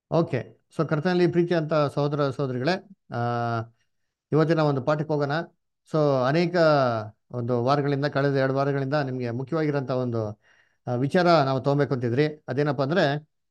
Okay so ಕರ್ತನಲ್ಲಿ ಪ್ರೀತಿ ಅಂತ ಸಹೋದರ ಸಹೋದರಿಗಳೇ ಆ, ಇವತ್ತಿನ ಒಂದು ಪಾಠಕ್ಕೆ ಹೋಗೋಣ ಸೊ ಅನೇಕ ಒಂದು ವಾರಗಳಿಂದ ಕಳೆದ ಎರಡು ವಾರಗಳಿಂದ ನಿಮಗೆ ಮುಖ್ಯವಾಗಿರೋಂಥ ಒಂದು ಆ, ವಿಚಾರ ನಾವು ತೊಗೊಬೇಕು ಅಂತಿದ್ರಿ ಅದೇನಪ್ಪ ಅಂದರೆ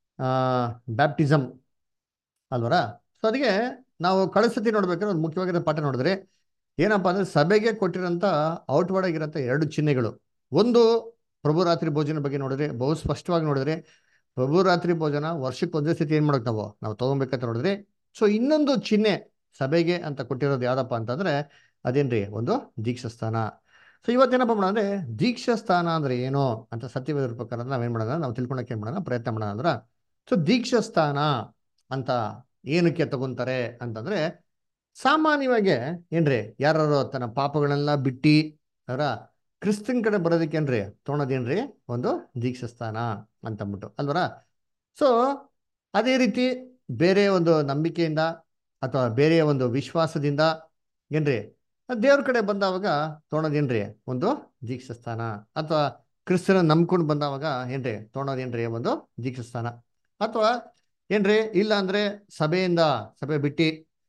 ಬ್ಯಾಪ್ಟಿಸಮ್ ಅಲ್ವರ ಸೊ ಅದಕ್ಕೆ ನಾವು ಕಳಿಸತಿ ನೋಡ್ಬೇಕಾದ್ರೆ ಒಂದು ಮುಖ್ಯವಾಗಿರೋ ಪಾಠ ನೋಡಿದ್ರಿ ಏನಪ್ಪ ಅಂದರೆ ಸಭೆಗೆ ಕೊಟ್ಟಿರೋಂಥ ಔಟ್ವರ್ಡ್ ಆಗಿರೋಂಥ ಎರಡು ಚಿಹ್ನೆಗಳು ಒಂದು ಪ್ರಭು ರಾತ್ರಿ ಭೋಜನ ಬಗ್ಗೆ ನೋಡಿದ್ರೆ ಬಹು ಸ್ಪಷ್ಟವಾಗಿ ನೋಡಿದ್ರೆ ಪ್ರಭು ರಾತ್ರಿ ಭೋಜನ ವರ್ಷಕ್ಕೆ ಒಂದೇ ಸತಿ ಏನು ಮಾಡೋಕೆ ನಾವು ನಾವು ತೊಗೊಬೇಕಂತ ನೋಡಿದ್ರಿ ಸೊ ಇನ್ನೊಂದು ಚಿಹ್ನೆ ಸಭೆಗೆ ಅಂತ ಕೊಟ್ಟಿರೋದು ಯಾವ್ದಪ್ಪ ಅಂತಂದ್ರೆ ಅದೇನ್ರಿ ಒಂದು ದೀಕ್ಷಾಸ್ಥಾನ ಸೊ ಇವತ್ತೇನಪ್ಪ ಮಾಡೋಣ ಅಂದ್ರೆ ದೀಕ್ಷಾಸ್ಥಾನ ಅಂದ್ರೆ ಏನು ಅಂತ ಸತ್ಯವೇದ ಪ್ರಕಾರ ನಾವೇನ್ ಮಾಡೋಣ ನಾವು ತಿಳ್ಕೊಳಕ್ಕೆ ಏನ್ ಮಾಡೋಣ ಪ್ರಯತ್ನ ಮಾಡೋಣ ಅಂದ್ರ ಸೊ ದೀಕ್ಷಾಸ್ಥಾನ ಅಂತ ಏನಕ್ಕೆ ತಗೊಂತಾರೆ ಅಂತಂದ್ರೆ ಸಾಮಾನ್ಯವಾಗಿ ಏನ್ರಿ ಯಾರು ತನ್ನ ಪಾಪಗಳನ್ನೆಲ್ಲ ಬಿಟ್ಟಿ ಅವರ ಕ್ರಿಸ್ತನ್ ಕಡೆ ಬರೋದಕ್ಕೇನ್ರಿ ತೊಗೊಳೋದೇನ್ರಿ ಒಂದು ದೀಕ್ಷಾಸ್ಥಾನ ಅಂತಂದ್ಬಿಟ್ಟು ಅಲ್ವರ ಸೊ ಅದೇ ರೀತಿ ಬೇರೆ ಒಂದು ನಂಬಿಕೆಯಿಂದ ಅಥವಾ ಬೇರೆ ಒಂದು ವಿಶ್ವಾಸದಿಂದ ಏನ್ರಿ ದೇವ್ರ ಕಡೆ ಬಂದವಾಗ ತೊಗೊಳೋದೇನ್ರಿ ಒಂದು ದೀಕ್ಷಾಸ್ಥಾನ ಅಥವಾ ಕ್ರಿಸ್ತನ ನಂಬ್ಕೊಂಡು ಬಂದವಾಗ ಏನ್ರಿ ತೊಗೊಳೋದೇನ್ರಿ ಒಂದು ದೀಕ್ಷಾಸ್ಥಾನ ಅಥವಾ ಏನ್ರಿ ಇಲ್ಲ ಅಂದ್ರೆ ಸಭೆಯಿಂದ ಸಭೆ ಬಿಟ್ಟು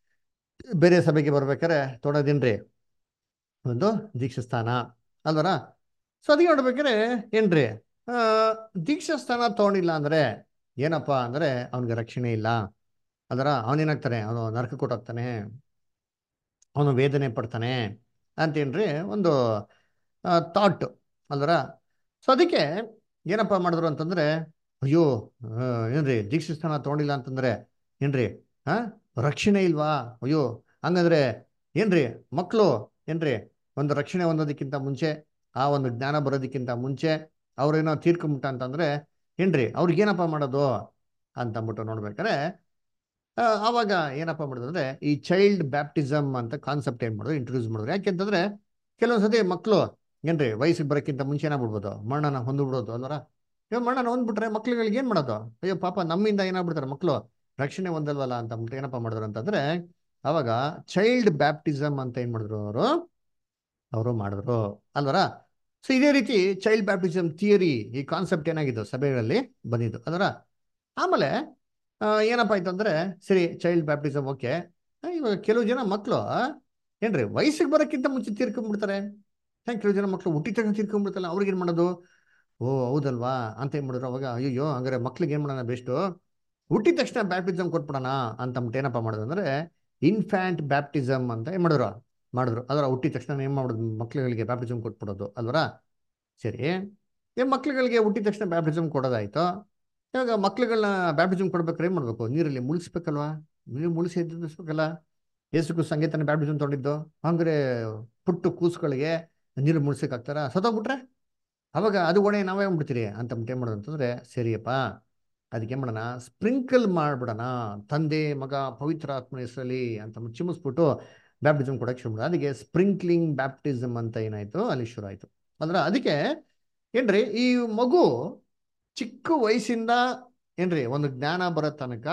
ಬೇರೆ ಸಭೆಗೆ ಬರ್ಬೇಕಾರೆ ತೊಗೊಳೋದೇನ್ರಿ ಒಂದು ದೀಕ್ಷಾಸ್ಥಾನ ಅಲ್ವರ ಸೊ ಅದಕ್ಕೆ ನೋಡ್ಬೇಕಾದ್ರೆ ಏನ್ರಿ ಆ ದೀಕ್ಷಾಸ್ಥಾನ ತಗೊಂಡಿಲ್ಲ ಅಂದ್ರೆ ಏನಪ್ಪ ಅಂದ್ರೆ ಅವನಿಗೆ ರಕ್ಷಣೆ ಇಲ್ಲ ಅದರ ಅವನೇನಾಗ್ತಾನೆ ಅವನು ನರಕ ಕೊಟ್ಟೋಗ್ತಾನೆ ಅವನು ವೇದನೆ ಪಡ್ತಾನೆ ಅಂತೇನ್ರಿ ಒಂದು ಥಾಟ್ ಅಲ್ವರ ಸೊ ಅದಕ್ಕೆ ಏನಪ್ಪ ಮಾಡಿದ್ರು ಅಂತಂದ್ರೆ ಅಯ್ಯೋ ಆ, ಏನ್ರಿ ದೀಕ್ಷಾಸ್ಥಾನ ತಗೊಂಡಿಲ್ಲ ಅಂತಂದ್ರೆ ಏನ್ರಿ ಹಾ ರಕ್ಷಣೆ ಇಲ್ವಾ ಅಯ್ಯೋ ಹಂಗಂದ್ರೆ ಏನ್ರಿ ಮಕ್ಕಳು ಏನ್ರಿ ಒಂದು ರಕ್ಷಣೆ ಹೊಂದೋದಕ್ಕಿಂತ ಮುಂಚೆ ಆ ಒಂದು ಜ್ಞಾನ ಬರೋದಕ್ಕಿಂತ ಮುಂಚೆ ಅವ್ರೇನೋ ತೀರ್ಕೊಂಬಿಟ್ಟ ಅಂತಂದ್ರೆ ಏನ್ರಿ ಅವ್ರಿಗೇನಪ್ಪ ಮಾಡೋದು ಅಂತಂದ್ಬಿಟ್ಟು ನೋಡ್ಬೇಕಾರೆ ಆ, ಆವಾಗ ಏನಪ್ಪ ಮಾಡಿದ್ರು ಅಂದ್ರೆ ಈ ಚೈಲ್ಡ್ ಬ್ಯಾಪ್ಟಿಸಮ್ ಅಂತ ಕಾನ್ಸೆಪ್ಟ್ ಏನ್ ಮಾಡಿದ್ರು ಇಂಟ್ರೊಡ್ಯೂಸ್ ಮಾಡಿದ್ರು ಯಾಕೆಂತಂದ್ರೆ ಕೆಲವೊಂದ್ಸತಿ ಮಕ್ಕಳು ಏನ್ರಿ ವಯಸ್ಸಿಗೆ ಬರೋಕ್ಕಿಂತ ಮುಂಚೆ ಏನಾಗ್ಬಿಡ್ಬೋದು ಮಣ್ಣನ ಹೊಂದ್ಬಿಡೋದು ಅಲ್ವರ ಇವಾಗ ಮಣ್ಣನ ಹೊಂದ್ಬಿಟ್ರೆ ಮಕ್ಳುಗಳಿಗೆ ಏನ್ ಮಾಡೋದು ಅಯ್ಯೋ ಪಾಪ ನಮ್ಮಿಂದ ಏನಾಗ್ಬಿಡ್ತಾರೆ ಮಕ್ಕಳು ರಕ್ಷಣೆ ಹೊಂದಲ್ವಲ್ಲ ಅಂತ ಅಂದ್ಬಿಟ್ಟು ಏನಪ್ಪ ಮಾಡಿದ್ರು ಅಂತಂದ್ರೆ ಅವಾಗ ಚೈಲ್ಡ್ ಬ್ಯಾಪ್ಟಿಸಮ್ ಅಂತ ಏನ್ ಮಾಡಿದ್ರು ಅವರು ಅವರು ಮಾಡಿದ್ರು ಅಲ್ವರ ಸೊ ಇದೇ ರೀತಿ ಚೈಲ್ಡ್ ಬ್ಯಾಪ್ಟಿಸಮ್ ಥಿಯರಿ ಈ ಕಾನ್ಸೆಪ್ಟ್ ಏನಾಗಿದ್ದು ಸಭೆಗಳಲ್ಲಿ ಬಂದಿದ್ದು ಅದರ ಆಮೇಲೆ ಆ, ಏನಪ್ಪ ಆಯ್ತು ಅಂದ್ರೆ ಸರಿ ಚೈಲ್ಡ್ ಬ್ಯಾಪ್ಟಿಸಮ್ ಓಕೆ ಇವಾಗ ಕೆಲವು ಜನ ಮಕ್ಕಳು ಏನ್ರಿ ವಯಸ್ಸಿಗೆ ಬರೋಕ್ಕಿಂತ ಮುಂಚೆ ತೀರ್ಕೊಂಡ್ಬಿಡ್ತಾರೆ ಹೆಂಗೆ ಕೆಲವು ಜನ ಮಕ್ಕಳು ಹುಟ್ಟಿದ ತಕ್ಷಣ ತೀರ್ಕೊಂಡ್ಬಿಡ್ತಲ್ಲ ಅವ್ರಿಗೆ ಏನು ಮಾಡೋದು ಓ ಹೌದಲ್ವಾ ಅಂತ ಏನ್ ಮಾಡಿದ್ರು ಅವಾಗ ಅಯ್ಯೋ ಹಂಗಾರೆ ಮಕ್ಳಿಗೆ ಏನು ಮಾಡೋಣ ಬೆಸ್ಟು ಹುಟ್ಟಿದ ತಕ್ಷಣ ಬ್ಯಾಪ್ಟಿಸಮ್ ಕೊಟ್ಬಿಡೋಣ ಅಂತ ಅಂದ್ಬಿಟ್ಟು ಏನಪ್ಪ ಮಾಡೋದು ಅಂದ್ರೆ ಇನ್ಫ್ಯಾಂಟ್ ಬ್ಯಾಪ್ಟಿಸಮ್ ಅಂತ ಏನ್ ಮಾಡಿದ್ರು ಮಾಡಿದ್ರು ಅದರ ಹುಟ್ಟಿದ ತಕ್ಷಣ ಏನ್ ಮಾಡೋದು ಮಕ್ಳುಗಳಿಗೆ ಬ್ಯಾಪ್ಟಿಸಮ್ ಕೊಟ್ಬಿಡೋದು ಅಲ್ವರ ಸರಿ ಈ ಮಕ್ಳುಗಳಿಗೆ ಹುಟ್ಟಿದ ತಕ್ಷಣ ಬ್ಯಾಪ್ಟಿಸಮ್ ಕೊಡೋದಾಯ್ತು ಇವಾಗ ಮಕ್ಳುಗಳನ್ನ ಬ್ಯಾಪ್ಟಿಸಮ್ ಕೊಡ್ಬೇಕಾದ್ರೆ ಏನ್ ಮಾಡ್ಬೇಕು ನೀರಲ್ಲಿ ಮುಳುಗಿಸ್ಬೇಕಲ್ವಾ ನೀರು ಮುಳುಗಿಸಿ ಎದ್ದಿಸ್ಬೇಕಲ್ಲ ಯೇಸುಕು ಸಂಗೀತನ ಬ್ಯಾಪ್ಟಿಸಮ್ ತೊಗೊಂಡಿದ್ದು ಹಂಗ್ರೆ ಪುಟ್ಟು ಕೂಸುಗಳಿಗೆ ನೀರು ಮುಳ್ಸಕ್ ಆಗ್ತಾರ ಸತ್ತೋಗ್ಬಿಟ್ರೆ ಅವಾಗ ಅದು ಒಣೆ ನಾವೇ ಮಾಡ್ಬಿಡ್ತೀರಿ ಅಂತ ಅಂದ್ಬಿಟ್ಟು ಏನ್ ಮಾಡೋದು ಅಂತಂದ್ರೆ ಸರಿಯಪ್ಪ ಅದಕ್ಕೆ ಏನ್ ಮಾಡೋಣ ಸ್ಪ್ರಿಂಕಲ್ ಮಾಡ್ಬಿಡೋಣ ತಂದೆ ಮಗ ಪವಿತ್ರ ಆತ್ಮನ ಹೆಸರಲ್ಲಿ ಅಂತ ಚಿಮ್ಮಿಸ್ಬಿಟ್ಟು ಬ್ಯಾಪ್ಟಿಸಮ್ ಕೊಡಕ್ಕೆ ಶುರು ಮಾಡೋದು ಅದಕ್ಕೆ ಸ್ಪ್ರಿಂಕ್ಲಿಂಗ್ ಬ್ಯಾಪ್ಟಿಸಮ್ ಅಂತ ಏನಾಯ್ತು ಅಲ್ಲಿ ಶುರು ಆಯ್ತು ಅಂದ್ರೆ ಅದಕ್ಕೆ ಏನ್ರಿ ಈ ಮಗು ಚಿಕ್ಕ ವಯಸ್ಸಿಂದ ಏನ್ರಿ ಒಂದು ಜ್ಞಾನ ಬರೋ ತನಕ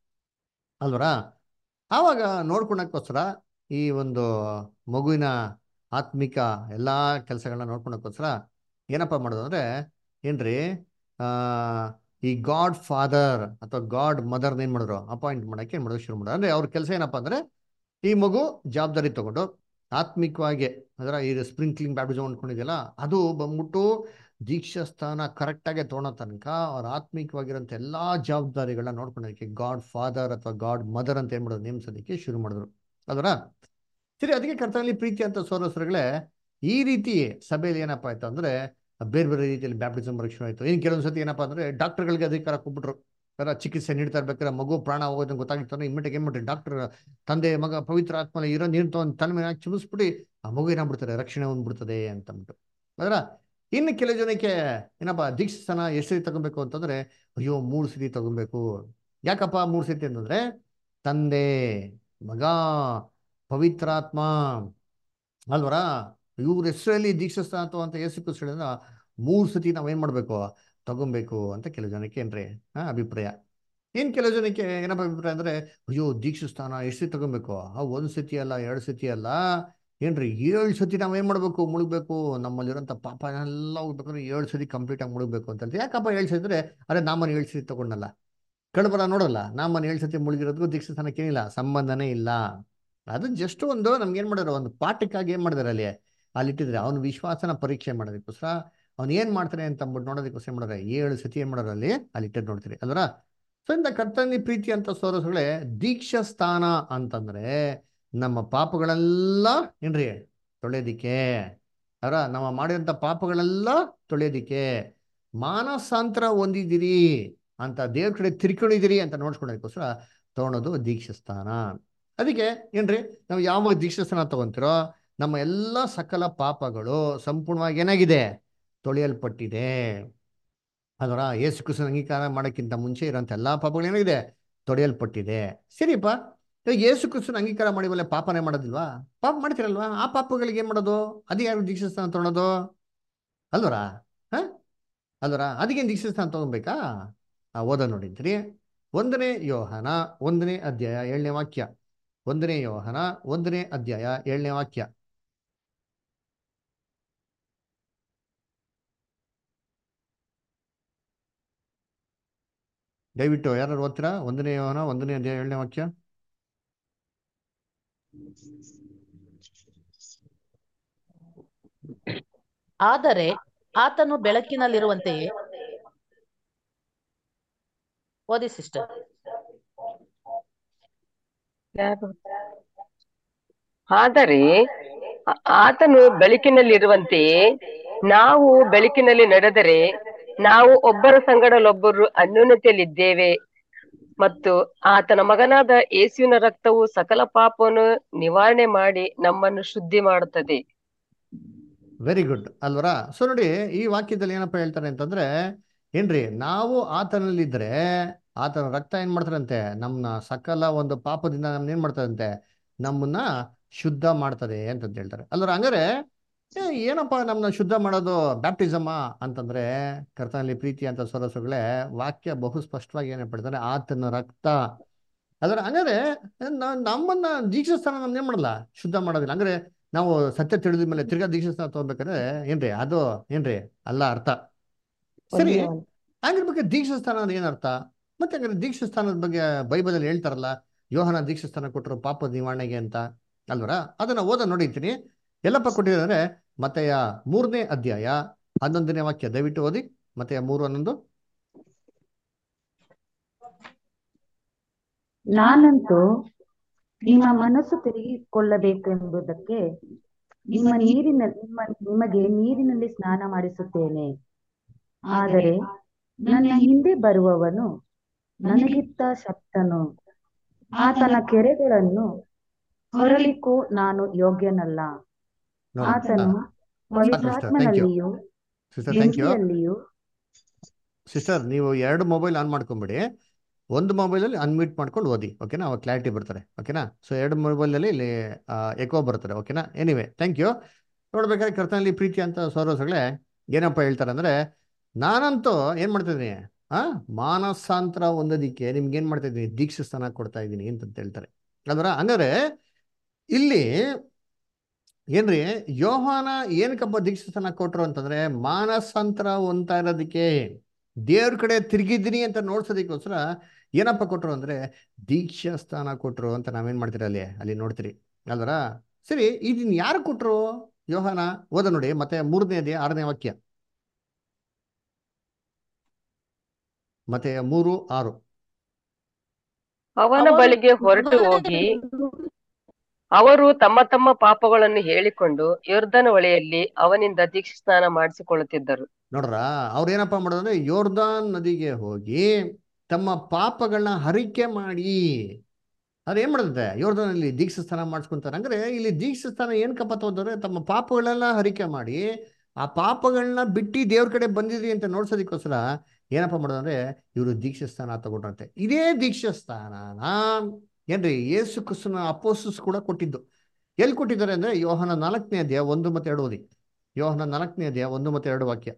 ಅಲ್ವರ ಆವಾಗ ನೋಡ್ಕೊಳಕ್ಕೋಸ್ಕರ ಈ ಒಂದು ಮಗುವಿನ ಆತ್ಮಿಕ ಎಲ್ಲಾ ಕೆಲಸಗಳನ್ನ ನೋಡ್ಕೊಳಕ್ಕೋಸ್ಕರ ಏನಪ್ಪ ಮಾಡೋದು ಅಂದ್ರೆ ಏನ್ರಿ ಆ ಈ ಗಾಡ್ ಫಾದರ್ ಅಥವಾ ಗಾಡ್ ಮದರ್ನ ಏನ್ ಮಾಡಿದ್ರು ಅಪಾಯಿಂಟ್ ಮಾಡಕ್ಕೆ ಏನ್ ಮಾಡೋದು ಶುರು ಮಾಡೋದು ಅಂದ್ರೆ ಅವ್ರ ಕೆಲಸ ಏನಪ್ಪಾ ಅಂದ್ರೆ ಈ ಮಗು ಜವಾಬ್ದಾರಿ ತಗೊಂಡು ಆತ್ಮಿಕವಾಗಿ ಅದರ ಈ ಸ್ಪ್ರಿಂಕ್ಲಿಂಗ್ ಬ್ಯಾಪ್ಟಿಸಮ್ ಅಂದ್ಕೊಂಡಿದೆಯಲ್ಲ ಅದು ಬಂದ್ಬಿಟ್ಟು ದೀಕ್ಷಾಸ್ಥಾನ ಕರೆಕ್ಟಾಗಿ ತೊಗೊಳೋ ತನಕ ಅವ್ರ ಆತ್ಮಿಕವಾಗಿರೋಂಥ ಎಲ್ಲಾ ಜವಾಬ್ದಾರಿಗಳನ್ನ ನೋಡ್ಕೊಳ್ಳೋದಕ್ಕೆ ಗಾಡ್ ಫಾದರ್ ಅಥವಾ ಗಾಡ್ ಮದರ್ ಅಂತ ಏನ್ ಮಾಡೋದು ನೇಮಿಸೋದಕ್ಕೆ ಶುರು ಮಾಡಿದ್ರು ಅದರ ಸರಿ ಅದಕ್ಕೆ ಕರ್ತನಲ್ಲಿ ಪ್ರೀತಿ ಅಂತ ಸೋರಸರುಗಳೇ ಈ ರೀತಿ ಸಭೆಯಲ್ಲಿ ಏನಪ್ಪಾ ಆಯ್ತು ಅಂದ್ರೆ ಬೇರೆ ಬೇರೆ ರೀತಿಯಲ್ಲಿ ಬ್ಯಾಪ್ಟಿಸಮ್ ಬರಕ್ಕೆ ಶುರು ಆಯ್ತು ಇನ್ನು ಕೆಲವೊಂದ್ಸತಿ ಏನಪ್ಪಾ ಅಂದ್ರೆ ಡಾಕ್ಟರ್ಗಳಿಗೆ ಅಧಿಕಾರ ಕೊಟ್ಬಿಟ್ರು ಅದರ ಚಿಕಿತ್ಸೆ ನೀಡ್ತಾ ಇರ್ಬೇಕಾದ್ರೆ ಮಗು ಪ್ರಾಣ ಹೋಗೋದು ಗೊತ್ತಾಗಿತ್ತು ಅಂದ್ರೆ ಇಮ್ಮಿಡಿಯೇಟ್ ಏನ್ ಮಾಡ್ರಿ ಡಾಕ್ಟರ್ ತಂದೆ ಮಗ ಪವಿತ್ರ ಆತ್ಮಲೆ ಇರೋ ನೀರು ತಗೊಂಡು ತಲೆ ಮೇಲೆ ಹಾಕಿ ಚಿಮಿಸ್ಬಿಟ್ಟು ಆ ಮಗು ಏನಾಗ್ಬಿಡ್ತಾರೆ ರಕ್ಷಣೆ ಹೊಂದ್ಬಿಡ್ತದೆ ಅಂತ ಅಂದ್ಬಿಟ್ಟು ಅದರ ಇನ್ನು ಕೆಲವು ಜನಕ್ಕೆ ಏನಪ್ಪ ದೀಕ್ಷಾಸ್ಥಾನ ಎಷ್ಟು ಸರಿ ತಗೊಬೇಕು ಅಂತಂದ್ರೆ ಅಯ್ಯೋ ಮೂರು ಸತಿ ತಗೊಬೇಕು ಯಾಕಪ್ಪ ಮೂರು ಸತಿ ಅಂತಂದ್ರೆ ತಂದೆ ಮಗ ಪವಿತ್ರಾತ್ಮ ಅಲ್ವರ ಇವ್ರ ಹೆಸರಲ್ಲಿ ದೀಕ್ಷಾಸ್ಥಾನ ಅಥವಾ ಅಂತ ಯೇಸು ಕ್ರಿಸ್ತ ಹೇಳಿದ್ರೆ ಮೂರು ಸತಿ ನಾವೇನ್ ಮಾಡ್ಬೇಕು ತಗೊಬೇಕು ಅಂತ ಕೆಲವು ಜನಕ್ಕೆ ಏನ್ರಿ ಹಾ ಅಭಿಪ್ರಾಯ ಇನ್ ಕೆಲವು ಜನಕ್ಕೆ ಏನಪ್ಪ ಅಭಿಪ್ರಾಯ ಅಂದ್ರೆ ಅಯ್ಯೋ ದೀಕ್ಷಾಸ್ಥಾನ ಎಷ್ಟು ಸತಿ ತಗೊಬೇಕು ಆ ಒಂದ್ ಸತಿ ಅಲ್ಲ ಎರಡು ಸತಿ ಅಲ್ಲ ಏನ್ರಿ ಏಳು ಸತಿ ನಾವ್ ಏನ್ ಮಾಡ್ಬೇಕು ಮುಳುಗ್ಬೇಕು ನಮ್ಮಲ್ಲಿರೋಂಥ ಪಾಪ ಎಲ್ಲ ಹೋಗ್ಬೇಕಂದ್ರೆ ಏಳು ಸತಿ ಕಂಪ್ಲೀಟ್ ಆಗಿ ಮುಳುಗ್ಬೇಕು ಅಂತ ಹೇಳ್ತೀವಿ ಯಾಕಪ್ಪ ಏಳು ಸತಿ ಅಂದ್ರೆ ಅದೇ ನಾಮನ್ ಏಳು ಸತಿ ತಗೊಂಡಲ್ಲ ಕಳ್ಬರ ನೋಡಲ್ಲ ನಮ್ಮನ್ನು ಏಳು ಸತಿ ಮುಳುಗಿರೋದಕ್ಕೂ ದೀಕ್ಷಾ ಸ್ಥಾನಕ್ಕೆ ಏನಿಲ್ಲ ಸಂಬಂಧನೇ ಇಲ್ಲ ಅದು ಜಸ್ಟ್ ಒಂದು ನಮ್ಗೆ ಏನು ಮಾಡಿದ್ರು ಒಂದು ಪಾಠಕ್ಕಾಗಿ ಏನು ಮಾಡಿದಾರೆ ಅಲ್ಲಿ ಅಲ್ಲಿ ಇಟ್ಟಿದ್ರೆ ಅವನ ವಿಶ್ವಾಸನ ಪರೀಕ್ಷೆ ಮಾಡೋದಕ್ಕೋಸ್ಕರ ಅವ್ನು ಏನು ಮಾಡ್ತಾನೆ ಅಂತ ಅಂದ್ಬಿಟ್ಟು ನೋಡೋದಕ್ಕೋಸ್ಕರ ಏನು ಮಾಡೋರೆ ಏಳು ಸತಿ ಏನು ಮಾಡೋರು ಅಲ್ಲಿ ಅಲ್ಲಿ ಇಟ್ಟಿದ್ದು ನೋಡ್ತೀರಿ ಅಲ್ವರ ಸೊ ಇಂಥ ಕರ್ತನಿ ಪ್ರೀತಿ ಅಂತ ಸೋದರಗಳೇ ದೀಕ್ಷಾ ಸ್ಥಾನ ಅಂತಂದ್ರೆ ನಮ್ಮ ಪಾಪಗಳೆಲ್ಲ ಏನ್ರಿ ತೊಳೆಯೋದಿಕ್ಕೆ ಅವರ ನಾವು ಮಾಡಿದಂಥ ಪಾಪಗಳೆಲ್ಲ ತೊಳೆಯೋದಿಕ್ಕೆ ಮಾನಸಾಂತರ ಹೊಂದಿದ್ದೀರಿ ಅಂತ ದೇವ್ರ ಕಡೆ ತಿರ್ಕೊಂಡಿದ್ದೀರಿ ಅಂತ ನೋಡ್ಸ್ಕೊಳ್ಳೋದಕ್ಕೋಸ್ಕರ ತೊಗೊಳೋದು ದೀಕ್ಷಾಸ್ಥಾನ ಅದಕ್ಕೆ ಏನ್ರಿ ನಾವು ಯಾವಾಗ ದೀಕ್ಷಾಸ್ಥಾನ ತಗೊಂತೀರೋ ನಮ್ಮ ಎಲ್ಲ ಸಕಲ ಪಾಪಗಳು ಸಂಪೂರ್ಣವಾಗಿ ಏನಾಗಿದೆ ತೊಳೆಯಲ್ಪಟ್ಟಿದೆ ಅದರ ಯೇಸು ಕ್ರಿಸ್ತನ ಅಂಗೀಕಾರ ಮಾಡೋಕ್ಕಿಂತ ಮುಂಚೆ ಇರೋಂಥ ಎಲ್ಲ ಪಾಪಗಳು ಏನಾಗಿದೆ ತೊಳೆಯಲ್ಪಟ್ಟಿದೆ ಸರಿಯಪ್ಪ ಇವಾಗ ಯೇಸು ಕ್ರಿಸ್ತನ ಅಂಗೀಕಾರ ಮಾಡಿ ಮೇಲೆ ಪಾಪನೇ ಮಾಡೋದಿಲ್ವಾ ಪಾಪ ಮಾಡ್ತೀರಲ್ವಾ ಆ ಪಾಪಗಳಿಗೆ ಏನು ಮಾಡೋದು ಅದು ಯಾರು ದೀಕ್ಷಾಸ್ಥಾನ ತೊಗೊಳೋದು ಅಲ್ವರಾ ಹಾ ಅಲ್ವರ ಅದಕ್ಕೇನು ದೀಕ್ಷಾಸ್ಥಾನ ತಗೊಬೇಕಾ ಆ ಓದ ನೋಡಿದ್ರಿ ಒಂದನೇ ಯೋಹನ ಒಂದನೇ ಅಧ್ಯಾಯ ಏಳನೇ ವಾಕ್ಯ ಒಂದನೇ ಯೋಹನ ಒಂದನೇ ಅಧ್ಯಾಯ ಏಳನೇ ವಾಕ್ಯ ದಯವಿಟ್ಟು ಯಾರು ಓದ್ತೀರಾ ಒಂದನೇ ಯೋಹನ ಒಂದನೇ ಅಧ್ಯಾಯ ಏಳನೇ ವಾಕ್ಯ ಆದರೆ ಆತನು ಬೆಳಕಿನಲ್ಲಿರುವಂತೆಯೇ ಓದಿ ಸಿಸ್ಟರ್ ಆದರೆ ಆ- ಆತನು ಬೆಳಕಿನಲ್ಲಿರುವಂತೆಯೇ ನಾವು ಬೆಳಕಿನಲ್ಲಿ ನಡೆದರೆ ನಾವು ಒಬ್ಬರ ಸಂಗಡಲೊಬ್ಬರು ಅನ್ಯೋನ್ಯತೆಯಲ್ಲಿದ್ದೇವೆ ಮತ್ತು ಆತನ ಮಗನಾದ ಯೇಸುವಿನ ರಕ್ತವು ಸಕಲ ಪಾಪವನ್ನು ನಿವಾರಣೆ ಮಾಡಿ ನಮ್ಮನ್ನು ಶುದ್ಧಿ ಮಾಡುತ್ತದೆ ವೆರಿ ಗುಡ್ ಅಲ್ವರಾ ಸೊ ನೋಡಿ ಈ ವಾಕ್ಯದಲ್ಲಿ ಏನಪ್ಪ ಹೇಳ್ತಾರೆ ಅಂತಂದ್ರೆ ಏನ್ರಿ ನಾವು ಆತನಲ್ಲಿದ್ರೆ ಆತನ ರಕ್ತ ಏನ್ ಮಾಡ್ತಾರಂತೆ ನಮ್ಮನ್ನ ಸಕಲ ಒಂದು ಪಾಪದಿಂದ ನಮ್ಮನ್ನ ಏನ್ ಮಾಡ್ತಾರಂತೆ ನಮ್ಮನ್ನ ಶುದ್ಧ ಮಾಡ್ತದೆ ಅಂತ ಹೇಳ್ತಾರೆ ಅಲ್ವರ ಹಂಗಾರೆ ಏ, ಏನಪ್ಪ ನಮ್ಮನ್ನ ಶುದ್ಧ ಮಾಡೋದು ಬ್ಯಾಪ್ಟಿಸಮ ಅಂತಂದ್ರೆ ಕರ್ತನಲ್ಲಿ ಪ್ರೀತಿ ಅಂತ ಸೊರಸುಗಳೇ ವಾಕ್ಯ ಬಹು ಸ್ಪಷ್ಟವಾಗಿ ಏನ್ ಹೇಳ್ತಾರೆ ಆತನ ರಕ್ತ ಅದರ ಹಂಗಾರೆ ನ- ನಮ್ಮನ್ನ ದೀಕ್ಷಾಸ್ಥಾನ ನಮ್ನ ಏನ್ ಮಾಡಲ್ಲ ಶುದ್ಧ ಮಾಡೋದಿಲ್ಲ ಹಂಗಾರೆ ನಾವು ಸತ್ಯ ತಿಳಿದ ಮೇಲೆ ತಿರ್ಗಾ ದೀಕ್ಷಾಸ್ಥಾನ ತಗೋಬೇಕಾದ್ರೆ ಏನ್ರಿ ಅದು ಏನ್ರಿ ಅಲ್ಲ ಅರ್ಥ ಸರಿ ಹಂಗಿರ್ಬೇಕು ದೀಕ್ಷಾಸ್ಥಾನ ಅಂದ್ರೆ ಏನ್ ಅರ್ಥ ಮತ್ತೆ ಹಂಗಾರೆ ದೀಕ್ಷಾಸ್ಥಾನದ ಬಗ್ಗೆ ಬೈಬಲಲ್ಲಿ ಹೇಳ್ತಾರಲ್ಲ ಯೋಹನ ದೀಕ್ಷಾಸ್ಥಾನ ಕೊಟ್ಟರು ಪಾಪ ನಿವಾರಣೆಗೆ ಅಂತ ಅಲ್ವರ ಅದನ್ನ ಓದ ನೋಡಿರ್ತೀನಿ ಎಲ್ಲಪ್ಪ ಕೊಟ್ಟಿದ್ದಾರೆ ಮತ್ತೆಯ ಮೂರನೇ ಅಧ್ಯಾಯ ಹನ್ನೊಂದನೇ ವಾಕ್ಯ ದಯವಿಟ್ಟು ಓದಿ ಮತ್ತೆ ಮೂರು ಹನ್ನೊಂದು ನಾನಂತೂ ನಿಮ್ಮ ಮನಸ್ಸು ತಿರುಗಿಕೊಳ್ಳಬೇಕೆಂಬುದಕ್ಕೆ ನಿಮ್ಮ ನೀರಿನ ನಿಮ್ಮ ನಿಮಗೆ ನೀರಿನಲ್ಲಿ ಸ್ನಾನ ಮಾಡಿಸುತ್ತೇನೆ ಆದರೆ ನನ್ನ ಹಿಂದೆ ಬರುವವನು ನನಗಿತ್ತ ಶಕ್ತನು ಆತನ ಕೆರೆಗಳನ್ನು ಹೊರಲಿಕ್ಕೂ ನಾನು ಯೋಗ್ಯನಲ್ಲ ನೋಡಿ ಆತನು ಪವಿತ್ರಾತ್ಮನಲ್ಲಿಯೂ ಸಿಸ್ಟರ್ ಥ್ಯಾಂಕ್ ಯು ಬೆಂಕಿಯಲ್ಲಿಯೂ ಸಿಸ್ಟರ್ ನೀವು ಎರಡು ಮೊಬೈಲ್ ಆನ್ ಮಾಡ್ಕೊಂಬಿಡಿ ಒಂದು ಮೊಬೈಲಲ್ಲಿ ಅನ್ಮ್ಯೂಟ್ ಮಾಡ್ಕೊಂಡು ಓದಿ ಓಕೆನಾ ಅವಾಗ ಕ್ಲಾರಿಟಿ ಬರ್ತಾರೆ ಓಕೆನಾ ಸೊ ಎರಡು ಮೊಬೈಲಲ್ಲಿ ಇಲ್ಲಿ ಎಕೋ ಬರ್ತಾರೆ ಓಕೆನಾ ಎನಿವೆ ಥ್ಯಾಂಕ್ ಯು ನೋಡ್ಬೇಕಾದ್ರೆ ಕರ್ತನಲ್ಲಿ ಪ್ರೀತಿ ಅಂತ ಸೌರಸಗಳೇ ಏನಪ್ಪ ಹೇಳ್ತಾರೆ ಅಂದರೆ ನಾನಂತೂ ಏನು ಮಾಡ್ತಿದ್ದೀನಿ ಆ ಮಾನಸಾಂತರ ಹೊಂದೋದಿಕ್ಕೆ ನಿಮ್ಗೆ ಏನು ಮಾಡ್ತಾ ಇದ್ದೀನಿ ದೀಕ್ಷೆ ಸ್ಥಾನ ಕೊಡ್ತಾ ಇದ್ದೀನಿ ಅಂತ ಹೇಳ್ತಾರೆ ಅಲ್ವರ ಹಂಗಾರೆ ಇಲ್ಲಿ ಏನ್ರಿ ಯೋಹಾನ ಏನಕ್ಕಪ್ಪ ದೀಕ್ಷೆ ಸ್ಥಾನ ಕೊಟ್ರು ಅಂತಂದ್ರೆ ಮಾನಸಾಂತರ ಹೊಂದ್ತಾ ಇರೋದಕ್ಕೆ ದೇವ್ರ ಕಡೆ ತಿರುಗಿದ್ದೀನಿ ಅಂತ ನೋಡ್ಸೋದಕ್ಕೋಸ್ಕರ ಏನಪ್ಪ ಕೊಟ್ರು ಅಂದ್ರೆ ದೀಕ್ಷಾ ಸ್ಥಾನ ಕೊಟ್ರು ಅಂತ ನಾವೇನ್ ಮಾಡ್ತೀರಿ ಅಲ್ಲಿ ಅಲ್ಲಿ ನೋಡ್ತೀರಿ ಅಲ್ವರ ಸರಿ ಇದನ್ನ ಯಾರು ಕೊಟ್ರು ಯೋಹಾನ ಓದ ನೋಡಿ ಮತ್ತೆ ಮೂರನೇದೇ ಆರನೇ ವಾಕ್ಯ ಮತ್ತೆ ಮೂರು ಆರು ಅವನ ಅವರು ಬಳಿಗೆ ಹೊರಟು ಹೋಗಿ ಅವರು ತಮ್ಮ ತಮ್ಮ ಪಾಪಗಳನ್ನು ಹೇಳಿಕೊಂಡು ಯೋರ್ಧನ ಹೊಳೆಯಲ್ಲಿ ಅವನಿಂದ ದೀಕ್ಷಾ ಸ್ನಾನ ಮಾಡಿಸಿಕೊಳ್ಳುತ್ತಿದ್ದರು ನೋಡ್ರ ಅವ್ರು ಏನಪ್ಪ ಮಾಡೋದಂದ್ರೆ ಯೋರ್ದಾನ್ ನದಿಗೆ ಹೋಗಿ ತಮ್ಮ ಪಾಪಗಳನ್ನ ಹರಿಕೆ ಮಾಡಿ ಅದೇನ್ ಮಾಡುತ್ತೆ ಯೋರ್ದಾನಲ್ಲಿ ದೀಕ್ಷಾ ಸ್ಥಾನ ಮಾಡಿಸ್ಕೊಂತಾರೆ ಅಂದ್ರೆ ಇಲ್ಲಿ ದೀಕ್ಷಾ ಸ್ಥಾನ ಏನಕ್ಕಪ್ಪ ತಗೋದ್ರೆ ತಮ್ಮ ಪಾಪಗಳೆಲ್ಲ ಹರಿಕೆ ಮಾಡಿ ಆ ಪಾಪಗಳನ್ನ ಬಿಟ್ಟು ದೇವ್ರ ಕಡೆ ಬಂದಿದ್ರಿ ಅಂತ ನೋಡ್ಸೋದಕ್ಕೋಸ್ಕರ ಏನಪ್ಪ ಮಾಡೋದಂದ್ರೆ ಇವರು ದೀಕ್ಷಾ ಸ್ಥಾನ ತಗೊಂಡ್ರಂತೆ ಇದೇ ದೀಕ್ಷಾ ಸ್ಥಾನನ ಏನ್ರಿ ಯೇಸು ಕ್ರಿಸ್ತನ ಅಪೋಸಸ್ ಕೂಡ ಕೊಟ್ಟಿದ್ದು ಎಲ್ಲಿ ಕೊಟ್ಟಿದ್ದಾರೆ ಅಂದ್ರೆ ಯೋಹನ ನಾಲ್ಕನೇ ಅಧ್ಯಾಯ ಒಂದು ಮತ್ತೆ ಎರಡು ಓದಿ ಯೋಹನ ನಾಲ್ಕನೇ ಅಧ್ಯಾಯ ಒಂದು ಮತ್ತೆ ಎರಡು ವಾಕ್ಯ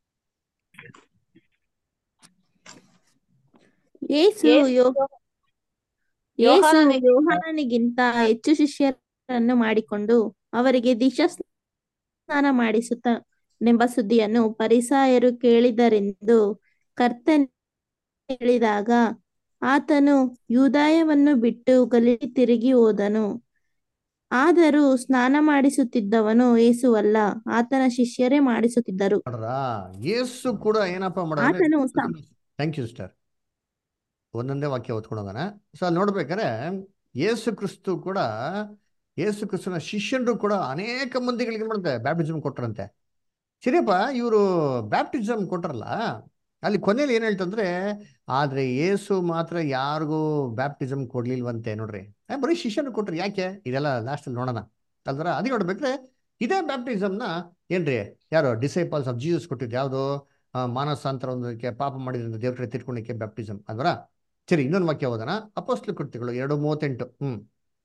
ಯೇಸು ಯೇಸು ಯೋ- ಯೇಸು ಯೋಹಾನನಿಗಿಂತ ಯೋಹಾನನಿಗಿಂತ ಹೆಚ್ಚು ಶಿಷ್ಯರನ್ನು ಮಾಡಿಕೊಂಡು ಅವರಿಗೆ ದೀಕ್ಷಾ ಸ್ನಾನ ಮಾಡಿಸುತ್ತಾನೆಂಬ ಸುದ್ದಿಯನ್ನು ಪರಿಸಾಯರು ಕೇಳಿದರೆಂದು ಕರ್ತನ್ ಹೇಳಿದಾಗ ಆತನು ಯೂದಾಯವನ್ನು ಬಿಟ್ಟು ಗಲಿಲಿ ತಿರುಗಿ ಹೋದನು ಆದರೂ ಸ್ನಾನ ಮಾಡಿಸುತ್ತಿದ್ದವನು ಯೇಸುವಲ್ಲ ಆತನ ಶಿಷ್ಯರೇ ಮಾಡಿಸುತ್ತಿದ್ದರು ನೋಡ್ರ ಯೇಸು ಕೂಡ ಏನಪ್ಪ ಆತನು ಸ- ಮಾಡೋದು ಥ್ಯಾಂಕ್ ಯು ಸಿಸ್ಟರ್ ಒಂದೊಂದೇ ವಾಕ್ಯ ಓದ್ಕೊಂಡು ಹೋಗೋಣ ಸೊ ಅಲ್ಲಿ ನೋಡ್ಬೇಕಾದ್ರೆ ಯೇಸು ಕ್ರಿಸ್ತು ಕೂಡ ಯೇಸು ಕ್ರಿಸ್ತನ ಶಿಷ್ಯರು ಕೂಡ ಅನೇಕ ಮಂದಿಗಳಿಗೆ ಏನ್ ಮಾಡುತ್ತೆ ಬ್ಯಾಪ್ಟಿಸಮ್ ಕೊಟ್ರಂತೆ ಸರಿಯಪ್ಪ ಇವರು ಬ್ಯಾಪ್ಟಿಸಮ್ ಕೊಟ್ರಲ್ಲ ಅಲ್ಲಿ ಕೊನೆಯಲ್ಲಿ ಏನ್ ಹೇಳ್ತಂದ್ರೆ ಆದ್ರೆ ಯೇಸು ಮಾತ್ರ ಯಾರಿಗೂ ಬ್ಯಾಪ್ಟಿಸಮ್ ಕೊಡ್ಲಿಲ್ವಂತೆ ನೋಡ್ರಿ ಆ, ಬರೀ ಶಿಷ್ಯರು ಕೊಟ್ರಿ ಯಾಕೆ ಇದೆಲ್ಲ ಲಾಸ್ಟ್ ಅಲ್ಲಿ ನೋಡೋಣ ಅಲ್ದ್ರ ಅದಕ್ಕೆ ನೋಡ್ಬೇಕ್ರೆ ಇದೇ ಬ್ಯಾಪ್ಟಿಸಮ್ನ ಏನ್ರಿ ಯಾರು ಡಿಸೈಪಲ್ಸ್ ಆಫ್ ಜೀಸಸ್ ಕೊಟ್ಟಿದ್ದು ಯಾವುದು ಮಾನಸಾಂತರ ಒಂದಕ್ಕೆ ಪಾಪ ಮಾಡಿದ್ರಿಂದ ದೇವ್ರ ಕಡೆ ತಿರ್ಕೊಂಡಿಕ್ಕೆ ಬ್ಯಾಪ್ಟಿಸಮ್ ಅಲ್ವರ ಸರಿ ಇನ್ನೊಂದು ವಾಕ್ಯ ಓದೋಣ ಅಪೋಸ್ಲು ಕೃತ್ಯಗಳು ಎರಡು ಮೂವತ್ತೆಂಟು ಹ್ಮ್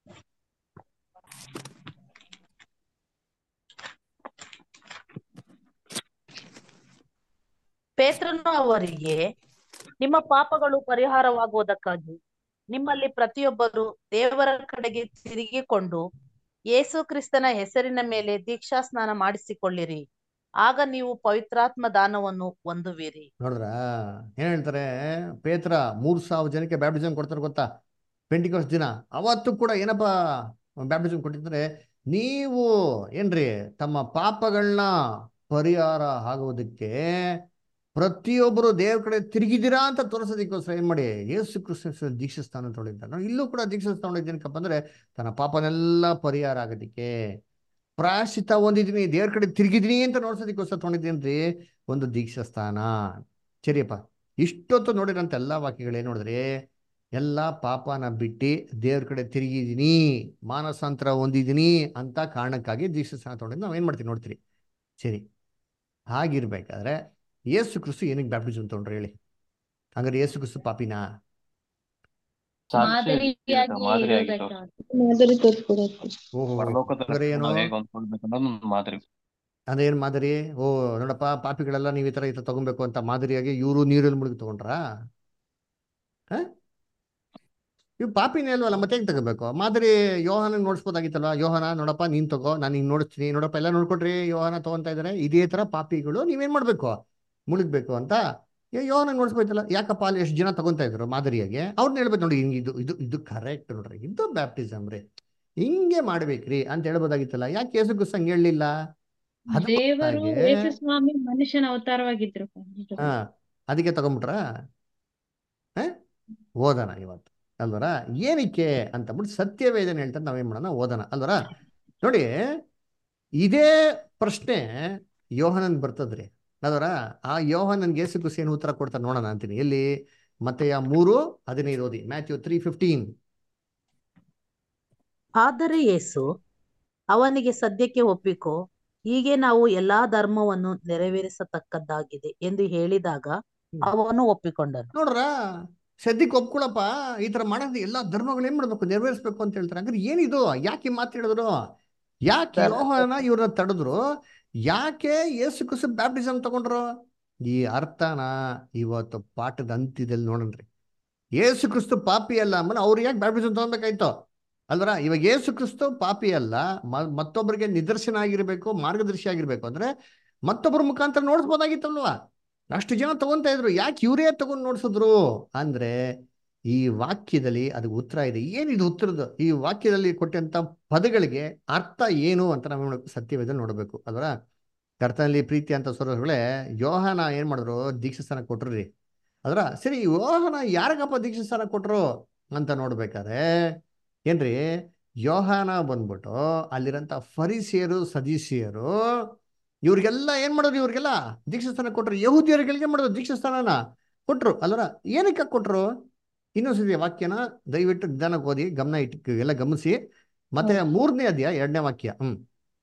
ಪೇತ್ರನು ಅವರಿಗೆ ನಿಮ್ಮ ಪಾಪಗಳು ಪರಿಹಾರವಾಗುವುದಕ್ಕಾಗಿ ನಿಮ್ಮಲ್ಲಿ ಪ್ರತಿಯೊಬ್ಬರು ದೇವರ ಕಡೆಗೆ ತಿರುಗಿಕೊಂಡು ಯೇಸು ಕ್ರಿಸ್ತನ ಹೆಸರಿನ ಮೇಲೆ ದೀಕ್ಷಾ ಸ್ನಾನ ಮಾಡಿಸಿಕೊಳ್ಳಿರಿ ಆಗ ನೀವು ಪವಿತ್ರಾತ್ಮ ದಾನವನ್ನು ಹೊಂದುವಿರಿ ನೋಡಿದ್ರ ಏನ್ ಹೇಳ್ತಾರೆ ಪೇತ್ರ ಮೂರ್ ಸಾವಿರ ಜನಕ್ಕೆ ಬ್ಯಾಪ್ಟಿಸಮ್ ಕೊಡ್ತಾರೆ ಗೊತ್ತಾ ಪೆಂಟಿಕೋಸ್ ದಿನ ಅವತ್ತು ಕೂಡ ಏನಪ್ಪ ಬ್ಯಾಪ್ಟಿಸಮ್ ಕೊಟ್ಟಿದ್ರೆ ನೀವು ಏನ್ರಿ ತಮ್ಮ ಪಾಪಗಳನ್ನ ಪರಿಹಾರ ಆಗುವುದಕ್ಕೆ ಪ್ರತಿಯೊಬ್ಬರು ದೇವ್ರ ಕಡೆ ತಿರುಗಿದಿರಾ ಅಂತ ತೋರಿಸೋದಕ್ಕೋಸ್ಕರ ಏನ್ ಮಾಡಿ ಯೇಸು ಕ್ರಿಸ್ತ ದೀಕ್ಷಾ ಸ್ಥಾನ ತೊಗೊಂಡಿದ್ದಾರೆ ನಾವು ಇಲ್ಲೂ ಕೂಡ ದೀಕ್ಷಾ ತೊಗೊಂಡಿದ್ದೇನಕ್ಕಪ್ಪ ಅಂದ್ರೆ ತನ್ನ ಪಾಪನೆಲ್ಲ ಪರಿಹಾರ ಆಗೋದಕ್ಕೆ ಪ್ರಾಯಶ್ಚಿತ್ತ ಹೊಂದಿದ್ದೀನಿ ದೇವ್ರ ಕಡೆ ತಿರುಗಿದೀನಿ ಅಂತ ನೋಡ್ಸೋದಕ್ಕೋಸ್ಕರ ತೊಗೊಂಡಿದ್ದೇನ್ರಿ ಒಂದು ದೀಕ್ಷಾ ಸ್ಥಾನ ಸರಿಯಪ್ಪ ಇಷ್ಟೊತ್ತು ನೋಡಿರೋಂಥ ಎಲ್ಲ ವಾಕ್ಯಗಳು ಏನು ನೋಡಿದ್ರಿ ಎಲ್ಲ ಪಾಪನ ಬಿಟ್ಟು ದೇವ್ರ ಕಡೆ ತಿರುಗಿದೀನಿ ಮಾನಸಾಂತರ ಹೊಂದಿದ್ದೀನಿ ಅಂತ ಕಾರಣಕ್ಕಾಗಿ ದೀಕ್ಷಾ ಸ್ಥಾನ ತೊಗೊಂಡಿದ್ದು ನಾವು ಏನು ಮಾಡ್ತೀವಿ ನೋಡ್ತೀರಿ ಸರಿ ಹಾಗಿರ್ಬೇಕಾದ್ರೆ ಯೇಸು ಕ್ರಿಸ್ತು ಏನಕ್ಕೆ ಬ್ಯಾಪ್ಟಿಸಮ್ ತೊಗೊಂಡ್ರು ಹೇಳಿ ಹಂಗಾರೆ ಯೇಸು ಕ್ರಿಸ್ತು ಪಾಪಿನಾ ಮಾದರಿಯಾಗಿ ಮಾದರಿಯಾಗಿತ್ತು ಇರಬೇಕಾಗುತ್ತೆ. ಮಾದರಿ ತೋರ್ಸ್ಕೊಡಕ್ಕೆ ಓಹೋ ಪರಲೋಕದ ಹಂಗಾರೆ ಏನು ನಾವು ಹೇಗೆ ಹೊಂದ್ಕೊಳ್ಬೇಕು ಅನ್ನೋದು ಒಂದು ಮಾದರಿ ಅಂದ್ರೆ ಏನ್ ಮಾದರಿ ಓ ನೋಡಪ್ಪ ಪಾಪಿಗಳೆಲ್ಲ ನೀವು ಈ ತರ ಈ ತರ ತಗೊಬೇಕು ಅಂತ ಮಾದರಿಯಾಗಿ ಇವರು ನೀರಲ್ಲಿ ಮುಳುಗಿ ತಗೊಂಡ್ರಾ ಹ ಇವ್ ಪಾಪಿನೇ ಅಲ್ವಲ್ಲ ಮತ್ತೆ ಹೆಂಗ್ ತಗೋಬೇಕು ಮಾದರಿ ಯೋಹಾನ ನೋಡ್ಸ್ಬೋದಾಗಿತ್ತಲ್ವಾ ಯೋಹಾನ ನೋಡಪ್ಪ ನೀನ್ ತಗೋ ನಾನು ಹಿಂಗ್ ನೋಡಿಸ್ತೀನಿ ನೋಡಪ್ಪ ಎಲ್ಲ ನೋಡ್ಕೊಡ್ರಿ ಯೋಹಾನ ತಗೊಂತಾ ಇದಾರೆ ಇದೇ ತರ ಪಾಪಿಗಳು ನೀವೇನ್ ಮಾಡ್ಬೇಕು ಮುಳುಗ್ಬೇಕು ಅಂತ ಏ ಯೋಹಾನ ನೋಡ್ಸ್ಬೋಯ್ತಲ್ಲ ಯಾಕಪ್ಪ ಅಲ್ಲಿ ಎಷ್ಟು ಜನ ತಗೊಂತಾ ಇದ್ರು ಮಾದರಿಯಾಗಿ ಅವ್ರನ್ನ ಹೇಳ್ಬೇಕು ನೋಡಿ ಹಿಂಗ್ ಇದು ಇದು ಇದು ಕರೆಕ್ಟ್ ನೋಡ್ರಿ ಇದು ಬ್ಯಾಪ್ಟಿಸಮ್ ರೀ ಹಿಂಗೆ ಮಾಡ್ಬೇಕ್ರಿ ಅಂತ ಹೇಳ್ಬೋದಾಗಿತ್ತಲ್ಲ ಯಾಕೆ ಯೇಸು ಕ್ರಿಸ್ತ ಹಂಗ್ ಹೇಳಲಿಲ್ಲ ದೇವರು ಅದಕ್ಕಾಗಿ ಯೇಸು ಸ್ವಾಮಿ ಮನುಷ್ಯನ ಅವತಾರವಾಗಿದ್ರು ಹಾ ಅದಕ್ಕೆ ತಗೊಂಬಿಟ್ರ ಓದೋಣ ಇವತ್ತು ಅಲ್ವರ ಏನಕ್ಕೆ ಅಂತಂದ್ಬಿಟ್ಟು ಸತ್ಯವೇದನೆ ಹೇಳ್ತಾರೆ ನಾವೇನ್ ಮಾಡೋಣ ಓದೋಣ ಅಲ್ವರ ನೋಡಿ ಇದೇ ಪ್ರಶ್ನೆ ಯೋಹನನ್ ಬರ್ತದ್ರಿ ಅಲ್ವರ ಆ ಯೋಹನನ್ಗೆ ಯೇಸು ಕ್ರಿಸ್ತ ಏನು ಉತ್ತರ ಕೊಡ್ತಾರೆ ನೋಡೋಣ ಅಂತೀನಿ ಎಲ್ಲಿ ಮತ್ತೆ ಆ ಮೂರು ಹದಿನೈದು ಓದಿ ಮ್ಯಾಥ್ಯೂ ತ್ರೀ ಫಿಫ್ಟೀನ್ ಆದರೆ ಯೇಸು ಅವನಿಗೆ ಸದ್ಯಕ್ಕೆ ಒಪ್ಪಿಕೋ ಹೀಗೆ ನಾವು ಎಲ್ಲಾ ಧರ್ಮವನ್ನು ನೆರವೇರಿಸತಕ್ಕದ್ದಾಗಿದೆ ಎಂದು ಹೇಳಿದಾಗ ಅವನು ಒಪ್ಪಿಕೊಂಡನು ನೋಡ್ರ ಸದ್ಯಕ್ಕೆ ಒಪ್ಕೊಳಪ್ಪ ಈ ತರ ಮಾಡೋದು ಎಲ್ಲಾ ಧರ್ಮಗಳು ಏನ್ ಮಾಡ್ಬೇಕು ನೆರವೇರಿಸ್ಬೇಕು ಅಂತ ಹೇಳ್ತಾರೆ ಹಂಗಾರೆ ಏನಿದು ಯಾಕೆ ಈ ಮಾತು ಹೇಳಿದ್ರು ಯಾಕೆ ಸರ್, ಯೋಹನ ಇವ್ರನ್ನ ತಡೆದ್ರು ಯಾಕೆ ಯೇಸು ಕ್ರಿಸ್ತು ಬ್ಯಾಪ್ಟಿಸಮ್ ತಗೊಂಡ್ರು ಈ ಅರ್ಥನ ಇವತ್ತು ಪಾಠದ ಅಂತ್ಯದಲ್ಲಿ ನೋಡನ್ರಿ ಯೇಸು ಕ್ರಿಸ್ತು ಪಾಪಿ ಅಲ್ಲ ಆಮೇಲೆ ಅವ್ರು ಯಾಕೆ ಬ್ಯಾಪ್ಟಿಸಮ್ ತಗೊಬೇಕಾಯ್ತು ಅಲ್ವರ ಇವಾಗ ಯೇಸು ಕ್ರಿಸ್ತು ಪಾಪಿ ಅಲ್ಲ ಮ- ಮತ್ತೊಬ್ಬರಿಗೆ ನಿದರ್ಶನ ಆಗಿರ್ಬೇಕು ಮಾರ್ಗದರ್ಶಿ ಆಗಿರ್ಬೇಕು ಅಂದ್ರೆ ಮತ್ತೊಬ್ಬರ ಮುಖಾಂತರ ನೋಡ್ಸ್ಬೋದಾಗಿತ್ತಲ್ವಾ ಅಷ್ಟು ಜನ ತಗೊಂತಾ ಇದ್ರು ಯಾಕೆ ಇವರೇ ತಗೊಂಡು ನೋಡ್ಸಿದ್ರು ಅಂದ್ರೆ ಈ ವಾಕ್ಯದಲ್ಲಿ ಅದಕ್ಕೆ ಉತ್ತರ ಇದೆ ಏನಿದು ಉತ್ತರದ ಈ ವಾಕ್ಯದಲ್ಲಿ ಕೊಟ್ಟಂತ ಪದಗಳಿಗೆ ಅರ್ಥ ಏನು ಅಂತ ನಾವು ನೋಡ್ಬೇಕು ಸತ್ಯವೇದಲ್ಲಿ ನೋಡಬೇಕು ಅದರ ಕರ್ತನಲ್ಲಿ ಪ್ರೀತಿ ಅಂತ ಸ್ವರಗಳೇ ಯೋಹಾನ ಏನ್ ಮಾಡಿದ್ರು ದೀಕ್ಷಾಸ್ಥಾನ ಕೊಟ್ರಿ ಅದರ ಸರಿ ಯೋಹಾನ ಯಾರಿಗಪ್ಪ ದೀಕ್ಷಾಸ್ಥಾನ ಕೊಟ್ರು ಅಂತ ನೋಡ್ಬೇಕಾದ್ರೆ ಏನ್ರಿ ಯೋಹಾನ ಬಂದ್ಬಿಟ್ಟು ಅಲ್ಲಿರಂತ ಫರಿಸಿಯರು ಸದೀಸಿಯರು ಇವ್ರಿಗೆಲ್ಲ ಏನ್ ಮಾಡೋದು ಇವ್ರಿಗೆಲ್ಲ ದೀಕ್ಷಾಸ್ಥಾನ ಕೊಟ್ರು ಯಹೂದಿಯರಿಗೆ ಮಾಡೋದು ದೀಕ್ಷಾಸ್ಥಾನನ ಕೊಟ್ರು ಅಲ್ಲರ ಏನಕ್ಕೆ ಕೊಟ್ರು ಇನ್ನೊಂದ್ಸತಿ ವಾಕ್ಯನ ದಯವಿಟ್ಟು ನಿಧಾನಕ್ಕೆ ಓದಿ ಗಮನ ಇಟ್ಟು ಎಲ್ಲ ಗಮನಿಸಿ ಮತ್ತೆ ಮೂರನೇ ಅಧ್ಯಾಯ ಎರಡನೇ ವಾಕ್ಯ ಹ್ಮ್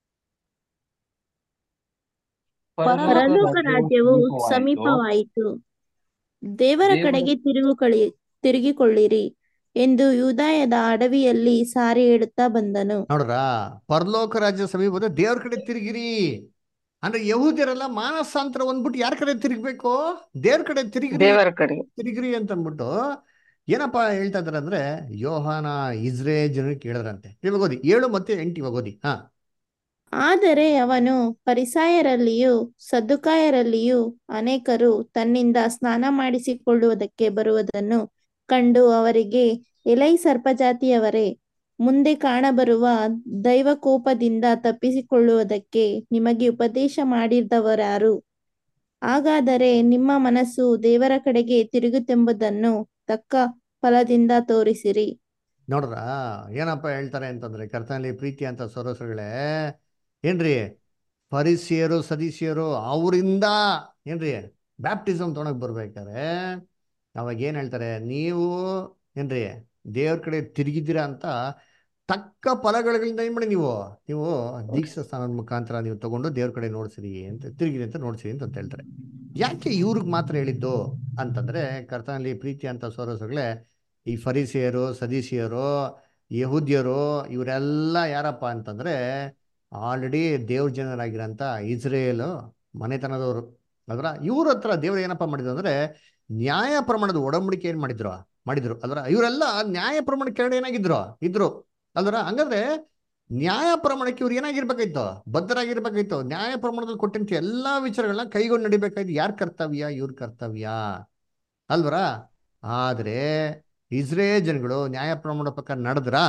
ಪರಲೋಕ ರಾಜ್ಯವು ಸಮೀಪವಾಯಿತು ದೇವರ ದೇವರು- ಕಡೆಗೆ ತಿರುಗುಕೊಳ್ಳಿ ತಿರುಗಿಕೊಳ್ಳಿರಿ ಎಂದು ಯೂದಾಯದ ಅಡವಿಯಲ್ಲಿ ಸಾರಿ ಹೇಳುತ್ತಾ ಬಂದನು ನೋಡ್ರ ಪರಲೋಕ ರಾಜ್ಯ ಸಮೀಪದ ದೇವ್ರ ಕಡೆ ತಿರುಗಿರಿ ಅಂದ್ರೆ ಯಹೂದ್ಯರೆಲ್ಲ ಮಾನಸಾಂತರ ಒಂದ್ಬಿಟ್ಟು ಯಾರ ಕಡೆ ತಿರುಗ್ಬೇಕು ದೇವ್ರ ಕಡೆ ತಿರುಗಿರಿ ದೇವರ ಕಡೆ ತಿರುಗಿರಿ ಅಂತ ಅಂದ್ಬಿಟ್ಟು ಏನಪ್ಪಾ ಹೇಳ್ತಾ ಇದಾರೆ ಅಂದ್ರೆ ಯೋಹಾನ ಇಸ್ರೇ ಜನರಿಗೆ ಕೇಳಿದ್ರಂತೆ ಇವಾಗ ಓದಿ ಏಳು ಮತ್ತೆ ಎಂಟು ಇವಾಗ ಓದಿ ಹಾ ಆದರೆ ಅವನು ಪರಿಸಾಯರಲ್ಲಿಯೂ ಸದ್ದುಕಾಯರಲ್ಲಿಯೂ ಅನೇಕರು ತನ್ನಿಂದ ಸ್ನಾನ ಮಾಡಿಸಿಕೊಳ್ಳುವುದಕ್ಕೆ ಬರುವುದನ್ನು ಕಂಡು ಅವರಿಗೆ ಎಲೈ ಸರ್ಪಜಾತಿಯವರೇ ಮುಂದೆ ಕಾಣಬರುವ ದೈವಕೋಪದಿಂದ ತಪ್ಪಿಸಿಕೊಳ್ಳುವುದಕ್ಕೆ ನಿಮಗೆ ಉಪದೇಶ ಮಾಡಿದವರಾರು ಹಾಗಾದರೆ ನಿಮ್ಮ ಮನಸ್ಸು ದೇವರ ಕಡೆಗೆ ತಿರುಗುತ್ತೆಂಬುದನ್ನು ತಕ್ಕ ಫಲದಿಂದ ತೋರಿಸಿರಿ ನೋಡ್ರ ಏನಪ್ಪ ಹೇಳ್ತಾರೆ ಅಂತಂದ್ರೆ ಕರ್ತನಲ್ಲಿ ಪ್ರೀತಿ ಅಂತ ಸೊರಸಗಳೇ ಏನ್ರಿ ಪರಿಸಿಯರು ಸದಸ್ಯರು ಅವರಿಂದ ಏನ್ರಿ ಬ್ಯಾಪ್ಟಿಸಮ್ ತೊಗೊಂಡೋಗಿ ಬರ್ಬೇಕಾರೆ ಅವಾಗ ಏನ್ ಹೇಳ್ತಾರೆ ನೀವು ಏನ್ರಿ ದೇವ್ರ ಕಡೆ ತಿರುಗಿದ್ದೀರಾ ಅಂತ ತಕ್ಕ ಫಲಗಳಿಂದ ಏನ್ ಮಾಡಿ ನೀವು ನೀವು ದೀಕ್ಷಾ ಸ್ಥಾನದ ಮುಖಾಂತರ ನೀವು ತಗೊಂಡು ದೇವ್ರ ಕಡೆ ನೋಡ್ಸಿರಿ ಅಂತ ತಿರುಗಿರಿ ಅಂತ ನೋಡ್ಸಿರಿ ಅಂತ ಹೇಳ್ತಾರೆ ಯಾಕೆ ಇವ್ರಿಗೆ ಮಾತ್ರ ಹೇಳಿದ್ದು ಅಂತಂದ್ರೆ ಕರ್ತನಲ್ಲಿ ಪ್ರೀತಿ ಅಂತ ಸೋರಸಗಳೇ ಈ ಫರಿಸಿಯರು ಸದೀಸಿಯರು ಯಹೂದ್ಯರು ಇವರೆಲ್ಲ ಯಾರಪ್ಪ ಅಂತಂದ್ರೆ ಆಲ್ರೆಡಿ ದೇವ್ರ ಜನರಾಗಿರೋಂಥ ಇಸ್ರೇಲ್ ಮನೆತನದವರು ಅದರ ಇವ್ರ ಹತ್ರ ದೇವ್ರು ಏನಪ್ಪ ಮಾಡಿದ್ರು ಅಂದ್ರೆ ನ್ಯಾಯ ಪ್ರಮಾಣದ ಒಡಂಬಡಿಕೆ ಏನ್ ಮಾಡಿದ್ರು ಮಾಡಿದ್ರು ಅದರ ಇವರೆಲ್ಲ ನ್ಯಾಯ ಪ್ರಮಾಣ ಕೆಳಗಡೆ ಏನಾಗಿದ್ರು ಇದ್ರು ಅಲ್ವರ ಹಂಗಂದ್ರೆ ನ್ಯಾಯ ಪ್ರಮಾಣಕ್ಕೆ ಇವ್ರು ಏನಾಗಿರ್ಬೇಕಾಯ್ತು ಬದ್ಧರಾಗಿರ್ಬೇಕಾಯ್ತು ನ್ಯಾಯ ಪ್ರಮಾಣದಲ್ಲಿ ಕೊಟ್ಟಂತ ಎಲ್ಲಾ ವಿಚಾರಗಳನ್ನ ಕೈಗೊಂಡು ನಡಿಬೇಕಾಯ್ತು ಯಾರ ಕರ್ತವ್ಯ ಇವ್ರ ಕರ್ತವ್ಯ ಅಲ್ವರ ಆದ್ರೆ ಇಸ್ರೇಲ್ ಜನಗಳು ನ್ಯಾಯ ಪ್ರಮಾಣ ಪ್ರಕಾರ ನಡೆದ್ರಾ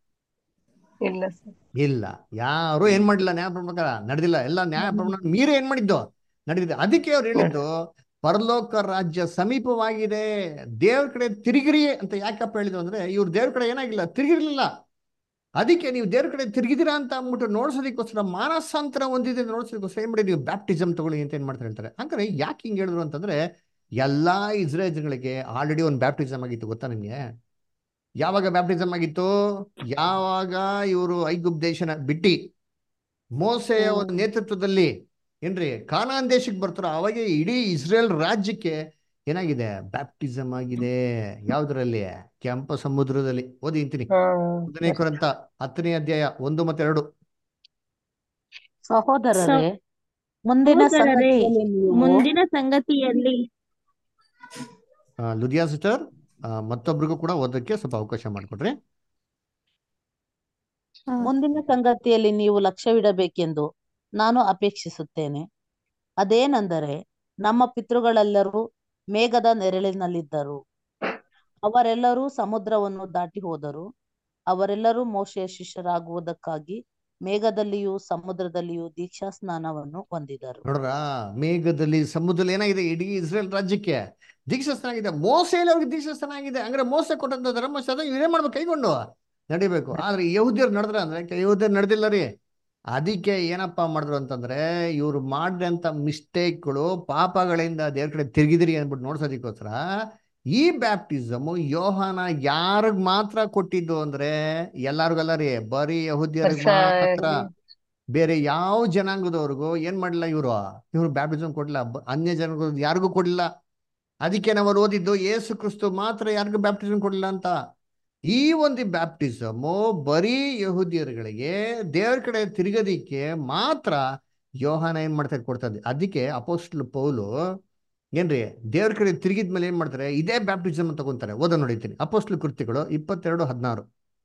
ಇಲ್ಲ ಸರ್ ಇಲ್ಲ ಯಾರು ಏನ್ ಮಾಡಿಲ್ಲ ನ್ಯಾಯ ಪ್ರಮಾಣ ನಡೆದಿಲ್ಲ ಎಲ್ಲ ನ್ಯಾಯ ಪ್ರಮಾಣ ಮೀರಿ ಏನ್ ಮಾಡಿದ್ದು ನಡೆದಿದೆ ಅದಕ್ಕೆ ಅವ್ರು ಹೇಳಿದ್ದು ಪರಲೋಕ ರಾಜ್ಯ ಸಮೀಪವಾಗಿದೆ ದೇವ್ರ ಕಡೆ ತಿರುಗಿರಿ ಅಂತ ಯಾಕಪ್ಪ ಹೇಳಿದ್ರು ಅಂದ್ರೆ ಇವ್ರು ದೇವ್ರ ಕಡೆ ಏನಾಗಿಲ್ಲ ತಿರುಗಿರ್ಲಿಲ್ಲ ಅದಕ್ಕೆ ನೀವು ದೇವ್ರ ಕಡೆ ತಿರುಗಿದಿರಾ ಅಂತ ಅಂದ್ಬಿಟ್ಟು ನೋಡ್ಸೋದಕ್ಕೋಸ್ಕರ ಮಾನಸಾಂತರ ಹೊಂದಿದೆ ಅಂತ ನೋಡ್ಸೋದಕ್ಕೋಸ್ಕರ ಏನ್ ಮಾಡಿ ನೀವು ಬ್ಯಾಪ್ಟಿಸಮ್ ತಗೊಳ್ಳಿ ಅಂತ ಏನ್ ಮಾಡ್ತಾರೆ ಹೇಳ್ತಾರೆ ಹಂಗಾರೆ ಯಾಕೆ ಹಿಂಗ್ ಹೇಳಿದ್ರು ಅಂತಂದ್ರೆ ಎಲ್ಲಾ ಇಸ್ರೇಲ್ ಜನಗಳಿಗೆ ಆಲ್ರೆಡಿ ಒಂದು ಬ್ಯಾಪ್ಟಿಸಮ್ ಆಗಿತ್ತು ಗೊತ್ತಾ ನಿಮ್ಗೆ ಯಾವಾಗ ಬ್ಯಾಪ್ಟಿಸಮ್ ಆಗಿತ್ತು ಯಾವಾಗ ಇವರು ಐಗುಪ್ ದೇಶನ ಬಿಟ್ಟಿ ಮೋಸೆಯ ಒಂದು ನೇತೃತ್ವದಲ್ಲಿ ಏನ್ರಿ ಕಾನಾನ್ ದೇಶಕ್ಕೆ ಬರ್ತಾರೋ ಅವಾಗ ಇಡೀ ಇಸ್ರೇಲ್ ರಾಜ್ಯಕ್ಕೆ ಏನಾಗಿದೆ ಬ್ಯಾಪ್ಟಿಸಮ್ ಆಗಿದೆ ಯಾವ್ದ್ರಲ್ಲಿ ಕೆಂಪ ಸಮುದ್ರದಲ್ಲಿ ಓದಿ ಇಂತೀನಿ ಹಾ ಒಂದನೇ ಕೊರಂತ ಹತ್ತನೇ ಅಧ್ಯಾಯ ಒಂದು ಮತ್ತೆ ಎರಡು ಸಹೋದರರೇ ಮುಂದಿನ ಸಹೋದರರೇ, ಸಂಗತಿಯಲ್ಲಿ ನೀವು ಮುಂದಿನ ಸಂಗತಿಯಲ್ಲಿ ಆ, ಲುಧಿಯಾ ಸಿಸ್ಟರ್ ಮತ್ತೊಬ್ರಿಗೂ ಕೂಡ ಓದಕ್ಕೆ ಸ್ವಲ್ಪ ಅವಕಾಶ ಮಾಡಿಕೊಡ್ರಿ ಆ, ಮುಂದಿನ ಸಂಗತಿಯಲ್ಲಿ ನೀವು ಲಕ್ಷ್ಯವಿಡಬೇಕೆಂದು ನಾನು ಅಪೇಕ್ಷಿಸುತ್ತೇನೆ ಅದೇನೆಂದರೆ ನಮ್ಮ ಪಿತೃಗಳೆಲ್ಲರೂ ಮೇಘದ ನೆರಳಿನಲ್ಲಿದ್ದರು ಅವರೆಲ್ಲರೂ ಸಮುದ್ರವನ್ನು ದಾಟಿ ಹೋದರು ಅವರೆಲ್ಲರೂ ಮೋಶೆಯ ಶಿಷ್ಯರಾಗುವುದಕ್ಕಾಗಿ ಮೇಘದಲ್ಲಿಯೂ ಸಮುದ್ರದಲ್ಲಿಯೂ ದೀಕ್ಷಾ ಸ್ನಾನವನ್ನು ಹೊಂದಿದರು ನೋಡ್ರ ಮೇಘದಲ್ಲಿ ಸಮುದ್ರದಲ್ಲಿ ಏನಾಗಿದೆ ಇಡೀ ಇಸ್ರೇಲ್ ರಾಜ್ಯಕ್ಕೆ ದೀಕ್ಷಾಸ್ಥಾನ ಆಗಿದೆ ಮೋಸೆಯಲ್ಲಿ ಅವ್ರಿಗೆ ದೀಕ್ಷಾಸ್ಥಾನ ಆಗಿದೆ ಹಂಗಾರೆ ಮೋಸ ಕೊಟ್ಟಂತ ಧರ್ಮಶಾಸ್ತ್ರ ಇವ್ರೇನ್ ಮಾಡ್ಬೇಕು ಕೈಗೊಂಡು ನಡಿಬೇಕು ಆದ್ರೆ ಯಹೂದ್ಯರು ನಡೆದ್ರ ಅಂದ್ರೆ ಯಹೂದ್ಯರು ನಡೆದಿಲ್ಲ ರೀ ಅದಕ್ಕೆ ಏನಪ್ಪಾ ಮಾಡಿದ್ರು ಅಂತಂದ್ರೆ ಇವ್ರು ಮಾಡಿದಂತ ಮಿಸ್ಟೇಕ್ಗಳು ಪಾಪಗಳಿಂದ ದೇವ್ರ ಕಡೆ ತಿರುಗಿದಿರಿ ಅಂದ್ಬಿಟ್ಟು ನೋಡ್ಸೋದಕ್ಕೋಸ್ಕರ ಈ ಬ್ಯಾಪ್ಟಿಸಮ್ ಯೋಹಾನ ಯಾರಿಗ್ ಮಾತ್ರ ಕೊಟ್ಟಿದ್ದು ಅಂದ್ರೆ ಎಲ್ಲಾರ್ಗಲ್ಲ ರೀ ಬರೀ ಯಹೂದ್ಯರಿಗೆ ಮಾತ್ರ ಬೇರೆ ಯಾವ ಜನಾಂಗದವ್ರಿಗೂ ಏನ್ ಮಾಡಲಿಲ್ಲ ಇವರು ಇವರು ಬ್ಯಾಪ್ಟಿಸಮ್ ಕೊಡ್ಲಿಲ್ಲ ಬ- ಅನ್ಯ ಜನಗಳು ಯಾರಿಗೂ ಕೊಡ್ಲಿಲ್ಲ ಅದಕ್ಕೆ ನಾವು ಓದಿದ್ದು ಯೇಸು ಕ್ರಿಸ್ತು ಮಾತ್ರ ಯಾರಿಗೂ ಬ್ಯಾಪ್ಟಿಸಮ್ ಕೊಡ್ಲಿಲ್ಲ ಅಂತ ಈ ಒಂದು ಬ್ಯಾಪ್ಟಿಸಮ್ ಬರೀ ಯಹೂದಿಯರುಗಳಿಗೆ ದೇವ್ರ ಕಡೆ ತಿರುಗೋದಿಕ್ಕೆ ಮಾತ್ರ ಯೋಹಾನ ಏನ್ ಮಾಡ್ತಾರೆ ಕೊಡ್ತದೆ ಅದಕ್ಕೆ ಅಪೋಸ್ಟ್ಲ್ ಪೌಲು ಏನ್ರಿ ದೇವ್ರ ಕಡೆ ತಿರುಗಿದ್ಮೇಲೆ ಏನ್ ಮಾಡ್ತಾರೆ ಇದೇ ಬ್ಯಾಪ್ಟಿಸಮ್ ತಗೊಂತಾರೆ ಓದ ನೋಡಿತೀನಿ ಅಪೋಸ್ಟ್ಲ್ ಕೃತ್ಯಗಳು ಇಪ್ಪತ್ತೆರಡು ಹದಿನಾರು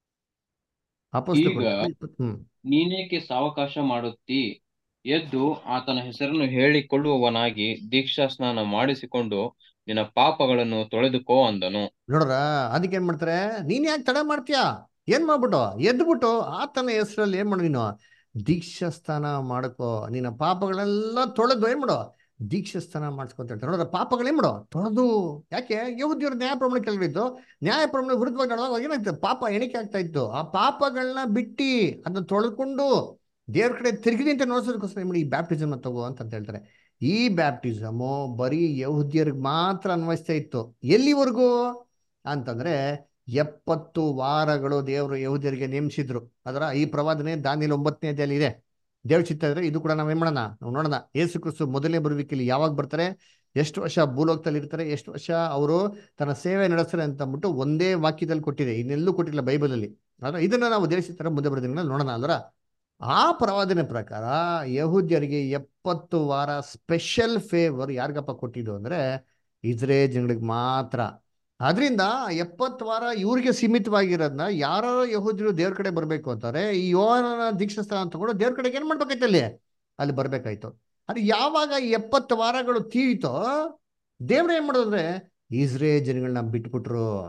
ಅಪೋಸ್ಟ್ಲ್ ಈಗ ಕೃತ್ಯಗಳು ಇಪ್ಪತ್ ಹ್ಮ್ ನೀನೇಕೆ ಸಾವಕಾಶ ಮಾಡುತ್ತೀ ಎದ್ದು ಆತನ ಹೆಸರನ್ನು ಹೇಳಿಕೊಳ್ಳುವವನಾಗಿ ದೀಕ್ಷಾ ಸ್ನಾನ ಮಾಡಿಸಿಕೊಂಡು ನಿನ್ನ ಪಾಪಗಳನ್ನು ತೊಳೆದುಕೋ ಅಂದನು ನೋಡ್ರ ಅದಕ್ಕೆ ಏನ್ ಮಾಡ್ತಾರೆ ನೀನ್ ಯಾಕೆ ತಡ ಮಾಡ್ತೀಯಾ ಏನ್ ಮಾಡ್ಬಿಟ್ಟು ಎದ್ಬಿಟ್ಟು ಆತನ ಹೆಸರಲ್ಲಿ ಏನ್ ಮಾಡು ನೀನು ದೀಕ್ಷಾಸ್ಥಾನ ಮಾಡ್ಕೋ ನಿನ್ನ ಪಾಪಗಳೆಲ್ಲ ತೊಳೆದು ಏನ್ ಮಾಡು ದೀಕ್ಷಾಸ್ಥಾನ ಮಾಡಿಸ್ಕೊ ಅಂತ ಹೇಳ್ತಾರೆ ನೋಡ್ರ ಪಾಪಗಳು ಏನ್ ಮಾಡು ತೊಳೆದು ಯಾಕೆ ಯಹೂದ್ಯರು ನ್ಯಾಯ ಪ್ರಮಾಣ ಕೆಳಗಿದ್ದು ನ್ಯಾಯ ಪ್ರಮಾಣ ವಿರುದ್ಧವಾಗಿ ನಡೆದಾಗ ಏನಾಗ್ತದೆ ಪಾಪ ಎಣಿಕೆ ಆಗ್ತಾ ಇತ್ತು ಆ ಪಾಪಗಳನ್ನ ಬಿಟ್ಟಿ ಅದನ್ನ ತೊಳೆದುಕೊಂಡು ದೇವ್ರ ಕಡೆ ತಿರುಗಿದೆ ಅಂತ ನೋಡ್ಸೋದಕ್ಕೋಸ್ಕರ ಏನ್ ಮಾಡಿ ಈ ಬ್ಯಾಪ್ಟಿಸಮ್ ತಗೋ ಅಂತ ಹೇಳ್ತಾರೆ ಈ ಬ್ಯಾಪ್ಟಿಸಮು ಬರೀ ಯಹೂದ್ಯರಿಗೆ ಮಾತ್ರ ಅನ್ವಯಿಸ್ತಾ ಇತ್ತು ಎಲ್ಲಿವರೆಗೂ ಅಂತಂದ್ರೆ ಎಪ್ಪತ್ತು ವಾರಗಳು ದೇವರು ಯಹೂದ್ಯರಿಗೆ ನೇಮಿಸಿದ್ರು ಅದರ ಈ ಪ್ರವಾದನೆ ದಾನಿಯಲ್ಲಿ ಒಂಬತ್ತನೇ ಅಧ್ಯಾಯಲ್ಲಿ ಇದೆ ದೇವ್ರ ಚಿತ್ತ ಇದ್ರೆ ಇದು ಕೂಡ ನಾವೇನ್ ಮಾಡೋಣ ನಾವು ನೋಡೋಣ ಯೇಸು ಕ್ರಿಸ್ತು ಮೊದಲನೇ ಬರುವಿಕೆಯಲ್ಲಿ ಯಾವಾಗ ಬರ್ತಾರೆ ಎಷ್ಟು ವರ್ಷ ಭೂಲೋಕದಲ್ಲಿ ಇರ್ತಾರೆ ಎಷ್ಟು ವರ್ಷ ಅವರು ತನ್ನ ಸೇವೆ ನಡೆಸ್ತಾರೆ ಅಂತ ಅಂದ್ಬಿಟ್ಟು ಒಂದೇ ವಾಕ್ಯದಲ್ಲಿ ಕೊಟ್ಟಿದೆ ಇನ್ನೆಲ್ಲೂ ಕೊಟ್ಟಿಲ್ಲ ಬೈಬಲಲ್ಲಿ ಆದ್ರೆ ಇದನ್ನ ನಾವು ದೇಶ ತರ ಮುಂದೆ ಬರೋದ್ರಿಂದ ನೋಡೋಣ ಅಲ್ರ ಆ ಪ್ರವಾದನೆ ಪ್ರಕಾರ ಯಹೂದ್ಯರಿಗೆ ಎಪ್ಪತ್ತು ವಾರ ಸ್ಪೆಷಲ್ ಫೇವರ್ ಯಾರಿಗಪ್ಪ ಕೊಟ್ಟಿದ್ದು ಅಂದ್ರೆ ಇಸ್ರೇಲ್ ಜನಗಳಿಗೆ ಮಾತ್ರ ಅದರಿಂದ ಎಪ್ಪತ್ತು ವಾರ ಇವ್ರಿಗೆ ಸೀಮಿತವಾಗಿರೋದನ್ನ ಯಾರೋ ಯಹೂದ್ಯರು ದೇವ್ರ ಕಡೆ ಬರಬೇಕು ಅಂತಾರೆ ಈ ಯೋಹನ ದೀಕ್ಷಾಸ್ಥಾನ ತಗೊಂಡು ದೇವ್ರ ಕಡೆಗೆ ಏನ್ ಮಾಡ್ಬೇಕಾಯ್ತು ಅಲ್ಲಿ ಅಲ್ಲಿ ಬರ್ಬೇಕಾಯ್ತು ಅದು ಯಾವಾಗ ಈ ಎಪ್ಪತ್ತು ವಾರಗಳು ತೀರಿತೋ ದೇವ್ರ ಏನ್ ಮಾಡೋದಂದ್ರೆ ಇಸ್ರೇಲ್ ಜನಗಳನ್ನ ಬಿಟ್ಬಿಟ್ರು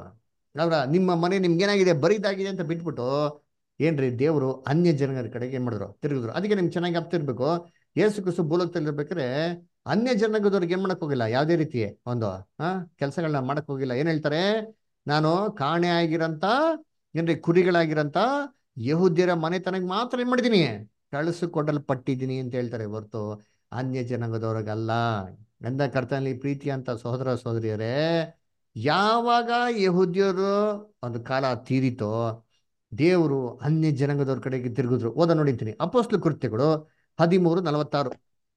ಅವರ ನಿಮ್ಮ ಮನೆ ನಿಮ್ಗೇನಾಗಿದೆ ಬರಿದಾಗಿದೆ ಅಂತ ಬಿಟ್ಬಿಟ್ಟು ಏನ್ರಿ ದೇವರು ಅನ್ಯ ಜನರ ಕಡೆಗೆ ಏನ್ ಮಾಡಿದ್ರು ತಿರುಗಿದ್ರು ಅದಕ್ಕೆ ನಿಮ್ಗೆ ಚೆನ್ನಾಗಿ ಅಪ್ತಿರ್ಬೇಕು ಏಸು ಕ್ರಿಸ್ತು ಭೂಲೋಕದಲ್ಲಿರ್ಬೇಕಾದ್ರೆ ಅನ್ಯ ಜನಾಂಗದವ್ರಿಗೆ ಏನ್ ಮಾಡಕ್ ಹೋಗಿಲ್ಲ ಯಾವುದೇ ರೀತಿ ಒಂದು ಆ ಕೆಲಸಗಳನ್ನ ಮಾಡಕ್ ಹೋಗಿಲ್ಲ ಏನ್ ಹೇಳ್ತಾರೆ ನಾನು ಕಾಣೆ ಆಗಿರಂತ ಏನ್ರಿ ಕುರಿಗಳಾಗಿರಂತ ಯಹೂದ್ಯರ ಮನೆತನಕ್ಕೆ ಮಾತ್ರ ಏನ್ ಮಾಡಿದೀನಿ ಕಳಿಸಿಕೊಡಲ್ಪಟ್ಟಿದ್ದೀನಿ ಅಂತ ಹೇಳ್ತಾರೆ ಹೊರ್ತು ಅನ್ಯ ಜನಾಂಗದವ್ರಿಗಲ್ಲ ಎಂದ ಕರ್ತನಲ್ಲಿ ಪ್ರೀತಿ ಅಂತ ಸಹೋದರ ಸಹೋದರಿಯರೇ ಯಾವಾಗ ಯಹೂದ್ಯರು ಒಂದು ಕಾಲ ತೀರಿತೋ ದೇವರು ಅನ್ಯ ಜನಾಂಗದವ್ರ ಕಡೆಗೆ ತಿರುಗಿದ್ರು ಓದ ನೋಡಿದ್ದೀನಿ ಅಪೋಸ್ಲು ಕೃತ್ಯಗಳು ಹದಿಮೂರು ನಲವತ್ತಾರು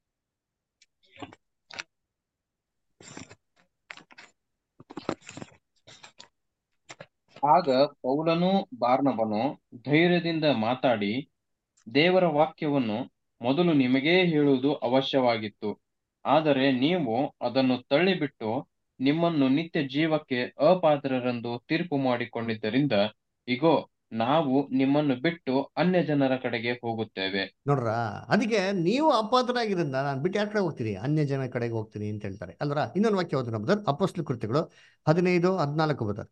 ಆಗ ಪೌಲನೂ ಬಾರ್ನಬನು ಧೈರ್ಯದಿಂದ ಮಾತಾಡಿ ದೇವರ ವಾಕ್ಯವನ್ನು ಮೊದಲು ನಿಮಗೇ ಹೇಳುವುದು ಅವಶ್ಯವಾಗಿತ್ತು ಆದರೆ ನೀವು ಅದನ್ನು ತಳ್ಳಿಬಿಟ್ಟು ನಿಮ್ಮನ್ನು ನಿತ್ಯ ಜೀವಕ್ಕೆ ಅಪಾತ್ರರೆಂದು ತೀರ್ಪು ಮಾಡಿಕೊಂಡಿದ್ದರಿಂದ ಇಗೋ ನಾವು ನಿಮ್ಮನ್ನು ಬಿಟ್ಟು ಅನ್ಯ ಜನರ ಕಡೆಗೆ ಹೋಗುತ್ತೇವೆ ನೋಡ್ರ ಅದಕ್ಕೆ ನೀವು ಅಪಾತ್ರರಾಗಿರಿಂದ ನಾನು ಬಿಟ್ಟು ಯಾರ ಕಡೆ ಹೋಗ್ತೀನಿ ಅನ್ಯ ಜನ ಕಡೆಗೆ ಹೋಗ್ತೀನಿ ಅಂತ ಹೇಳ್ತಾರೆ ಅಲ್ರ ಇನ್ನೊಂದು ವಾಕ್ಯ ಹೋದ್ರೆ ಬದರ್ ಅಪೋಸ್ಲು ಕೃತ್ಯಗಳು ಹದಿನೈದು ಹದಿನಾಲ್ಕು ಬದರ್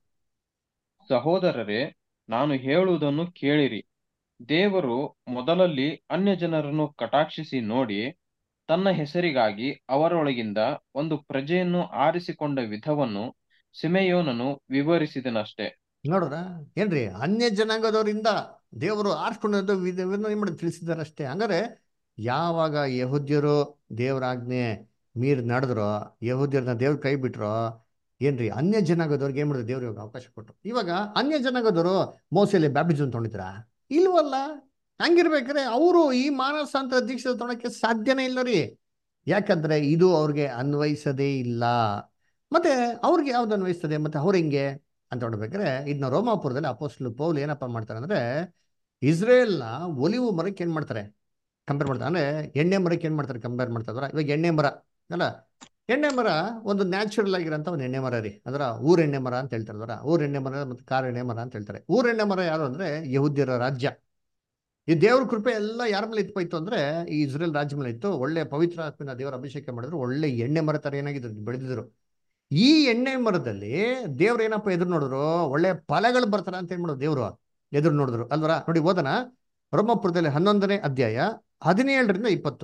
ಸಹೋದರರೇ ನಾನು ಹೇಳುವುದನ್ನು ಕೇಳಿರಿ ದೇವರು ಮೊದಲಲ್ಲಿ ಅನ್ಯ ಜನರನ್ನು ಕಟಾಕ್ಷಿಸಿ ನೋಡಿ ತನ್ನ ಹೆಸರಿಗಾಗಿ ಅವರೊಳಗಿಂದ ಒಂದು ಪ್ರಜೆಯನ್ನು ಆರಿಸಿಕೊಂಡ ವಿಧವನ್ನು ಸಿಮೆಯೋನನು ವಿವರಿಸಿದನಷ್ಟೇ ನೋಡ್ರ ಏನ್ರಿ ಅನ್ಯ ಜನಾಂಗದವರಿಂದ ದೇವರು ಆರಿಸ್ಕೊಂಡದ್ದು ವಿಧವನ್ನು ಏನ್ ಮಾಡಿ ತಿಳಿಸಿದಾರಷ್ಟೇ ಹಂಗಾರೆ ಯಾವಾಗ ಯಹೂದ್ಯರು ದೇವರ ಆಜ್ಞೆ ಮೀರ್ ನಡೆದ್ರೋ ಯಹೂದ್ಯರನ್ನ ದೇವ್ರ ಕೈ ಬಿಟ್ರೋ ಏನ್ರಿ ಅನ್ಯ ಜನಾಂಗದವ್ರಿಗೆ ಏನ್ ಮಾಡಿದ್ರು ದೇವ್ರ ಇವಾಗ ಅವಕಾಶ ಕೊಟ್ಟರು ಇವಾಗ ಅನ್ಯ ಜನಾಂಗದವರು ಮೋಸೆಯಲ್ಲಿ ಬ್ಯಾಪ್ಟಿಸಮ್ ತೊಗೊಂಡಿದ್ರ ಇಲ್ವಲ್ಲ ಹಂಗಿರ್ಬೇಕಾದ್ರೆ ಅವರು ಈ ಮಾನಸಾಂತರ ದೀಕ್ಷೆ ತೊಗೊಳಕ್ಕೆ ಸಾಧ್ಯನೇ ಇಲ್ಲ ರೀ ಯಾಕಂದ್ರೆ ಇದು ಅವ್ರಿಗೆ ಅನ್ವಯಿಸದೇ ಇಲ್ಲ ಮತ್ತೆ ಅವ್ರಿಗೆ ಯಾವ್ದು ಅನ್ವಯಿಸ್ತದೆ ಮತ್ತೆ ಅವ್ರು ಹೆಂಗೆ ಅಂತ ನೋಡ್ಬೇಕಾದ್ರೆ ಇದನ್ನ ರೋಮಾಪುರದಲ್ಲಿ ಅಪೋಸ್ಲು ಪೌಲ್ ಏನಪ್ಪ ಮಾಡ್ತಾರೆ ಅಂದ್ರೆ ಇಸ್ರೇಲ್ನ ಒಲಿವು ಮರಕ್ಕೆ ಏನ್ ಮಾಡ್ತಾರೆ ಕಂಪೇರ್ ಮಾಡ್ತಾರೆ ಅಂದ್ರೆ ಎಣ್ಣೆ ಮರಕ್ಕೆ ಏನ್ ಮಾಡ್ತಾರೆ ಕಂಪೇರ್ ಮಾಡ್ತಾರೆ ಇವಾಗ ಎಣ್ಣೆ ಮರ ಅಲ್ಲ ಎಣ್ಣೆ ಮರ ಒಂದು ನ್ಯಾಚುರಲ್ ಆಗಿರೋಂಥ ಒಂದು ಎಣ್ಣೆ ಮರ ರೀ ಅದರ ಊರ್ ಎಣ್ಣೆ ಮರ ಅಂತ ಹೇಳ್ತಾರೆ ಅದರ ಊರ್ ಎಣ್ಣೆ ಮರ ಮತ್ತು ಕಾರ್ ಎಣ್ಣೆ ಮರ ಅಂತ ಹೇಳ್ತಾರೆ ಊರ್ ಎಣ್ಣೆ ಮರ ಯಾರು ಅಂದ್ರೆ ಯಹೂದ್ಯರ ರಾಜ್ಯ ಈ ದೇವ್ರ ಕೃಪೆ ಎಲ್ಲ ಯಾರ ಮೇಲೆ ಇತ್ತು ಅಂದ್ರೆ ಈ ಇಸ್ರೇಲ್ ರಾಜ್ಯ ಮೇಲೆ ಇತ್ತು ಒಳ್ಳೆ ಪವಿತ್ರ ಆತ್ಮನ ದೇವರ ಅಭಿಷೇಕ ಮಾಡಿದ್ರು ಒಳ್ಳೆ ಎಣ್ಣೆ ಮರ ತರ ಏನಾಗಿದ್ರು ಬೆಳೆದಿದ್ರು ಈ ಎಣ್ಣೆ ಮರದಲ್ಲಿ ದೇವ್ರು ಏನಪ್ಪ ಎದುರು ನೋಡಿದ್ರು ಒಳ್ಳೆ ಫಲಗಳು ಬರ್ತಾರ ಅಂತ ಏನ್ ಮಾಡೋದು ದೇವ್ರು ಎದುರು ನೋಡಿದ್ರು ಅಲ್ವರ ನೋಡಿ ಓದನ ರೋಮಪುರದಲ್ಲಿ ಹನ್ನೊಂದನೇ ಅಧ್ಯಾಯ ಹದಿನೇಳರಿಂದ ಇಪ್ಪತ್ತು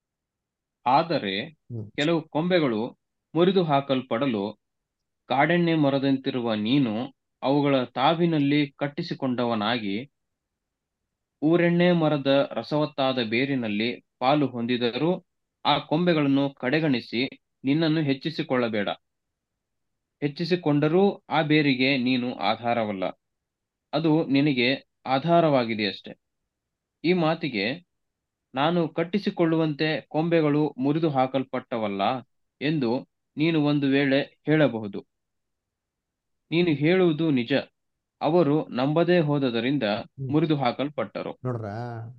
ಆದರೆ ಹ್ಮ್. ಕೆಲವು ಕೊಂಬೆಗಳು ಮುರಿದು ಹಾಕಲ್ಪಡಲು ಕಾಡೆಣ್ಣೆ ಮರದಂತಿರುವ ನೀನು ಅವುಗಳ ತಾವಿನಲ್ಲಿ ಕಟ್ಟಿಸಿಕೊಂಡವನಾಗಿ ಊರೆಣ್ಣೆ ಮರದ ರಸವತ್ತಾದ ಬೇರಿನಲ್ಲಿ ಪಾಲು ಹೊಂದಿದರೂ ಆ ಕೊಂಬೆಗಳನ್ನು ಕಡೆಗಣಿಸಿ ನಿನ್ನನ್ನು ಹೆಚ್ಚಿಸಿಕೊಳ್ಳಬೇಡ ಹೆಚ್ಚಿಸಿಕೊಂಡರೂ ಆ ಬೇರಿಗೆ ನೀನು ಆಧಾರವಲ್ಲ ಅದು ನಿನಗೆ ಆಧಾರವಾಗಿದೆಯಷ್ಟೆ ಈ ಮಾತಿಗೆ ನಾನು ಕಟ್ಟಿಸಿಕೊಳ್ಳುವಂತೆ ಕೊಂಬೆಗಳು ಮುರಿದು ಹಾಕಲ್ಪಟ್ಟವಲ್ಲ ಎಂದು ನೀನು ಒಂದು ವೇಳೆ ಹೇಳಬಹುದು ನೀನು ಹೇಳುವುದು ನಿಜ ಅವರು ನಂಬದೇ ಹೋದದರಿಂದ ಮುರಿದು ಹಾಕಲ್ಪಟ್ಟರು ನೋಡ್ರ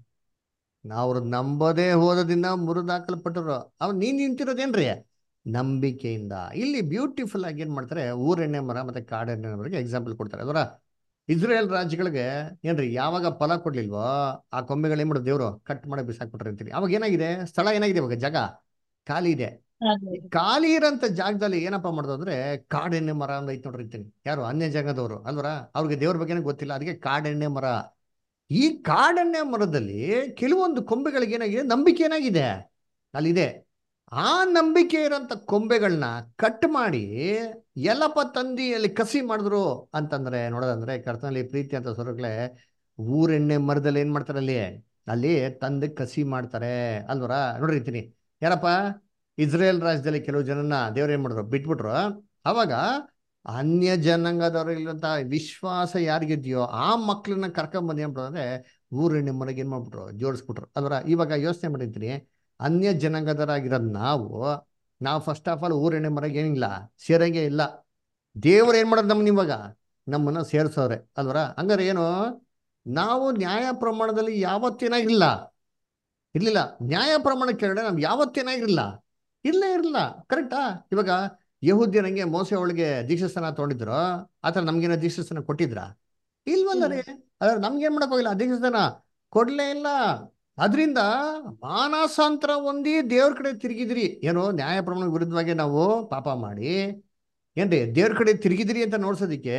ಅವ್ರು ನಂಬದೇ ಹೋದದಿಂದ ಮುರಿದು ಹಾಕಲ್ಪಟ್ಟರು ಅವ್ ನೀನ್ ನಿಂತಿರೋದೇನ್ರಿ ನಂಬಿಕೆಯಿಂದ ಇಲ್ಲಿ ಬ್ಯೂಟಿಫುಲ್ ಆಗಿ ಏನ್ ಮಾಡ್ತಾರೆ ಊರೆಣ್ಣೆ ಮರ ಮತ್ತೆ ಕಾಡೆಣ್ಣೆ ಮರಗೆ ಎಕ್ಸಾಂಪಲ್ ಕೊಡ್ತಾರೆ ಅದರ ಇಸ್ರೇಲ್ ರಾಜ್ಯಗಳಿಗೆ ಏನ್ರಿ ಯಾವಾಗ ಫಲ ಕೊಡ್ಲಿಲ್ವೋ ಆ ಕೊಂಬೆಗಳು ಏನ್ ಮಾಡೋದು ದೇವ್ರು ಕಟ್ ಮಾಡಿ ಬಿಸಾಕ್ಬಿಟ್ರೆ ಅಂತೀನಿ ಅವಾಗ ಏನಾಗಿದೆ ಸ್ಥಳ ಏನಾಗಿದೆ ಇವಾಗ ಜಾಗ ಖಾಲಿ ಇದೆ ಈ ಖಾಲಿ ಇರೋಂಥ ಜಾಗದಲ್ಲಿ ಏನಪ್ಪಾ ಮಾಡೋದು ಅಂದ್ರೆ ಕಾಡೆಣ್ಣೆ ಮರ ಅಂತ ಐತ್ ನೋಡ್ರಿ ಅಂತೀನಿ ಯಾರು ಅನ್ಯ ಜಾಗದವರು ಅಲ್ವರ ಅವ್ರಿಗೆ ದೇವ್ರ ಬಗ್ಗೆನೇ ಗೊತ್ತಿಲ್ಲ ಅದಕ್ಕೆ ಕಾಡೆಣ್ಣೆ ಮರ ಈ ಕಾಡೆಣ್ಣೆ ಮರದಲ್ಲಿ ಕೆಲವೊಂದು ಕೊಂಬೆಗಳಿಗೆ ಏನಾಗಿದೆ ನಂಬಿಕೆ ಏನಾಗಿದೆ ಅಲ್ಲಿದೆ ಆ ನಂಬಿಕೆ ಇರೋಂಥ ಕೊಂಬೆಗಳನ್ನ ಕಟ್ ಮಾಡಿ ಎಲ್ಲಪ್ಪ ತಂದಿ ಅಲ್ಲಿ ಕಸಿ ಮಾಡಿದ್ರು ಅಂತಂದ್ರೆ ನೋಡೋದಂದ್ರೆ ಕರ್ತನಲ್ಲಿ ಪ್ರೀತಿ ಅಂತ ಸ್ವರಗಳೇ ಊರೆಣ್ಣೆ ಮರದಲ್ಲಿ ಏನ್ ಮಾಡ್ತಾರೆ ಅಲ್ಲಿ ಅಲ್ಲಿ ತಂದು ಕಸಿ ಮಾಡ್ತಾರೆ ಅಲ್ವರ ನೋಡಿರ್ತೀನಿ ಯಾರಪ್ಪ ಇಸ್ರೇಲ್ ರಾಜ್ಯದಲ್ಲಿ ಕೆಲವು ಜನನ ದೇವ್ರು ಏನ್ ಮಾಡಿದ್ರು ಬಿಟ್ಬಿಟ್ರು ಅವಾಗ ಅನ್ಯ ಜನಾಂಗದವರಿಗಿರುವಂತ ವಿಶ್ವಾಸ ಯಾರಿಗಿದೆಯೋ ಆ ಮಕ್ಳನ್ನ ಕರ್ಕೊಂಬಂದು ಏನ್ ಅಂದ್ರೆ ಊರೆಣ್ಣೆ ಮನೆಗೆ ಏನ್ ಮಾಡ್ಬಿಟ್ರು ಜೋಡಿಸ್ಬಿಟ್ರು ಅಲ್ವರ ಇವಾಗ ಯೋಚನೆ ಮಾಡಿರ್ತೀನಿ ಅನ್ಯ ಜನಾಂಗದರಾಗಿರೋದು ನಾವು ನಾವು ಫಸ್ಟ್ ಆಫ್ ಆಲ್ ಊರೆಣ್ಣೆ ಮನೆಗೆ ಏನಿಲ್ಲ ಸೇರಂಗೆ ಇಲ್ಲ ದೇವ್ರು ಏನ್ ಮಾಡೋದು ನಮ್ಮನ್ನ ಇವಾಗ ನಮ್ಮನ್ನ ಸೇರ್ಸೋರೆ ಅಲ್ವರ ಹಂಗಾರೆ ಏನು ನಾವು ನ್ಯಾಯ ಪ್ರಮಾಣದಲ್ಲಿ ಯಾವತ್ತೇನಾಗಿಲ್ಲ ಇರ್ಲಿಲ್ಲ ನ್ಯಾಯ ಪ್ರಮಾಣ ಕೆಳಗಡೆ ನಾವು ಯಾವತ್ತೇನಾಗಿರಲಿಲ್ಲ ಇಲ್ಲೇ ಇರಲಿಲ್ಲ ಕರೆಕ್ಟಾ ಇವಾಗ ಯಹೂದ್ಯರಂಗೆ ಮೋಸೆ ಒಳಗೆ ದೀಕ್ಷಾಸ್ಥಾನ ತಗೊಂಡಿದ್ರು ಆತರ ನಮ್ಗೇನೋ ದೀಕ್ಷಾಸ್ಥಾನ ಕೊಟ್ಟಿದ್ರ ಇಲ್ವಲ್ಲ ರೀ ಅದ್ರ ನಮ್ಗೇನ್ ಮಾಡಕ್ ಹೋಗಿಲ್ಲ ದೀಕ್ಷಾಸ್ಥಾನ ಕೊಡ್ಲೇ ಇಲ್ಲ ಅದರಿಂದ ಮಾನಸಾಂತರ ಹೊಂದಿ ದೇವ್ರ ಕಡೆ ತಿರುಗಿದ್ರಿ ಏನೋ ನ್ಯಾಯ ಪ್ರಮಾಣ ವಿರುದ್ಧವಾಗಿ ನಾವು ಪಾಪ ಮಾಡಿ ಏನ್ರಿ ದೇವ್ರ ಕಡೆ ತಿರುಗಿದ್ರಿ ಅಂತ ನೋಡ್ಸೋದಿಕ್ಕೆ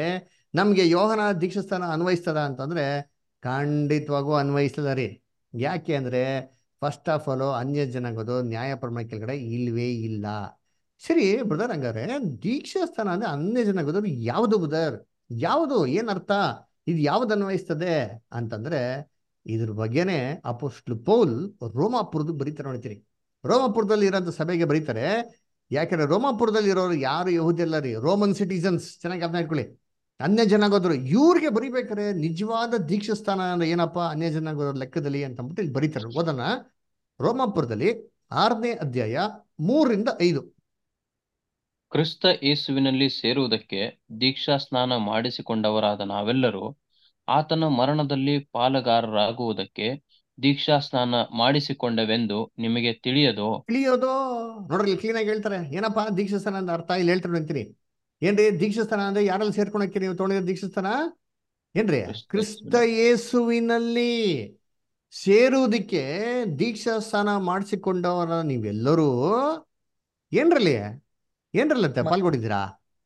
ನಮ್ಗೆ ಯೋಹನ ದೀಕ್ಷಾಸ್ಥಾನ ಅನ್ವಯಿಸ್ತದ ಅಂತಂದ್ರೆ ಖಂಡಿತವಾಗೂ ಅನ್ವಯಿಸ್ತದ ರೀ ಯಾಕೆ ಅಂದ್ರೆ ಫಸ್ಟ್ ಆಫ್ ಆಲ್ ಅನ್ಯ ಜನಾಂಗದು ನ್ಯಾಯ ಪ್ರಮಾಣ ಕೆಳಗಡೆ ಇಲ್ವೇ ಇಲ್ಲ ಸರಿ ಬ್ರದರ್ ಹಂಗಾರೆ ದೀಕ್ಷಾಸ್ಥಾನ ಅಂದ್ರೆ ಅನ್ಯ ಜನಾಂಗದವ್ರು ಯಾವುದು ಬ್ರದರ್ ಯಾವುದು ಏನ್ ಅರ್ಥ ಇದು ಯಾವ್ದು ಅನ್ವಯಿಸ್ತದೆ ಅಂತಂದ್ರೆ ಇದ್ರ ಬಗ್ಗೆನೆ ಅಪೋಸ್ಟ್ಲು ಪೌಲ್ ರೋಮಾಪುರದ್ದು ಬರೀತಾರೆ ನೋಡ್ತೀರಿ ರೋಮಾಪುರದಲ್ಲಿ ಇರೋಂಥ ಸಭೆಗೆ ಬರೀತಾರೆ ಯಾಕಂದ್ರೆ ರೋಮಾಪುರದಲ್ಲಿ ಇರೋರು ಯಾರು ಯಹುದಿಲ್ಲ ರೀ ರೋಮನ್ ಸಿಟಿಸನ್ಸ್ ಚೆನ್ನಾಗಿ ಅರ್ಥ ಇಟ್ಕೊಳ್ಳಿ ಅನ್ಯ ಜನಾಂಗದವರು ಇವ್ರಿಗೆ ಬರಿಬೇಕಾರೆ ನಿಜವಾದ ದೀಕ್ಷಾಸ್ಥಾನ ಅಂದ್ರೆ ಏನಪ್ಪಾ ಅನ್ಯ ಜನಾಂಗದವ್ರ ಲೆಕ್ಕದಲ್ಲಿ ಅಂತ ಅಂದ್ಬಿಟ್ಟು ಇಲ್ಲಿ ಬರೀತಾರೆ ಓದೋಣ ರೋಮಾಪುರದಲ್ಲಿ ಆರನೇ ಅಧ್ಯಾಯ ಮೂರರಿಂದ ಐದು ಕ್ರಿಸ್ತ ಯೇಸುವಿನಲ್ಲಿ ಸೇರುವುದಕ್ಕೆ ದೀಕ್ಷಾ ಸ್ನಾನ ಮಾಡಿಸಿಕೊಂಡವರಾದ ನಾವೆಲ್ಲರೂ ಆತನ ಮರಣದಲ್ಲಿ ಪಾಲುಗಾರರಾಗುವುದಕ್ಕೆ ದೀಕ್ಷಾ ಸ್ನಾನ ಮಾಡಿಸಿಕೊಂಡವೆಂದು ನಿಮಗೆ ತಿಳಿಯದೋ ತಿಳಿಯೋದು ನೋಡ್ರಿ ಕ್ಲೀನ್ ಆಗಿ ಹೇಳ್ತಾರೆ ಏನಪ್ಪಾ ದೀಕ್ಷಾಸ್ಥಾನ ಅಂತ ಅರ್ಥ ಇಲ್ಲಿ ಹೇಳ್ತಾರೆ ಅಂತೀನಿ ಏನ್ರಿ ದೀಕ್ಷಾಸ್ಥಾನ ಅಂದ್ರೆ ಯಾರಲ್ಲಿ ಸೇರ್ಕೊಳಕ್ಕೆ ನೀವು ತೊಗೊಂಡಿರೋ ದೀಕ್ಷಾಸ್ಥಾನ ಏನ್ರಿ ಕ್ರಿಸ್ತ ಕ್ರಿಸ್ತ ಯೇಸುವಿನಲ್ಲಿ ಸೇರುವುದಕ್ಕೆ ದೀಕ್ಷಾ ಸ್ನಾನ ಮಾಡಿಸಿಕೊಂಡವರ ನೀವೆಲ್ಲರೂ ಏನ್ರಲ್ಲಿ ಏನ್ರಲ್ಲಂತೆ ಮ- ಪಾಲ್ಗೊಂಡಿದ್ದೀರಾ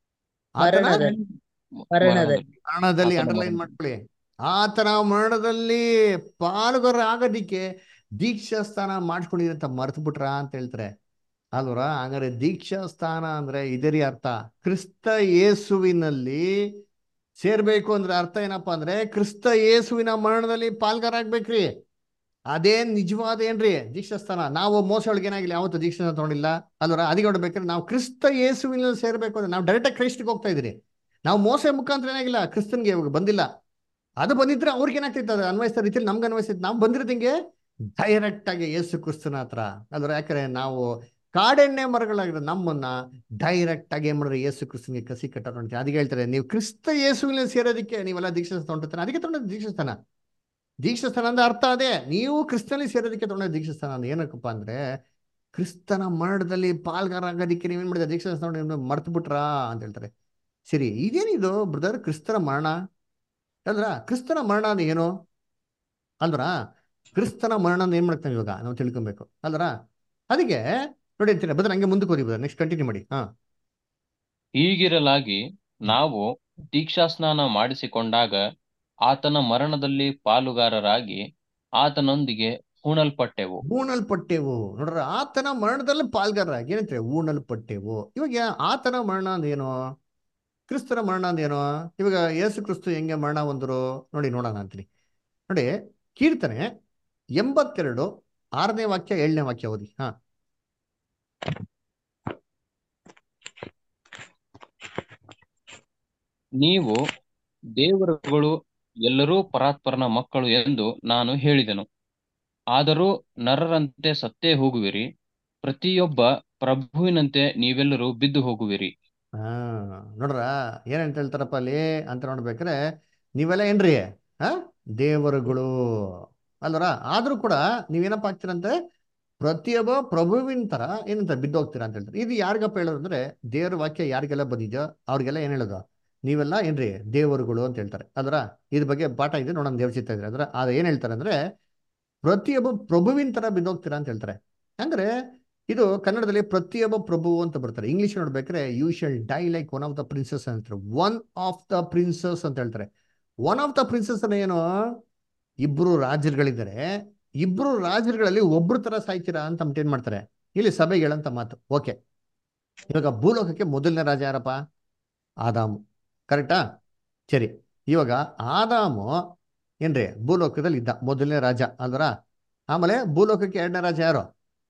ಆತನ ಮರಣದಲ್ಲಿ ಮರಣದಲ್ಲಿ ಮರಣದಲ್ಲಿ ಆತನ ಅಂಡರ್ಲೈನ್ ಮರಣ ಮಾಡ್ಕೊಳ್ಳಿ ಆತನ ಮರಣದಲ್ಲಿ ಪಾಲ್ಗೊರ ಆಗೋದಿಕ್ಕೆ ದೀಕ್ಷಾ ಸ್ಥಾನ ಮಾಡ್ಕೊಂಡಿದ್ರೆ ಅಂತ ಮರ್ತು ಬಿಟ್ರ ಅಂತ ಹೇಳ್ತಾರೆ ಅಲ್ವರ ಹಂಗಾರೆ ದೀಕ್ಷಾ ಸ್ಥಾನ ಅಂದ್ರೆ ಇದರಿ ಅರ್ಥ ಕ್ರಿಸ್ತ ಯೇಸುವಿನಲ್ಲಿ ಸೇರ್ಬೇಕು ಅಂದ್ರೆ ಅರ್ಥ ಏನಪ್ಪಾ ಅಂದ್ರೆ ಕ್ರಿಸ್ತ ಯೇಸುವಿನ ಮರಣದಲ್ಲಿ ಪಾಲ್ಗಾರ ಆಗ್ಬೇಕ್ರಿ ಅದೇ ನಿಜವಾದ ಏನ್ರಿ ದೀಕ್ಷಾಸ್ಥಾನ ನಾವು ಮೋಸ ಒಳಗೆ ಏನಾಗಿಲ್ಲ ಯಾವತ್ತು ದೀಕ್ಷಾಸ್ಥಾನ ತಗೊಂಡಿಲ್ಲ ಅಲ್ವರ ಅದಕ್ಕೆ ನೋಡ್ಬೇಕಾದ್ರೆ ನಾವು ಕ್ರಿಸ್ತ ಯೇಸುವಿನಲ್ಲಿ ಸೇರ್ಬೇಕು ಅಂದ್ರೆ ನಾವು ಡೈರೆಕ್ಟ್ ಕ್ರೈಸ್ಟ್ಗೆ ಹೋಗ್ತಾ ಇದೀರಿ ನಾವು ಮೋಸ ಮುಖಾಂತರ ಏನಾಗಿಲ್ಲ ಕ್ರಿಸ್ತನ್ಗೆ ಇವಾಗ ಬಂದಿಲ್ಲ ಅದು ಬಂದಿದ್ರೆ ಅವ್ರಿಗೆ ಏನಾಗ್ತಿತ್ತು ಅದು ಅನ್ವಯಿಸ್ತಾ ರೀತಿಯಲ್ಲಿ ನಮ್ಗೆ ಅನ್ವಯಿಸ್ತೈತೆ ನಾವು ಬಂದಿರೋದು ಹಿಂಗೆ ಡೈರೆಕ್ಟ್ ಆಗಿ ಯೇಸು ಕ್ರಿಸ್ತನ ಹತ್ರ ಅಲ್ವರ ಯಾಕಂದ್ರೆ ನಾವು ಕಾಡೆಣ್ಣೆ ಮರಗಳಾಗಿರೋ ನಮ್ಮನ್ನ ಡೈರೆಕ್ಟ್ ಆಗಿ ಏನ್ ಮಾಡಿದ್ರೆ ಯೇಸು ಕ್ರಿಸ್ತನ್ಗೆ ಕಸಿ ಕಟ್ಟಾರ ಅಂತ ಅದಕ್ಕೆ ಹೇಳ್ತಾರೆ ನೀವು ಕ್ರಿಸ್ತ ಯೇಸುವಿನಲ್ಲಿ ಸೇರೋದಕ್ಕೆ ನೀವೆಲ್ಲ ದೀಕ್ಷಾಸ್ಥಾನ ತೊಗೊಂಡಿರ್ತಾನೆ ಅದಕ್ಕೆ ತೊಗೊಂಡ ದೀಕ್ಷಾಸ್ಥಾನ ದೀಕ್ಷಾಸ್ಥಾನ ಅಂದ್ರೆ ಅರ್ಥ ಅದೇ ನೀವು ಕ್ರಿಸ್ತನಲ್ಲಿ ಸೇರೋದಕ್ಕೆ ತೊಗೊಂಡ ದೀಕ್ಷಾಸ್ಥಾನ ಅಂದ್ರೆ ಏನಕ್ಕಪ್ಪ ಅಂದ್ರೆ ಕ್ರಿಸ್ತನ ಮರಣದಲ್ಲಿ ಪಾಲ್ಗಾರ ಆಗೋದಕ್ಕೆ ನೀವೇನ್ ಮಾಡಿದ್ರೆ ದೀಕ್ಷಾಸ್ಥಾನ ಮರ್ತು ಬಿಟ್ರಾ ಅಂತ ಹೇಳ್ತಾರೆ ಸರಿ ಇದೇನಿದು ಬ್ರದರ್ ಕ್ರಿಸ್ತನ ಮರಣ ಅಲ್ರ ಕ್ರಿಸ್ತನ ಮರಣ ಅಂದ್ರೆ ಏನು ಅಲ್ದ್ರ ಕ್ರಿಸ್ತನ ಮರಣ ಅಂದ್ರೆ ಏನ್ ಮಾಡ್ತಾನೆ ಇವಾಗ ನಾವು ತಿಳ್ಕೊಬೇಕು ಅಲ್ರ ಅದಕ್ಕೆ ನೋಡಿ ಅಂತೀನಿ ಬದ್ರ ಹಂಗೆ ಮುಂದಕ್ಕೆ ಹೋಗಿ ನೆಕ್ಸ್ಟ್ ಕಂಟಿನ್ಯೂ ಮಾಡಿ ಹಾ ಹೀಗಿರಲಾಗಿ ನಾವು ದೀಕ್ಷಾಸ್ನಾನ ಮಾಡಿಸಿಕೊಂಡಾಗ ಆತನ ಮರಣದಲ್ಲಿ ಪಾಲುಗಾರರಾಗಿ ಆತನೊಂದಿಗೆ ಹೂಣಲ್ಪಟ್ಟೆವು ಊಣಲ್ಪಟ್ಟೆವು ನೋಡ್ರ ಆತನ ಮರಣದಲ್ಲಿ ಪಾಲ್ಗಾರರಾಗಿ ಏನಂತಾರೆ ಊಣಲ್ಪಟ್ಟೆವು ಇವಾಗ ಯಾ- ಆತನ ಮರಣ ಅಂದೇನು ಕ್ರಿಸ್ತನ ಮರಣ ಅಂದೇನು ಇವಾಗ ಯೇಸು ಕ್ರಿಸ್ತು ಹೆಂಗೆ ಮರಣ ಹೊಂದರು ನೋಡಿ ನೋಡೋಣ ಅಂತೀನಿ ನೋಡಿ ಕೀರ್ತನೆ ಎಂಬತ್ತೆರಡು ಆರನೇ ವಾಕ್ಯ ಏಳನೇ ವಾಕ್ಯ ಓದಿ ಹಾ ನೀವು ದೇವರುಗಳು ಎಲ್ಲರೂ ಪರಾತ್ಪರನ ಮಕ್ಕಳು ಎಂದು ನಾನು ಹೇಳಿದೆನು ಆದರೂ ನರರಂತೆ ಸತ್ತೇ ಹೋಗುವಿರಿ ಪ್ರತಿಯೊಬ್ಬ ಪ್ರಭುವಿನಂತೆ ನೀವೆಲ್ಲರೂ ಬಿದ್ದು ಹೋಗುವಿರಿ ಹಾ ನೋಡ್ರ ಏನಂತ ಹೇಳ್ತಾರಪ್ಪ ಅಲ್ಲಿ ಅಂತ ನೋಡ್ಬೇಕ್ರೆ ನೀವೆಲ್ಲ ಏನ್ರಿ ಹಾ ದೇವರುಗಳು ಅಲ್ವರ ಆದ್ರೂ ಕೂಡ ನೀವೇನಪ್ಪ ಆಗ್ತೀರಂತೆ ಪ್ರತಿಯೊಬ್ಬ ಪ್ರಭುವಿನ ತರ ಏನಂತ ಬಿದ್ದೋಗ್ತೀರಾ ಅಂತ ಹೇಳ್ತಾರೆ ಇದು ಯಾರಿಗಪ್ಪ ಹೇಳೋದು ಅಂದ್ರೆ ದೇವ್ರ ವಾಕ್ಯ ಯಾರಿಗೆಲ್ಲ ಬಂದಿದ್ಯೋ ಅವ್ರಿಗೆಲ್ಲ ಏನ್ ಹೇಳೋದು ನೀವೆಲ್ಲ ಏನ್ರಿ ದೇವರುಗಳು ಅಂತ ಹೇಳ್ತಾರೆ ಅದರ ಇದ್ರ ಬಗ್ಗೆ ಪಾಠ ಇದೆ ನೋಡೋಣ ದೇವ್ರ ಚಿತ್ತ ಇದ್ರೆ ಅದ್ರ ಅದ ಏನ್ ಹೇಳ್ತಾರೆ ಅಂದ್ರೆ ಪ್ರತಿಯೊಬ್ಬ ಪ್ರಭುವಿನ ತರ ಬಿದ್ದೋಗ್ತೀರಾ ಅಂತ ಹೇಳ್ತಾರೆ ಅಂದ್ರೆ ಇದು ಕನ್ನಡದಲ್ಲಿ ಪ್ರತಿಯೊಬ್ಬ ಪ್ರಭು ಅಂತ ಬರ್ತಾರೆ ಇಂಗ್ಲಿಷ್ ನೋಡ್ಬೇಕಾದ್ರೆ you shall die like one of the princes ಅಂತ ಹೇಳ್ತಾರೆ ಒನ್ ಆಫ್ ದ ಪ್ರಿನ್ಸಸ್ ಅಂತ ಹೇಳ್ತಾರೆ ಒನ್ ಆಫ್ ದ ಪ್ರಿನ್ಸಸ್ ಅಂದ್ರೆ ಏನು ಇಬ್ರು ರಾಜರುಗಳಿದ್ದಾರೆ ಇಬ್ರು ರಾಜರುಗಳಲ್ಲಿ ಒಬ್ರು ತರ ಸಾಯ್ತೀರಾ ಅಂತ ಅಂದ್ಬಿಟ್ಟು ಏನ್ ಮಾಡ್ತಾರೆ ಇಲ್ಲಿ ಸಭೆಗೆ ಹೇಳಂತ ಮಾತು ಓಕೆ ಇವಾಗ ಭೂಲೋಕಕ್ಕೆ ಮೊದಲನೇ ರಾಜ ಯಾರಪ್ಪ ಆದಾಮು ಕರೆಕ್ಟಾ ಸರಿ ಇವಾಗ ಆದಾಮು ಏನ್ರಿ ಭೂಲೋಕದಲ್ಲಿ ಇದ್ದ ಮೊದಲನೇ ರಾಜ ಅಲ್ವರ ಆಮೇಲೆ ಭೂಲೋಕಕ್ಕೆ ಎರಡನೇ ರಾಜ ಯಾರು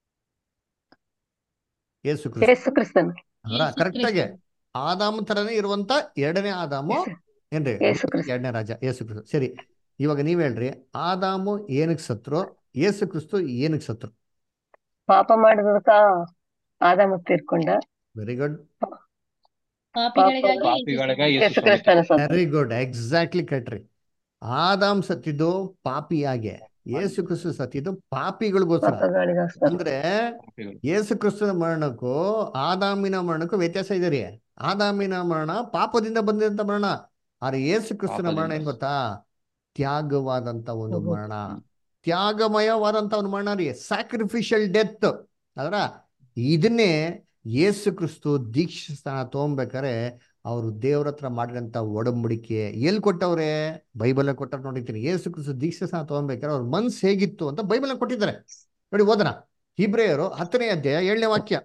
ಯೇಸು ಕ್ರಿಸ್ತ ಯೇಸು ಕ್ರಿಸ್ತನ್ ಅಲ್ವರ ಯೇಸು ಕರೆಕ್ಟ್ ಆಗಿ ಕ್ರಿಸ್ತ. ಆದಾಮ ತರನೇ ಇರುವಂತ ಎರಡನೇ ಆದಾಮು ಏನ್ರಿ ಯೇಸು ಕ್ರಿಸ್ತ. ಎರಡನೇ ರಾಜ ಯೇಸು ಕ್ರಿಸ್ತ ಸರಿ ಇವಾಗ ನೀವ್ ಹೇಳ್ರಿ ಆದಾಮು ಏನಕ್ ಸತ್ರು ಯೇಸು ಕ್ರಿಸ್ತು ಏನಕ್ ಸತ್ರು ಪಾಪ ಮಾಡಿದಕ್ಕ ಆದಾಮ ತೀರ್ಕೊಂಡ ವೆರಿ ಗುಡ್ ಪಾಪಿಗಳಿಗಾಗಿ ಪಾಪಿಗಳಿಗಾಗಿ ಯೇಸು ಯೇಸು ಕ್ರಿಸ್ತನ ಸತ್ತ ವೆರಿ ಗುಡ್ ಎಕ್ಸಾಕ್ಟ್ಲಿ ಕಟ್ರಿ ಆದಾಮ್ ಸತ್ತಿದ್ದು ಪಾಪಿಯಾಗೆ ಯೇಸು ಕ್ರಿಸ್ತು ಸತ್ತಿದ್ದು ಪಾಪಿಗಳಿಗೋಸ್ಕರ ಪಾಪಗಳಿಗೋಸ್ಕರ ಅಂದ್ರೆ ಪಾಪಿಗಳು. ಯೇಸು ಕ್ರಿಸ್ತನ ಮರಣಕ್ಕೂ ಆದಾಮಿನ ಮರಣಕ್ಕೂ ವ್ಯತ್ಯಾಸ ಇದೆ ರೀ ಆದಾಮಿನ ಮರಣ ಪಾಪದಿಂದ ಬಂದಿರಂತ ಮರಣ ಆದ್ರೆ ಯೇಸು ಕ್ರಿಸ್ತನ ಮರಣ ಏನ್ ಪಾಪದಿಂದ. ಗೊತ್ತಾ ತ್ಯಾಗವಾದಂತ ಒಂದು ಹೌದು. ಮರಣ ತ್ಯಾಗಮಯವಾದಂತ ಒಂದು ಮರಣ ರೀ ಸ್ಯಾಕ್ರಿಫಿಷಿಯಲ್ ಡೆತ್ ಅದರ ಇದನ್ನೇ ಯೇಸು ಕ್ರಿಸ್ತು ದೀಕ್ಷಾಸ್ಥಾನ ತಗೊಂಬೇಕಾರೆ ಅವರು ದೇವ್ರ ಹತ್ರ ಮಾಡಿರೋಂಥ ಒಡಂಬಡಿಕೆ ಎಲ್ಲಿ ಕೊಟ್ಟವ್ರೆ ಬೈಬಲ್ ಕೊಟ್ಟಾರ ನೋಡಿರ್ತೀನಿ ಏಸು ಕ್ರಿಸ್ತು ದೀಕ್ಷೆ ಸಹ ತಗೊಬೇಕಾದ್ರೆ ಅವ್ರ ಮನ್ಸು ಹೇಗಿತ್ತು ಅಂತ ಬೈಬಲ್ ಕೊಟ್ಟಿದ್ದಾರೆ ನೋಡಿ ಓದನ ಹಿಬ್ರೇಯರು ಹತ್ತನೇ ಅಧ್ಯಾಯ ಏಳನೇ ವಾಕ್ಯ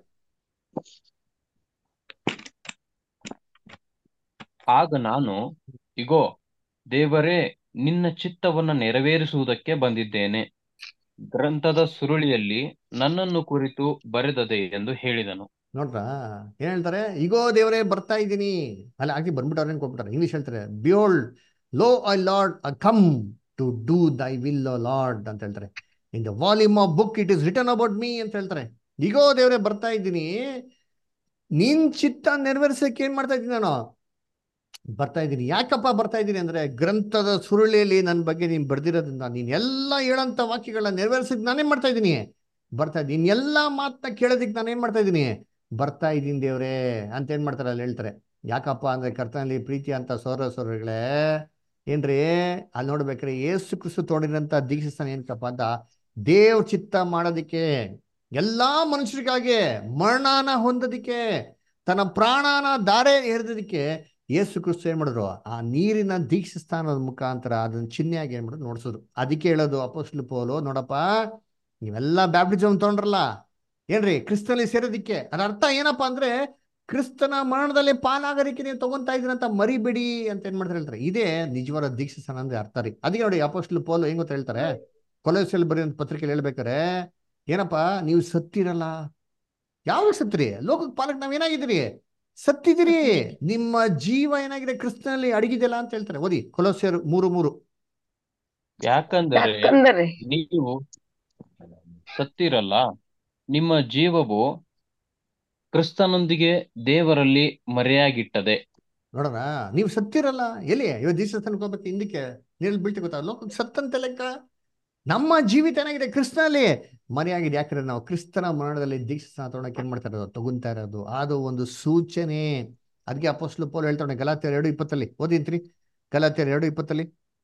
ಆಗ ನಾನು ಇಗೋ ದೇವರೇ ನಿನ್ನ ಚಿತ್ತವನ್ನು ನೆರವೇರಿಸುವುದಕ್ಕೆ ಬಂದಿದ್ದೇನೆ ಗ್ರಂಥದ ಸುರುಳಿಯಲ್ಲಿ ನನ್ನನ್ನು ಕುರಿತು ಬರೆದದೆ ಎಂದು ಹೇಳಿದನು ನೋಡ್ರಾ ಏನ್ ಹೇಳ್ತಾರೆ ಈಗೋ ದೇವರೇ ಬರ್ತಾ ಇದ್ದೀನಿ ಅಲ್ಲ ಆಗಿ ಬಂದ್ಬಿಟ್ಟವ್ರೆ ಕೊಟ್ಬಿಟ್ಟಾರೆ ಇಂಗ್ಲಿಷ್ ಹೇಳ್ತಾರೆ behold lo I Lord come to do thy will Lord ಅಂತ ಹೇಳ್ತಾರೆ in the volume of book it is written about me ಅಂತ ಹೇಳ್ತಾರೆ ಈಗೋ ದೇವರೇ ಬರ್ತಾ ಇದ್ದೀನಿ ನಿನ್ ಚಿತ್ತ ನೆರವೇರಿಸಕ್ಕೆ ಏನ್ ಮಾಡ್ತಾ ಇದ್ದೀನಿ ನಾನು ಬರ್ತಾ ಇದ್ದೀನಿ ಯಾಕಪ್ಪ ಬರ್ತಾ ಇದ್ದೀನಿ ಅಂದ್ರೆ ಗ್ರಂಥದ ಸುರುಳಿಯಲ್ಲಿ ನನ್ನ ಬಗ್ಗೆ ನೀನ್ ಬರ್ದಿರೋದ್ರಿಂದ ನೀನ್ ಎಲ್ಲ ಹೇಳಂತ ವಾಕ್ಯಗಳನ್ನ ನೆರವೇರಿಸಿದ್ ನಾನೇನ್ ಮಾಡ್ತಾ ಇದ್ದೀನಿ ಬರ್ತಾ ಇದ್ದೀನಿ ಎಲ್ಲ ಮಾತನ್ನ ಕೇಳೋದಿಕ್ ನಾನೇನ್ ಮಾಡ್ತಾ ಇದ್ದೀನಿ ಬರ್ತಾ ಇದ್ದೀನಿ ದೇವ್ರೇ ಅಂತ ಏನ್ ಮಾಡ್ತಾರೆ ಅಲ್ಲಿ ಹೇಳ್ತಾರೆ ಯಾಕಪ್ಪ ಅಂದ್ರೆ ಕರ್ತನಲ್ಲಿ ಪ್ರೀತಿ ಅಂತ ಸೌರ ಸೌರಗಳೇ ಏನ್ರಿ ಅಲ್ಲಿ ನೋಡ್ಬೇಕ್ರಿ ಏಸು ಕ್ರಿಸ್ತು ತೋಡಿರಂತ ದೀಕ್ಷಿಸ್ತಾನೆ ಏನಕ್ಕಪ್ಪ ಅಂತ ದೇವ್ ಚಿತ್ತ ಮಾಡೋದಿಕ್ಕೆ ಎಲ್ಲಾ ಮನುಷ್ಯರಿಗಾಗಿ ಮರಣನ ಹೊಂದೋದಿಕ್ಕೆ ತನ್ನ ಪ್ರಾಣನ ದಾರೆ ಎರೆದೋದಿಕ್ಕೆ ಯೇಸು ಕ್ರಿಸ್ತು ಏನ್ ಮಾಡಿದ್ರು ಆ ನೀರಿನ ದೀಕ್ಷಿಸ್ತಾನದ ಮುಖಾಂತರ ಅದನ್ನ ಚಿಹ್ನೆಯಾಗಿ ಏನ್ ಮಾಡಿದ್ರು ನೋಡ್ಸಿದ್ರು ಅದಕ್ಕೆ ಹೇಳೋದು ಅಪೋಸ್ಲು ಪೋಲು ನೋಡಪ್ಪ ನೀವೆಲ್ಲ ಬ್ಯಾಪ್ಟಿಸಮ್ ತಗೊಂಡ್ರಲ್ಲ ಏನ್ರಿ ಕ್ರಿಸ್ತನಲ್ಲಿ ಸೇರೋದಿಕ್ಕೆ ಅದರ ಅರ್ಥ ಏನಪ್ಪಾ ಅಂದ್ರೆ ಕ್ರಿಸ್ತನ ಮರಣದಲ್ಲಿ ಪಾಲಾಗೋದಕ್ಕೆ ನೀವು ತಗೊಂತಾ ಇದ್ದೀರಂತ ಮರಿಬೇಡಿ ಅಂತ ಏನ್ ಮಾಡ್ತಾರೆ ಹೇಳ್ತಾರೆ ಇದೇ ನಿಜವಾದ ದೀಕ್ಷಿಸ್ತಾನ ಅಂದ್ರೆ ಅರ್ಥ ರೀ ಅದಕ್ಕೆ ನೋಡಿ ಅಪೋಸ್ಲು ಪೋಲು ಹೆಂಗ್ ಗೊತ್ತಾ ಹೇಳ್ತಾರೆ ಕೊಲೆಸಲ್ ಬರೀ ಪತ್ರಿಕೆಯಲ್ಲಿ ಹೇಳ್ಬೇಕಾರೆ ಏನಪ್ಪಾ ನೀವು ಸತ್ತಿರಲ್ಲ ಯಾವಾಗ ಸತ್ರಿ ಲೋಕಕ್ಕೆ ಪಾಲಕ್ ನಾವ್ ಏನಾಗಿದ್ದೀರಿ ಸತ್ತಿದಿರಿ ನಿಮ್ಮ ಜೀವ ಏನಾಗಿದೆ ಕ್ರಿಸ್ತನಲ್ಲಿ ಅಡಗಿದೆಯಲ್ಲ ಅಂತ ಹೇಳ್ತಾರೆ ಓದಿ ಕೊಲೋಸಿಯರ್ ಮೂರು ಮೂರು ಯಾಕಂದರೆ ಯಾಕಂದರೆ ನೀವು ಸತ್ತಿರಲ್ಲ ನಿಮ್ಮ ಜೀವವು ಕ್ರಿಸ್ತನೊಂದಿಗೆ ದೇವರಲ್ಲಿ ಮರೆಯಾಗಿಟ್ಟದೆ ನೋಡೋಣ ನೀವು ಸತ್ತಿರಲ್ಲ ಎಲ್ಲಿ ಇವಾಗ ದೀಕ್ಷಾಸ್ಥಾನಕ್ಕೆ ಹೋಗ್ಬೇಕು ಹಿಂದಕ್ಕೆ ನೀರಲ್ಲಿ ಬೀಳ್ತಿ ಗೊತ್ತಾ ಲೋಕಕ್ಕೆ ಸತ್ತಂತ ಲೆಕ್ಕ ನಮ್ಮ ಜೀವಿತ ಏನಾಗಿದೆ ಕ್ರಿಸ್ತನಲ್ಲಿ ಮರೆಯಾಗಿದೆ ಯಾಕಂದ್ರೆ ನಾವು ಕ್ರಿಸ್ತನ ಮರಣದಲ್ಲಿ ದೀಕ್ಷಾಸ್ಥಾನ ತಗೊಳಕ್ಕೆ ಏನ್ ಮಾಡ್ತಾ ಇರೋದು ತಗೊಂತಾ ಇರೋದು ಅದು ಒಂದು ಸೂಚನೆ ಅದಕ್ಕೆ ಅಪೋಸ್ಲು ಪೋಲ್ ಹೇಳ್ತಾನೆ ಗಲಾತಿಯರ್ ಎರಡು ಇಪ್ಪತ್ತಲ್ಲಿ ಓದಿಂತ್ರಿ ಗಲಾತಿಯರ್ ಎರಡು ಇಪ್ಪತ್ತಲ್ಲಿ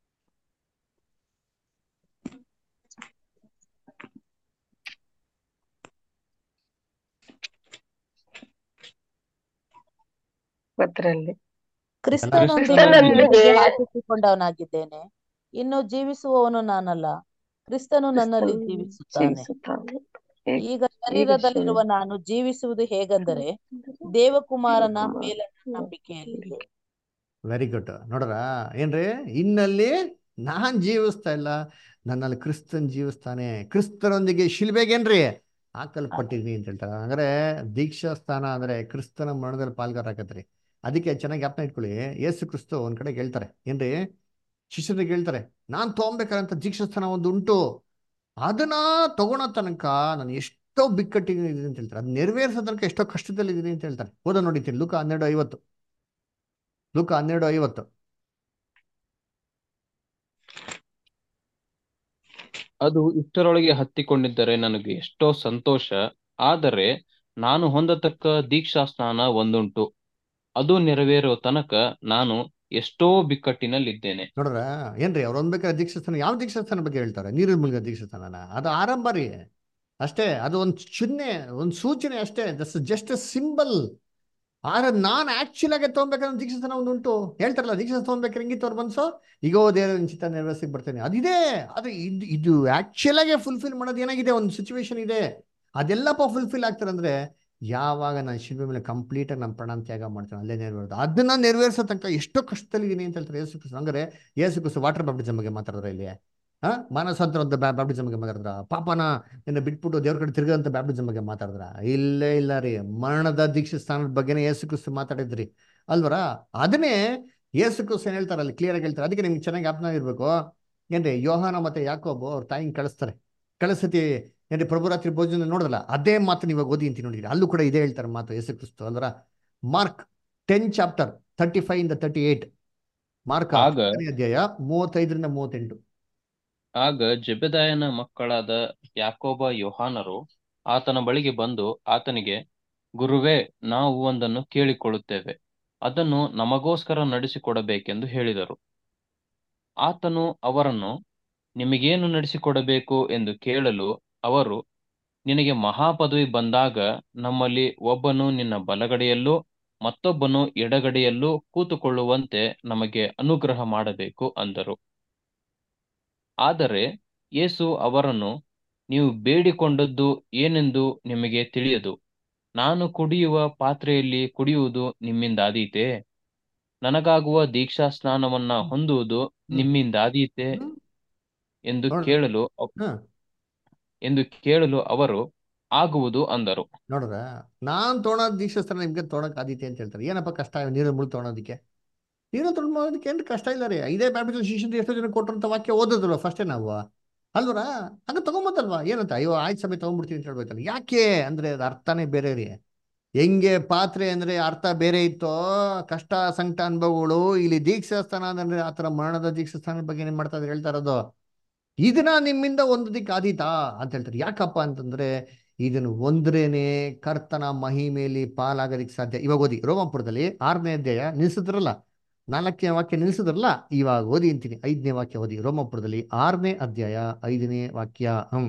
ಪತ್ರಲ್ಲಿ ಕ್ರಿಸ್ತನೊಂದಿಗೆ ಕ್ರಿಸ್ತನೊಂದಿಗೆ ಆಚರಿಸಿಕೊಂಡವನಾಗಿದ್ದೇನೆ ಇನ್ನು ಜೀವಿಸುವವನು ನಾನಲ್ಲ ಕ್ರಿಸ್ತನು ನನ್ನಲ್ಲಿ ಜೀವಿಸುತ್ತಾನೆ ಜೀವಿಸುತ್ತಾನೆ ಈಗ ಶರೀರದಲ್ಲಿರುವ ನಾನು ಜೀವಿಸುವುದು ಹೇಗೆಂದರೆ ದೇವಕುಮಾರನ ಮೇಲನ ನಂಬಿಕೆಯಲ್ಲಿ ವೆರಿ ಗುಡ್ ನೋಡ್ರ ಏನ್ರಿ ಇನ್ನಲ್ಲಿ ನಾನ್ ಜೀವಿಸ್ತಾ ಇಲ್ಲ ನನ್ನಲ್ಲಿ ಕ್ರಿಸ್ತನ್ ಜೀವಿಸ್ತಾನೆ ಕ್ರಿಸ್ತನೊಂದಿಗೆ ಶಿಲ್ಬೆಗೇನ್ರಿ ಹಾಕಲ್ಪಟ್ಟಿದ್ನಿ ಅಂತ ಹೇಳ್ತಾರೆ ಅಂದ್ರೆ ದೀಕ್ಷಾ ಸ್ಥಾನ ಅಂದ್ರೆ ಕ್ರಿಸ್ತನ ಮರಣದಲ್ಲಿ ಪಾಲ್ಗಾರ ಆಗತ್ರಿ ಅದಕ್ಕೆ ಚೆನ್ನಾಗಿ ಜ್ಞಾಪನ ಇಟ್ಕೊಳ್ಳಿ ಯೇಸು ಕ್ರಿಸ್ತು ಒಂದ್ ಕಡೆ ಹೇಳ್ತಾರೆ ಏನ್ರಿ ಶಿಷ್ಯರಿಗೆ ಹೇಳ್ತಾರೆ ನಾನ್ ತಗೊಂಬೇಕಾದಂತ ದೀಕ್ಷಾ ಸ್ಥಾನ ಒಂದು ಉಂಟು ಅದನ್ನ ತಗೊಳೋ ತನಕ ನಾನು ಎಷ್ಟೋ ಬಿಕ್ಕಟ್ಟಿದ್ದೀನಿ ಅಂತ ಹೇಳ್ತಾರೆ ಅದ್ ನೆರವೇರಿಸೋ ತನಕ ಎಷ್ಟೋ ಕಷ್ಟದಲ್ಲಿದ್ದೀನಿ ಅಂತ ಹೇಳ್ತಾರೆ ಓದ ನೋಡಿತೀನಿ ಲೂಕ ಹನ್ನೆರಡು ಐವತ್ತು ಲೂಕ ಹನ್ನೆರಡು ಐವತ್ತು ಅದು ಇಷ್ಟರೊಳಗೆ ಹತ್ತಿಕೊಂಡಿದ್ದರೆ ನನಗೆ ಎಷ್ಟೋ ಸಂತೋಷ ಆದರೆ ನಾನು ಹೊಂದತಕ್ಕ ದೀಕ್ಷಾ ಸ್ನಾನ ಒಂದುಂಟು ಅದು ನೆರವೇರೋ ತನಕ ನಾನು ಎಷ್ಟೋ ಬಿಕ್ಕಟ್ಟಿನಲ್ಲಿದ್ದೇನೆ ನೋಡ್ರ ಏನ್ರಿ ಅವ್ರು ಒಂದ್ಬೇಕಾದ್ರೆ ದೀಕ್ಷಾಸ್ಥಾನ ಯಾವ ದೀಕ್ಷಾಸ್ಥಾನ ಬಗ್ಗೆ ಹೇಳ್ತಾರೆ ನೀರಿನ ಮುಳುಗೋ ದೀಕ್ಷಾಸ್ಥಾನನ ಅದು ಆರಂಭ ರೀ ಅಷ್ಟೇ ಅದು ಒಂದು ಚಿಹ್ನೆ ಒಂದು ಸೂಚನೆ ಅಷ್ಟೇ ದಸ್ ಜಸ್ಟ್ ಎ ಸಿಂಬಲ್ ಆದ್ರೆ ನಾನು ಆಕ್ಚುಲ್ ಆಗಿ ತಗೊಬೇಕಾದ್ರೆ ದೀಕ್ಷಾಸ್ಥಾನ ಒಂದು ಉಂಟು ಹೇಳ್ತಾರಲ್ಲ ದೀಕ್ಷಾಸ್ಥಾನ ತಗೊಬೇಕಾದ್ರೆ ಹೆಂಗಿತ್ತು ಅವ್ರು ಮನ್ಸು ಈಗೋ ದೇವರ ಚಿತ್ತ ನೆರವೇರಿಸಕ್ಕೆ ಬರ್ತೇನೆ ಅದಿದೆ ಅದು ಇದು ಇದು ಆಕ್ಚುಲ್ ಆಗಿ ಫುಲ್ಫಿಲ್ ಮಾಡೋದು ಏನಾಗಿದೆ ಒಂದು ಸಿಚುವೇಶನ್ ಇದೆ ಅದೆಲ್ಲಪ್ಪ ಫುಲ್ಫಿಲ್ ಆಗ್ತಾರೆ ಅಂದ್ರೆ ಯಾವಾಗ ನಾನು ಶಿಲ್ಪೆ ಮೇಲೆ ಕಂಪ್ಲೀಟ್ ಆಗಿ ನಮ್ಮ ಪ್ರಾಣ ತ್ಯಾಗ ಮಾಡ್ತೇನೆ ಅಲ್ಲೇ ನೆರವೇರೋದು ಅದನ್ನ ನೆರವೇರಿಸೋ ತನಕ ಎಷ್ಟೋ ಕಷ್ಟದಲ್ಲಿದ್ದೀನಿ ಅಂತ ಹೇಳ್ತಾರೆ ಯೇಸು ಕ್ರಿಸ್ತು ಹಂಗಾರೆ ಯೇಸು ಕ್ರಿಸ್ತು ವಾಟರ್ ಬ್ಯಾಪ್ಟಿಸಮ್ ಬಗ್ಗೆ ಮಾತಾಡಿದ್ರೆ ಇಲ್ಲಿ ಹಾ ಮಾನಸಾಂತರ ಅಂತ ಬ್ಯಾಪ್ಟಿಸಮ್ ಬಗ್ಗೆ ಮಾತಾಡಿದ್ರ ಪಾಪನ ನಿನ್ನ ಬಿಟ್ಬಿಟ್ಟು ದೇವ್ರ ಕಡೆ ತಿರ್ಗಂತ ಬ್ಯಾಪ್ಟಿಸಮ್ ಬಗ್ಗೆ ಮಾತಾಡಿದ್ರ ಇಲ್ಲೇ ಇಲ್ಲ ರೀ ಮರಣದ ದೀಕ್ಷೆ ಸ್ಥಾನದ ಬಗ್ಗೆನೇ ಯೇಸು ಕ್ರಿಸ್ತು ಮಾತಾಡಿದ್ರಿ ಅಲ್ವರ ಅದನ್ನೇ ಯೇಸು ಕ್ರಿಸ್ತು ಏನ್ ಹೇಳ್ತಾರೆ ಅಲ್ಲಿ ಕ್ಲಿಯರ್ ಆಗಿ ಹೇಳ್ತಾರೆ ಅದಕ್ಕೆ ನಿಮ್ಗೆ ಚೆನ್ನಾಗಿ ಜ್ಞಾಪನ ಇರ್ಬೇಕು ಏನ್ರಿ ಯೋಹಾನ ಮತ್ತೆ ಯಾಕೋಬು ಅವ್ರ ತಾಯಿನ ಕಳಿಸ್ತಾರೆ ಕಳಿಸತಿ ಏನ್ರಿ ಪ್ರಭುರಾತ್ರಿ ಭೋಜನ ನೋಡಿದ್ರಲ್ಲ ಅದೇ ಮಾತು ನೀವು ಓದಿ ಅಂತ ನೋಡಿದ್ರಿ ಅಲ್ಲೂ ಕೂಡ ಇದೇ ಹೇಳ್ತಾರೆ ಮಾತು ಯೇಸು ಕ್ರಿಸ್ತು ಅಲ್ವರ Mark ten chapter thirty five ಇಂದ ತರ್ಟಿ ಏಟ್ ಮಾರ್ಕ್ ಆಗ ಹತ್ತನೇ ಅಧ್ಯಾಯ ಮೂವತ್ತೈದರಿಂದ ಮೂವತ್ತೆಂಟು ಆಗ ಜೆಬೆದಾಯನ ಮಕ್ಕಳಾದ ಯಾಕೋಬ ಯೋಹಾನರು ಆತನ ಬಳಿಗೆ ಬಂದು ಆತನಿಗೆ ಗುರುವೇ ನಾವು ಒಂದನ್ನು ಕೇಳಿಕೊಳ್ಳುತ್ತೇವೆ ಅದನ್ನು ನಮಗೋಸ್ಕರ ನಡೆಸಿಕೊಡಬೇಕೆಂದು ಹೇಳಿದರು ಆತನು ಅವರನ್ನು ನಿಮಗೇನು ನಡೆಸಿಕೊಡಬೇಕು ಎಂದು ಕೇಳಲು ಅವರು ನಿನಗೆ ಮಹಾಪದವಿ ಬಂದಾಗ ನಮ್ಮಲ್ಲಿ ಒಬ್ಬನು ನಿನ್ನ ಬಲಗಡೆಯಲ್ಲೂ ಮತ್ತೊಬ್ಬನು ಎಡಗಡೆಯಲ್ಲೂ ಕೂತುಕೊಳ್ಳುವಂತೆ ನಮಗೆ ಅನುಗ್ರಹ ಮಾಡಬೇಕು ಅಂದರು ಆದರೆ ಯೇಸು ಅವರನ್ನು ನೀವು ಬೇಡಿಕೊಂಡದ್ದು ಏನೆಂದು ನಿಮಗೆ ತಿಳಿಯದು ನಾನು ಕುಡಿಯುವ ಪಾತ್ರೆಯಲ್ಲಿ ಕುಡಿಯುವುದು ನಿಮ್ಮಿಂದಾದೀತೆ ನನಗಾಗುವ ದೀಕ್ಷಾ ಸ್ನಾನವನ್ನ ಹೊಂದುವುದು ನಿಮ್ಮಿಂದಾದೀತೆ ಹ್ಮ್. ಎಂದು ನೋಡ್- ಕೇಳಲು ಅವ್- ಹ ಎಂದು ಕೇಳಲು ಅವರು ಆಗುವುದು ಅಂದರು ನೋಡ್ರ ನಾನ್ ತೊಗೊಳೋದ್ ದೀಕ್ಷಾಸ್ತ್ರ ನಿಮ್ಗೆ ತೊಗೊಳಕ್ ಆದೀತೆ ಅಂತ ಹೇಳ್ತಾರೆ ಏನಪ್ಪ ಕಷ್ಟ ನೀರು ಮುಳುಗ್ ತೊಗೊಳೋದಕ್ಕೆ ನೀರು ತೊಗೊಳೋದಕ್ಕೆ ಏನು ಕಷ್ಟ ಇಲ್ಲ ರೀ ಇದೇ ಬ್ಯಾಪ್ಟಿಸಮ್ ಶಿಷ್ಯರು ಎಷ್ಟೋ ಜನ ಕೊಟ್ಟಂತ ವಾಕ್ಯ ಓದಿದ್ರು ಫಸ್ಟೇ ನಾವು ಅಲ್ವರ ಹಂಗ ತಗೊಂಬತ್ತಲ್ವಾ ಏನಂತ ಅಯ್ಯೋ ಆಯ್ತು ಸಮಯ ತಗೊಂಡ್ಬಿಡ್ತೀನಿ ಅಂತ ಹೇಳ್ಬೇಕಲ್ಲ ಯಾಕೆ ಅಂದ್ರೆ ಅದ್ ಅರ್ಥನೇ ಬೇರೆ ರೀ ಹೆಂಗೆ ಪಾತ್ರೆ ಅಂದ್ರೆ ಅರ್ಥ ಬೇರೆ ಇತ್ತೋ ಕಷ್ಟ ಸಂಕಟ ಅನುಭವಗಳು ಇಲ್ಲಿ ದೀಕ್ಷಾಸ್ಥಾನ ಅಂದ್ರೆ ಆತರ ಮರಣದ ದೀಕ್ಷಾಸ್ಥಾನದ ಬಗ್ಗೆ ಏನ್ ಮಾಡ್ತಾ ಇದ್ದಾರೆ ಹೇಳ್ತಾ ಇರೋದು ಇದನ್ನ ನಿಮ್ಮಿಂದ ಒಂದದಿಕ್ಕೆ ಆದೀತಾ ಅಂತ ಹೇಳ್ತಾರೆ ಯಾಕಪ್ಪ ಅಂತಂದ್ರೆ ಇದನ್ನು ಒಂದ್ರೇನೆ ಕರ್ತನ ಮಹಿಮೇಲಿ ಪಾಲಾಗೋದಿಕ್ ಸಾಧ್ಯ ಇವಾಗ ಓದಿ ರೋಮಾಪುರದಲ್ಲಿ ಆರನೇ ಅಧ್ಯಾಯ ನಿಲ್ಸಿದ್ರಲ್ಲ ನಾಲ್ಕನೇ ವಾಕ್ಯ ನಿಲ್ಸಿದ್ರಲ್ಲ ಇವಾಗ ಓದಿ ಅಂತೀನಿ ಐದನೇ ವಾಕ್ಯ ಓದಿ ರೋಮಾಪುರದಲ್ಲಿ ಆರನೇ ಅಧ್ಯಾಯ ಐದನೇ ವಾಕ್ಯ ಹ್ಮ್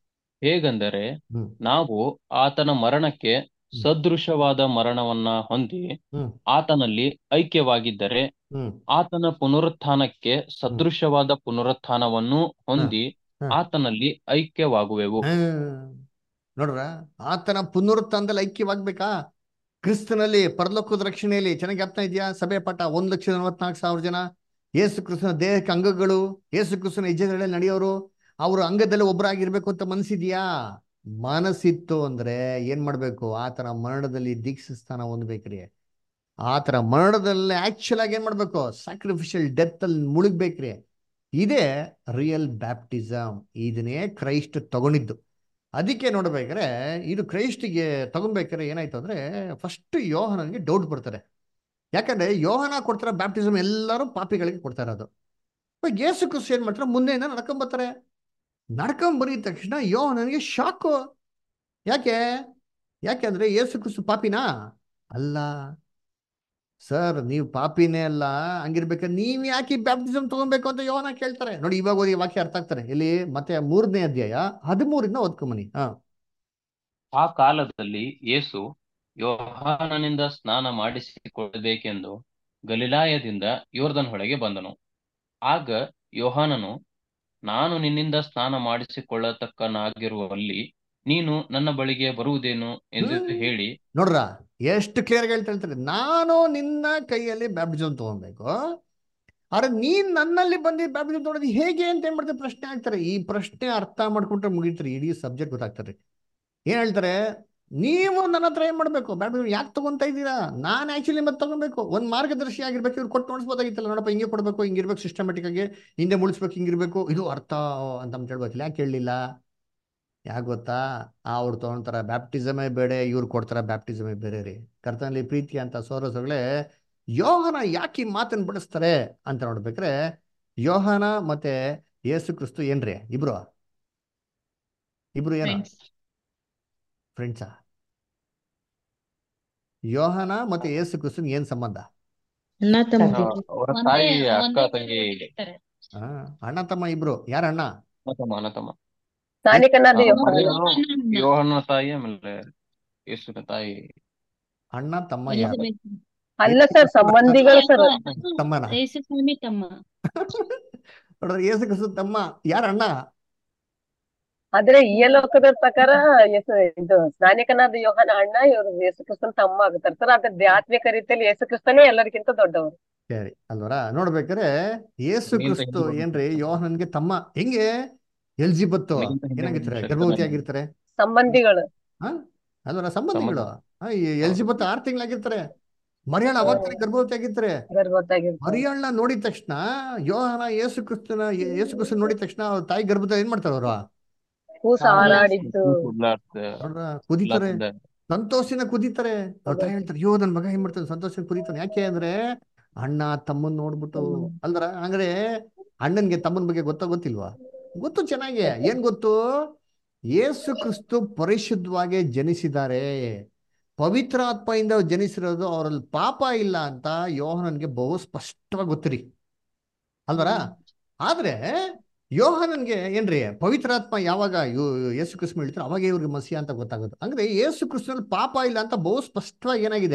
ಹೇಗೆಂದರೆ ಹ್ಮ್ ನಾವು ಆತನ ಮರಣಕ್ಕೆ ಸದೃಶವಾದ ಮರಣವನ್ನ ಹೊಂದಿ ಹ್ಮ್ ಆತನಲ್ಲಿ ಐಕ್ಯವಾಗಿದ್ದರೆ ಹ್ಮ್ ಆತನ ಪುನರುತ್ಥಾನಕ್ಕೆ ಸದೃಶವಾದ ಪುನರುತ್ಥಾನವನ್ನು ಹೊಂದಿ ಹ. ಆತನಲ್ಲಿ ಐಕ್ಯವಾಗುವೆವು ಹ್ಮ್. ನೋಡ್ರ ಆತನ ಪುನರುತ್ಥಾನದಲ್ಲಿ ಐಕ್ಯವಾಗ್ಬೇಕಾ ಕ್ರಿಸ್ತನಲ್ಲಿ ಪರಲೋಕದ ರಕ್ಷಣೆಯಲ್ಲಿ ಚೆನ್ನಾಗಿ ಅರ್ಥ ಇದೆಯಾ ಸಭೆ ಪಾಠ ಒಂದ್ ಲಕ್ಷದ ನಲವತ್ನಾಲ್ಕು ಸಾವಿರ ಜನ ಯೇಸು ಕ್ರಿಸ್ತನ ದೇಹಕ್ಕೆ ಅಂಗಗಳು ಯೇಸು ಕ್ರಿಸ್ತನ ಹೆಜ್ಜೆಗಳಲ್ಲಿ ನಡೆಯೋರು ಅವ್ರ ಅಂಗದಲ್ಲಿ ಒಬ್ಬರಾಗಿರ್ಬೇಕು ಅಂತ ಮನಸ್ಸಿದ್ಯಾ ಮನಸ್ಸಿತ್ತು ಅಂದ್ರೆ ಏನ್ ಮಾಡ್ಬೇಕು ಆತನ ಮರಣದಲ್ಲಿ ದೀಕ್ಷಾ ಸ್ಥಾನ ಹೊಂದ್ಬೇಕ್ರಿ ಆತರ ಮರಣದಲ್ಲಿ ಆಕ್ಚುಲ್ ಆಗಿ ಏನ್ ಮಾಡ್ಬೇಕು ಸ್ಯಾಕ್ರಿಫಿಷಿಯಲ್ ಡೆತ್ ಅಲ್ಲಿ ಮುಳುಗ್ಬೇಕ್ರಿ ಇದೇ ರಿಯಲ್ ಬ್ಯಾಪ್ಟಿಸಮ್ ಇದನ್ನೇ ಕ್ರೈಸ್ಟ್ ತಗೊಂಡಿದ್ದು ಅದಕ್ಕೆ ನೋಡ್ಬೇಕಾದ್ರೆ ಇದು ಕ್ರೈಸ್ಟಿಗೆ ತಗೊಬೇಕಾದ್ರೆ ಏನಾಯ್ತು ಅಂದ್ರೆ ಫಸ್ಟ್ ಯೋಹನನ್ಗೆ ಡೌಟ್ ಬರ್ತಾರೆ ಯಾಕಂದ್ರೆ ಯೋಹನ ಕೊಡ್ತಾರ ಬ್ಯಾಪ್ಟಿಸಮ್ ಎಲ್ಲರೂ ಪಾಪಿಗಳಿಗೆ ಕೊಡ್ತಾ ಇರೋದು ಇವಾಗ ಯೇಸು ಕ್ರಿಸ್ತು ಏನ್ ಮಾಡ್ತಾರೆ ಮುಂದೆಯಿಂದ ನಡ್ಕೊಂಬರ್ತಾರೆ ನಡ್ಕೊಂಡ್ ಬರೀದ ತಕ್ಷಣ ಯೋಹನನ್ಗೆ ಶಾಕು ಯಾಕೆ ಯಾಕೆಂದ್ರೆ ಯೇಸು ಕ್ರಿಸ್ತು ಪಾಪಿನಾ ಅಲ್ಲ ಸರ್ ನೀವು ಪಾಪಿನೇ ಅಲ್ಲ ಹಂಗಿರ್ಬೇಕಾದ್ರೆ ನೀವ್ ಯಾಕೆ ಬ್ಯಾಪ್ಟಿಸಮ್ ತಗೊಬೇಕು ಅಂತ ಯೋಹನ ಕೇಳ್ತಾರೆ ನೋಡಿ ಇವಾಗ ಓದಿ ವಾಕ್ಯ ಅರ್ಥ ಆಗ್ತಾರೆ ಇಲ್ಲಿ ಮತ್ತೆ ಮೂರನೇ ಅಧ್ಯಾಯ ಹದಿಮೂರಿಂದ ಓದ್ಕೊಂಬನಿ ಹಾ ಆ ಕಾಲದಲ್ಲಿ ಯೇಸು ಯೋಹಾನನಿಂದ ಸ್ನಾನ ಮಾಡಿಸಿಕೊಳ್ಳಬೇಕೆಂದು ಗಲಿಲಾಯದಿಂದ ಯೋರ್ದನ್ ಹೊಳೆಗೆ ಬಂದನು ಆಗ ಯೋಹಾನನು ನಾನು ನಿನ್ನಿಂದ ಸ್ನಾನ ಮಾಡಿಸಿಕೊಳ್ಳತಕ್ಕನಾಗಿರುವಲ್ಲಿ ನೀನು ನನ್ನ ಬಳಿಗೆ ಬರುವುದೇನು ಎಂದು ಹ್ಮ್. ಹೇಳಿ ನೋಡ್ರ ಎಷ್ಟು ಕ್ಲಿಯರ್ ಹೇಳ್ತಾ ಹೇಳ್ತಾರೆ ನಾನು ನಿನ್ನ ಕೈಯಲ್ಲಿ ಬ್ಯಾಪ್ಟಿಸಮ್ ತಗೊಬೇಕು ಆದ್ರೆ ನೀನ್ ನನ್ನಲ್ಲಿ ಬಂದು ಬ್ಯಾಪ್ಟಿಸಮ್ ತಗೊಳೋದು ಹೇಗೆ ಅಂತ ಏನ್ ಮಾಡ್ತಾರೆ ಪ್ರಶ್ನೆ ಆಗ್ತಾರೆ ಈ ಪ್ರಶ್ನೆ ಅರ್ಥ ಮಾಡ್ಕೊಂಡ್ರೆ ಮುಗಿತಾರೆ ಇಡೀ ಸಬ್ಜೆಕ್ಟ್ ಗೊತ್ತಾಗ್ತಾರೆ ಏನ್ ಹೇಳ್ತಾರೆ ನೀವು ನನ್ನ ಹತ್ರ ಏನ್ ಮಾಡ್ಬೇಕು ಬ್ಯಾಪ್ಟಿಸಮ್ ಯಾಕೆ ತಗೊಂತ ಇದ್ದೀರಾ ನಾನು ಆಕ್ಚುಲಿ ಮತ್ತೆ ತಗೊಬೇಕು ಒಂದ್ ಮಾರ್ಗದರ್ಶಿ ಆಗಿರ್ಬೇಕು ಇವ್ರು ಕೊಟ್ಟು ನೋಡಿಸ್ಬೋದಾಗಿತ್ತಲ್ಲ ನೋಡಪ್ಪ ಹಿಂಗೆ ಕೊಡ್ಬೇಕು ಹಿಂಗಿರ್ಬೇಕು ಸಿಸ್ಟಮೆಟಿಕ್ ಆಗಿ ಹಿಂದೆ ಮುಳಿಸ್ಬೇಕು ಹಿಂಗಿರ್ಬೇಕು ಇದು ಅರ್ಥ ಅಂತ ಹೇಳ್ಬೇಕು ಯಾಕೆ ಹೇಳಲಿಲ್ಲ ಯಾಕೆ ಗೊತ್ತಾ ಅವ್ರು ತೊಗೊಳ್ತಾರ ಬ್ಯಾಪ್ಟಿಸಮೇ ಬೇಡ ಇವ್ರು ಕೊಡ್ತಾರ ಬ್ಯಾಪ್ಟಿಸಮೇ ಬೇರೆ ರೀ ಕರ್ತನಲ್ಲಿ ಪ್ರೀತಿ ಅಂತ ಸೋರಸಗಳೇ ಯೋಹನ ಯಾಕೆ ಈ ಮಾತನ್ನ ಬಳಸ್ತಾರೆ ಅಂತ ನೋಡ್ಬೇಕ್ರೆ ಯೋಹನ ಮತ್ತೆ ಯೇಸು ಕ್ರಿಸ್ತು ಏನ್ರಿ ಇಬ್ರು ಇಬ್ರು ಏನು ಫ್ರೆಂಡ್ಸ್ ಫ್ರೆಂಡ್ಸಾ ಯೋಹನ ಮತ್ತೆ ಯೇಸು ಕ್ರಿಸ್ತನ್ ಏನ್ ಸಂಬಂಧ ಅಣ್ಣ ಆ, ತಮ್ಮ ಅವರ ಒಂದೇ ತಾಯಿ ಅಕ್ಕ ಒಂದೇ ತಂಗಿ ಇರ್ತಾರೆ. ಆ, ಅಣ್ಣ ತಮ್ಮ ಇಬ್ರು ಯಾರ ಅಣ್ಣ ಅಣ್ಣತಮ್ಮ ಅಣ್ಣತಮ್ಮ ಸ್ನಾನಿಕನಾದ ಆ, ಯೋಹಾನ ಮರಿಯಳು ಯೋಹಾನನ ಯೋಹನ ತಾಯಿ ಆಮೇಲೆ ಯೇಸುವಿನ ತಾಯಿ ಅಣ್ಣ ತಮ್ಮ ಯಾರು ಎಲಿಜಬೆತ್ ಅಲ್ಲ ಸರ್ ಸಂಬಂಧಿಗಳು ಸರ್ ತಮ್ಮನ ಯೇಸು ಸ್ವಾಮಿ ತಮ್ಮ ನೋಡ್ರಿ ಯೇಸು ಕ್ರಿಸ್ತು ತಮ್ಮ ಯಾರ ಅಣ್ಣ ಆದ್ರೆ ಈ ಲೋಕದ ಪ್ರಕಾರ ಯೇಸು ಇದು ಸ್ನಾನಿಕನಾದ ಯೋಹಾನ ಅಣ್ಣ ಇವರು ಯೇಸು ಕ್ರಿಸ್ತನ ತಮ್ಮ ಆಗುತ್ತಾರೆ ಸರ್ ಅದ್ರ ಆತ್ಮಿಕ ರೀತಿಯಲ್ಲಿ ಯೇಸು ಕ್ರಿಸ್ತನೇ ಎಲ್ಲರಿಗಿಂತ ದೊಡ್ಡವರು ಸರಿ ಅಲ್ವರ ನೋಡ್ಬೇಕಾರೆ ಯೇಸು ನಿಮ್ಗಿಂತ ಕ್ರಿಸ್ತು ಹಿಂದೆ ಏನ್ರಿ ಯೋಹನನ್ಗೆ ತಮ್ಮ ಹೆಂಗೆ ಎಲ್ಜಿಬತ್ತು ನಿಮ್ಗಿಂತ ಹಿಂದೆ ಏನಾಗಿರ್ತಾರೆ ಶಕ್ತನಾಗಿ. ಗರ್ಭವತಿ ಆಗಿರ್ತಾರೆ ಸಂಬಂಧಿಗಳು ಹಾ ಅಲ್ವರ ಸಂಬಂಧಿಗಳು ಹಾ, ಈ ಎಲ್ಜಿಬತ್ ಆರ್ ತಿಂಗಳಾಗಿರ್ತಾರೆ ಮರಿಯಾಳ ಅವಾಗ ತಾನೇ ಗರ್ಭವತಿ ಆಗಿರ್ತಾರೆ ಗೊತ್ತಾಗಿರ್ತಾರೆ ಮರಿಯಾಳನ್ನ ನೋಡಿದ ತಕ್ಷಣ ಯೋಹನ ಯೇಸು ಕ್ರಿಸ್ತನ ಯೇಸು ಕ್ರಿಸ್ತನ ನೋಡಿದ ತಕ್ಷಣ ಅವ್ರ ತಾಯಿ ಗರ್ಭದ ಏನ್ ಮಾಡ್ತಾರ ಅವ್ರು ಕೂಸ ಹಾರಾಡಿದ್ದು ಉಲ್ಲಾಸ ನೋಡ್ರ ಕುದಿತಾರೆ ಉಲ್ಲಾಸದಿಂದ ಸಂತೋಷಿನ ಕುದಿತಾರೆ ಅವ್ರ ತಾಯಿ ಹೇಳ್ತಾರೆ ಅಯ್ಯೋ ನನ್ ಮಗ ಏನ್ ಮಾಡ್ತಾನೆ ಸಂತೋಷ ಕುದಿತಾನೆ ಯಾಕೆ ಅಂದ್ರೆ ಅಣ್ಣ ತಮ್ಮನ್ ನೋಡ್ಬಿಟ್ಟು ಅಲ್ದ್ರ ಅಂದ್ರೆ ಅಣ್ಣನ್ಗೆ ತಮ್ಮನ ಬಗ್ಗೆ ಗೊತ್ತಾ ಗೊತ್ತಿಲ್ವಾ ಗೊತ್ತು ಚೆನ್ನಾಗಿ ಏನ್ ಗೊತ್ತು ಯೇಸು ಕ್ರಿಸ್ತು ಪರಿಶುದ್ಧವಾಗಿ ಜನಿಸಿದ್ದಾರೆ ಪವಿತ್ರಾತ್ಮೆಯಿಂದ ಜನಿಸಿರೋದು ಅವರಲ್ಲಿ ಪಾಪ ಇಲ್ಲ ಅಂತ ಯೋಹನನ್ಗೆ ಬಹು ಸ್ಪಷ್ಟವಾಗಿ ಗೊತ್ತಿರಿ ಅಲ್ವರ ಆದ್ರೆ ಯೋಹನನ್ಗೆ ಏನ್ರಿ ಪವಿತ್ರಾತ್ಮ ಯಾವಾಗ ಯೋ- ಯೇಸು ಕ್ರಿಸ್ತು ಹೇಳ್ತಾರೆ ಅವಾಗ ಇವ್ರಿಗೆ ಮಸಿಯ ಅಂತ ಗೊತ್ತಾಗೋದು ಅಂದ್ರೆ ಯೇಸು ಕ್ರಿಸ್ತನಲ್ಲಿ ಪಾಪ ಇಲ್ಲ ಅಂತ ಬಹು ಸ್ಪಷ್ಟವಾಗಿ ಏನಾಗಿದೆ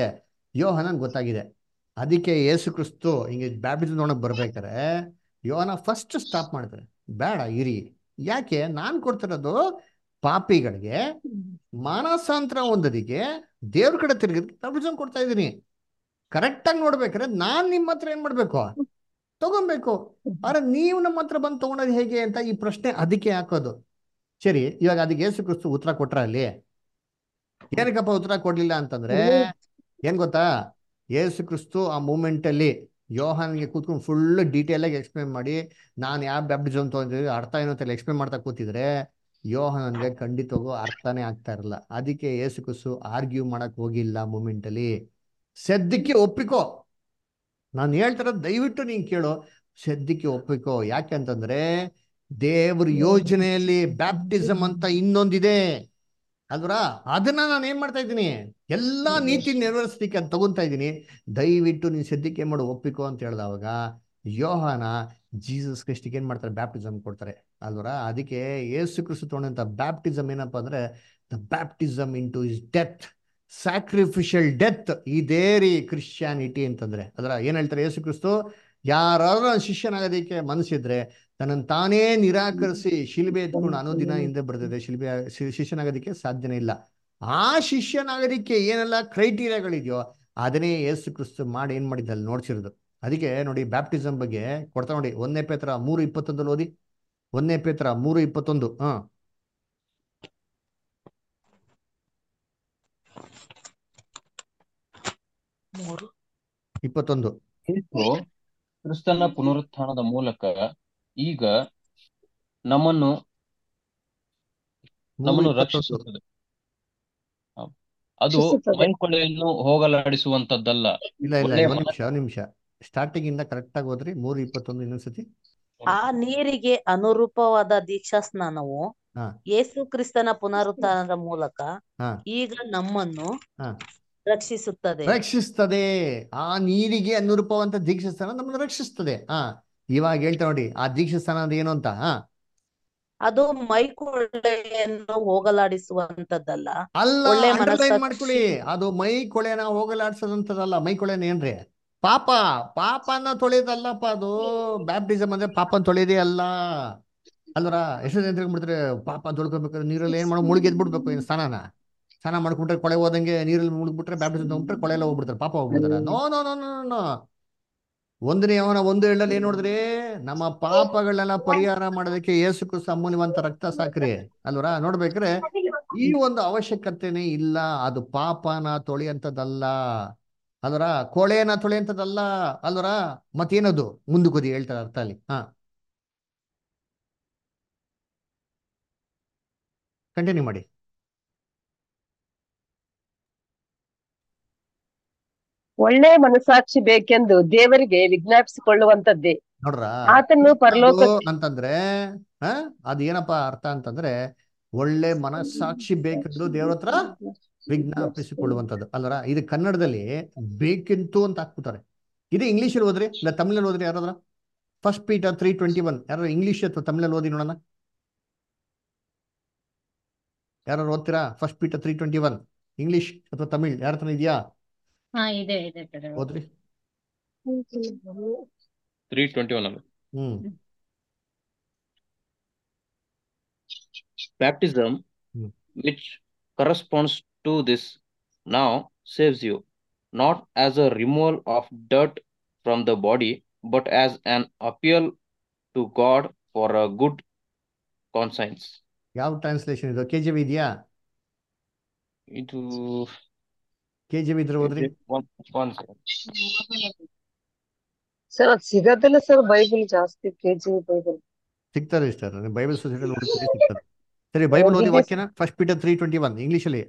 ಯೋಹನನ್ ಗೊತ್ತಾಗಿದೆ ಅದಕ್ಕೆ ಯೇಸು ಕ್ರಿಸ್ತು ಹಿಂಗೆ ಬ್ಯಾಪ್ಟಿಸಮ್ ನೋಡಕ್ ಬರ್ಬೇಕಾರೆ ಯೋಹನ ಫಸ್ಟ್ ಸ್ಟಾಪ್ ಮಾಡ್ತಾರೆ ಬೇಡ ಇರಿ ಯಾಕೆ ನಾನು ಕೊಡ್ತಿರೋದು ಪಾಪಿಗಳಿಗೆ ಮಾನಸಾಂತರ ಹೊಂದದಿಗೆ ದೇವ್ರ ಕಡೆ ತಿರುಗಿದ್ ಬ್ಯಾಪ್ಟಿಸಮ್ ಕೊಡ್ತಾ ಇದ್ದೀನಿ ಕರೆಕ್ಟಾಗಿ ನೋಡ್ಬೇಕಾದ್ರೆ ನಾನ್ ನಿಮ್ಮ ಹತ್ರ ಏನ್ ಮಾಡ್ಬೇಕು ತಗೊಬೇಕು ಆದ್ರೆ ನೀವು ನಮ್ಮ ಹತ್ರ ಬಂದು ತಗೊಳೋದು ಹೇಗೆ ಅಂತ ಈ ಪ್ರಶ್ನೆ ಅದಕ್ಕೆ ಹಾಕೋದು ಸರಿ ಇವಾಗ ಅದಕ್ಕೆ ಯೇಸು ಕ್ರಿಸ್ತು ಉತ್ತರ ಕೊಟ್ರ ಅಲ್ಲಿ ಏನಕ್ಕಪ್ಪ ಉತ್ತರ ಕೊಡ್ಲಿಲ್ಲ ಅಂತಂದ್ರೆ ಏನ್ ಗೊತ್ತಾ ಯೇಸು ಕ್ರಿಸ್ತು ಆ ಮೂಮೆಂಟ್ ಅಲ್ಲಿ ಯೋಹಾನ್ಗೆ ಕೂತ್ಕೊಂಡು ಫುಲ್ ಡೀಟೇಲ್ ಆಗಿ ಎಕ್ಸ್ಪ್ಲೇನ್ ಮಾಡಿ ನಾನು ಯಾವ ಬ್ಯಾಪ್ಟಿಸಮ್ ತಗೊಂಡಿದ್ದೆ ಅರ್ಥ ಏನೋ ಅಂತ ಎಕ್ಸ್ಪ್ಲೇನ್ ಮಾಡ್ತಾ ಕೂತಿದ್ರೆ ಯೋಹಾನನ್ಗೆ ಖಂಡಿತವಾಗೂ ಅರ್ಥನೇ ಆಗ್ತಾ ಇರಲ್ಲ ಅದಕ್ಕೆ ಯೇಸು ಕ್ರಿಸ್ತು ಆರ್ಗ್ಯೂ ಮಾಡಕ್ ಹೋಗಿಲ್ಲ ಮೂಮೆಂಟ್ ಅಲ್ಲಿ ಸದ್ಯಕ್ಕೆ ಒಪ್ಪಿಕೋ ನಾನು ಹೇಳ್ತಿರೋದು ದಯವಿಟ್ಟು ನೀನ್ ಕೇಳು ಸದ್ಯಕ್ಕೆ ಒಪ್ಪಿಕೋ ಯಾಕೆ ಅಂತಂದ್ರೆ ದೇವ್ರ ಯೋಜನೆಯಲ್ಲಿ ಬ್ಯಾಪ್ಟಿಸಮ್ ಅಂತ ಇನ್ನೊಂದಿದೆ ಅಲ್ವರ ಅದನ್ನ ನಾನು ಏನ್ ಮಾಡ್ತಾ ಇದ್ದೀನಿ ಎಲ್ಲಾ ನೀತಿ ನೆರವೇರಿಸ್ಲಿಕ್ಕೆ ಅಂತ ತಗೊಂತಾ ಇದ್ದೀನಿ ದಯವಿಟ್ಟು ನೀನ್ ಸದ್ಯಕ್ಕೆ ಏನ್ ಮಾಡು ಒಪ್ಪಿಕೋ ಅಂತ ಹೇಳ್ದವಾಗ ಯೋಹಾನ ಜೀಸಸ್ ಕ್ರಿಸ್ಟಿಗೆ ಏನ್ ಮಾಡ್ತಾರೆ ಬ್ಯಾಪ್ಟಿಸಮ್ ಕೊಡ್ತಾರೆ ಅಲ್ವರ ಅದಕ್ಕೆ ಯೇಸು ಕ್ರಿಸ್ತು ತೊಗೊಂಡಂತ ಬ್ಯಾಪ್ಟಿಸಮ್ ಏನಪ್ಪಾ ಅಂದ್ರೆ the baptism into his death sacrificial death ಇದೇ ರೀ ಕ್ರಿಶ್ಚಿಯಾನಿಟಿ ಅಂತಂದ್ರೆ ಅದರ ಏನ್ ಹೇಳ್ತಾರೆ ಯೇಸು ಕ್ರಿಸ್ತು ಯಾರಾದ್ರೂ ನನ್ನ ಶಿಷ್ಯನಾಗೋದಕ್ಕೆ ಮನಸ್ಸಿದ್ರೆ ತನ್ನನ್ನು ತಾನೇ ನಿರಾಕರಿಸಿ ಶಿಲ್ಬೆ ಎತ್ಕೊಂಡು ಅನ್ನೋ ದಿನ ಹಿಂದೆ ಬರ್ದಿದೆ ಶಿಲ್ಬೆ ಶಿ- ಶಿಷ್ಯನಾಗೋದಕ್ಕೆ ಸಾಧ್ಯನೇ ಇಲ್ಲ ಆ ಶಿಷ್ಯನಾಗೋದಕ್ಕೆ ಏನೆಲ್ಲ ಕ್ರೈಟೀರಿಯಾಗಳಿದೆಯೋ ಅದನ್ನೇ ಯೇಸು ಕ್ರಿಸ್ತು ಮಾಡಿ ಏನ್ ಮಾಡಿದ್ದ ಅಲ್ಲಿ ನೋಡ್ಸಿರೋದು ಅದಕ್ಕೆ ನೋಡಿ ಬ್ಯಾಪ್ಟಿಸಮ್ ಬಗ್ಗೆ ಕೊಡ್ತಾ ನೋಡಿ ಒಂದನೇ ಪೇತ್ರ ಮೂರು ಇಪ್ಪತ್ತೊಂದಲ್ಲಿ ಓದಿ ಒಂದನೇ ಪೇತ್ರ ಮೂರು ಇಪ್ಪತ್ತೊಂದು ಹಾ ಮೂರು ಇಪ್ಪತ್ತೊಂದು ಕ್ರಿಸ್ತು ಕ್ರಿಸ್ತನ ಪುನರುತ್ಥಾನದ ಮೂಲಕ ಈಗ ನಮ್ಮನ್ನು ಮೂರು ನಮ್ಮನ್ನು ಇಪ್ಪತ್ತೊಂದು ರಕ್ಷಿಸುತ್ತದೆ ಹ. ಅದು ರಕ್ಷಿಸುತ್ತದೆ. ಮೈಕೊಳೆಯನ್ನು ಹೋಗಲಾಡಿಸುವಂತದ್ದಲ್ಲ ಇಲ್ಲ ಇಲ್ಲ ಒಳ್ಳೆಯ ಒಂದ್ ಮನ ನಿಮಿಷ ಒಂದ್ ನಿಮಿಷ ಸ್ಟಾರ್ಟಿಂಗ್ ಇಂದ ಕರೆಕ್ಟ್ ಆಗಿ ಹೋದ್ರಿ ಮೂರು ಇಪ್ಪತ್ತೊಂದು ಇನ್ನೊಂದ್ಸತಿ ಆ ನೀರಿಗೆ ಅನುರೂಪವಾದ ದೀಕ್ಷಾ ಸ್ನಾನವು ಹಾ. ಯೇಸು ಕ್ರಿಸ್ತನ ಪುನರುತ್ಥಾನದ ಮೂಲಕ ಹಾ. ಈಗ ನಮ್ಮನ್ನು ಹಾ. ರಕ್ಷಿಸುತ್ತದೆ ರಕ್ಷಿಸ್ತದೆ ಆ ನೀರಿಗೆ ಅನುರೂಪವಂತ ದೀಕ್ಷಾಸ್ಥಾನ ನಮ್ಮನ್ನು ರಕ್ಷಿಸ್ತದೆ ಹಾ ಇವಾಗ ಹೇಳ್ತಾ ನೋಡಿ ಆ ದೀಕ್ಷಾಸ್ಥಾನ ಅಂದ್ರೆ ಏನು ಅಂತ ಹಾ ಅದು ಮೈಕೊಳ್ಳೆಯನ್ನು ಹೋಗಲಾಡಿಸುವಂತದ್ದಲ್ಲ ಅಲ್ಲ ಒಳ್ಳೆ ಅಂಡರ್ಲೈನ್ ಮನಸ್ಸಾಕ್ಷಿ ಮಾಡ್ಕೊಳ್ಳಿ ಅದು ಮೈ ಕೊಳೆನ ಹೋಗಲಾಡ್ಸೋದಂತದಲ್ಲ ಮೈ ಕೊಳೆನ ಏನ್ರಿ ಪಾಪ ಪಾಪನ ತೊಳೆಯೋದಲ್ಲಪ್ಪ ಅದು ಬ್ಯಾಪ್ಟಿಸಮ್ ಅಂದ್ರೆ ಪಾಪನ ತೊಳೆಯೋದೇ ಅಲ್ಲ ಅಲ್ವರ ಎಷ್ಟು ಜನ ತಿರ್ಗ್ಬಿಡ್ತಾರೆ ಪಾಪ ತೊಳ್ಕೊಬೇಕಾದ್ರೆ ನೀರಲ್ಲಿ ಏನ್ ಮಾಡೋ ಮುಳುಗಿ ಎದ್ಬಿಡ್ಬೇಕು ಇನ್ನು ಸ್ನಾನನ ಸ್ನಾನ ಮಾಡ್ಕೊಂಡ್ರೆ ಕೊಳೆ ಹೋದಂಗೆ ನೀರಲ್ಲಿ ಮುಳುಗ್ಬಿಟ್ರೆ ಬ್ಯಾಪ್ಟಿಸಮ್ ತಗೊಂಡ್ಬಿಟ್ರೆ ಕೊಳೆ ಎಲ್ಲ ಹೋಗ್ಬಿಡ್ತಾರೆ ಪಾಪ ಹೋಗ್ಬಿಡ್ತಾರೆ no no no no no ಒಂದನೇ ಅವನ ಒಂದು ಎಳ್ಳಲ್ಲಿ ಏನ್ ನೋಡಿದ್ರಿ ನಮ್ಮ ಪಾಪಗಳನ್ನೆಲ್ಲ ಪರಿಹಾರ ಮಾಡೋದಕ್ಕೆ ಯೇಸು ಕ್ರಿಸ್ತ ಅಮೂಲ್ಯವಂತ ರಕ್ತ ಸಾಕ್ರಿ ಅಲ್ವರ ನೋಡ್ಬೇಕ್ರೆ ಈ ಒಂದು ಅವಶ್ಯಕತೆನೇ ಇಲ್ಲ ಅದು ಪಾಪನ ತೊಳೆಯಂಥದ್ದಲ್ಲ ಅಲ್ವರ ಕೊಳೆನ ತೊಳೆಯಂಥದ್ದಲ್ಲ ಅಲ್ವರ ಮತ್ತೇನದು ಮುಂದಕ್ಕೋದಿ ಹೇಳ್ತಾರೆ ಅರ್ಥ ಅಲ್ಲಿ ಹಾ ಕಂಟಿನ್ಯೂ ಮಾಡಿ ಒಳ್ಳೆ ಮನಸ್ಸಾಕ್ಷಿ ಬೇಕೆಂದು ದೇವರಿಗೆ ವಿಜ್ಞಾಪಿಸಿಕೊಳ್ಳುವಂತದ್ದೇ ನೋಡ್ರ ಆತನು ಪರಲೋಕ ಅದು ಅಂತಂದ್ರೆ ಹ ಅದ್ ಏನಪ್ಪಾ ಅರ್ಥ ಅಂತಂದ್ರೆ ಒಳ್ಳೆ ಮನಸ್ಸಾಕ್ಷಿ ಬೇಕೆಂದು ದೇವ್ರ ಹತ್ರ ವಿಜ್ಞಾಪಿಸಿಕೊಳ್ಳುವಂಥದ್ದು ಅಲ್ಲರ ಇದು ಕನ್ನಡದಲ್ಲಿ ಬೇಕೆಂತು ಅಂತ ಹಾಕ್ಬಿಟ್ಟಾರೆ ಇದು ಇಂಗ್ಲೀಷಲ್ಲಿ ಓದ್ರಿ ಇಲ್ಲ ತಮಿಳಲ್ಲಿ ಓದ್ರಿ ಯಾರಾದ್ರ first Peter three twenty one ಯಾರು ಇಂಗ್ಲೀಷ್ ಅಥವಾ ತಮಿಳಲ್ಲಿ ಓದಿ ನೋಡೋಣ ಯಾರು ಓದ್ತೀರಾ first Peter three twenty one English ಅಥವಾ ತಮಿಳ್ ಯಾರ ಹತ್ರ ಇದೆಯಾ ಹಾ ಇದೆ ಇದೆ brother. ಓದ್ರಿ ತ್ರೀ ಟ್ವೆಂಟಿ ಒನ್ ಅಲ್ಲಿ hmm Baptism, Hmm. which corresponds to this, now saves you, not as a removal of dirt from the body, but as an appeal to God for a good conscience. ಯಾವ translation ಇದು K J V ಇದೆಯಾ ಇದು K J V ಇದ್ರೆ ಓದ್ರಿ one, one second. Sir ಅದ್ ಸಿಗೋದಿಲ್ಲ sir Bible ಜಾಸ್ತಿ KJ Bible ಸಿಗ್ತಾರೆ ಇಷ್ಟ ಬೈಬಲ್ ಸೊಸೈಟಿ ನೋಡ್ತೀರಿ ಸಿಗ್ತದೆ ಸರಿ ಬೈಬಲ್ ಓದಿ ಓದಿದ್ದೆ ವಾಕ್ಯನ first Peter three twenty one ಇಂಗ್ಲೀಷಲ್ಲಿ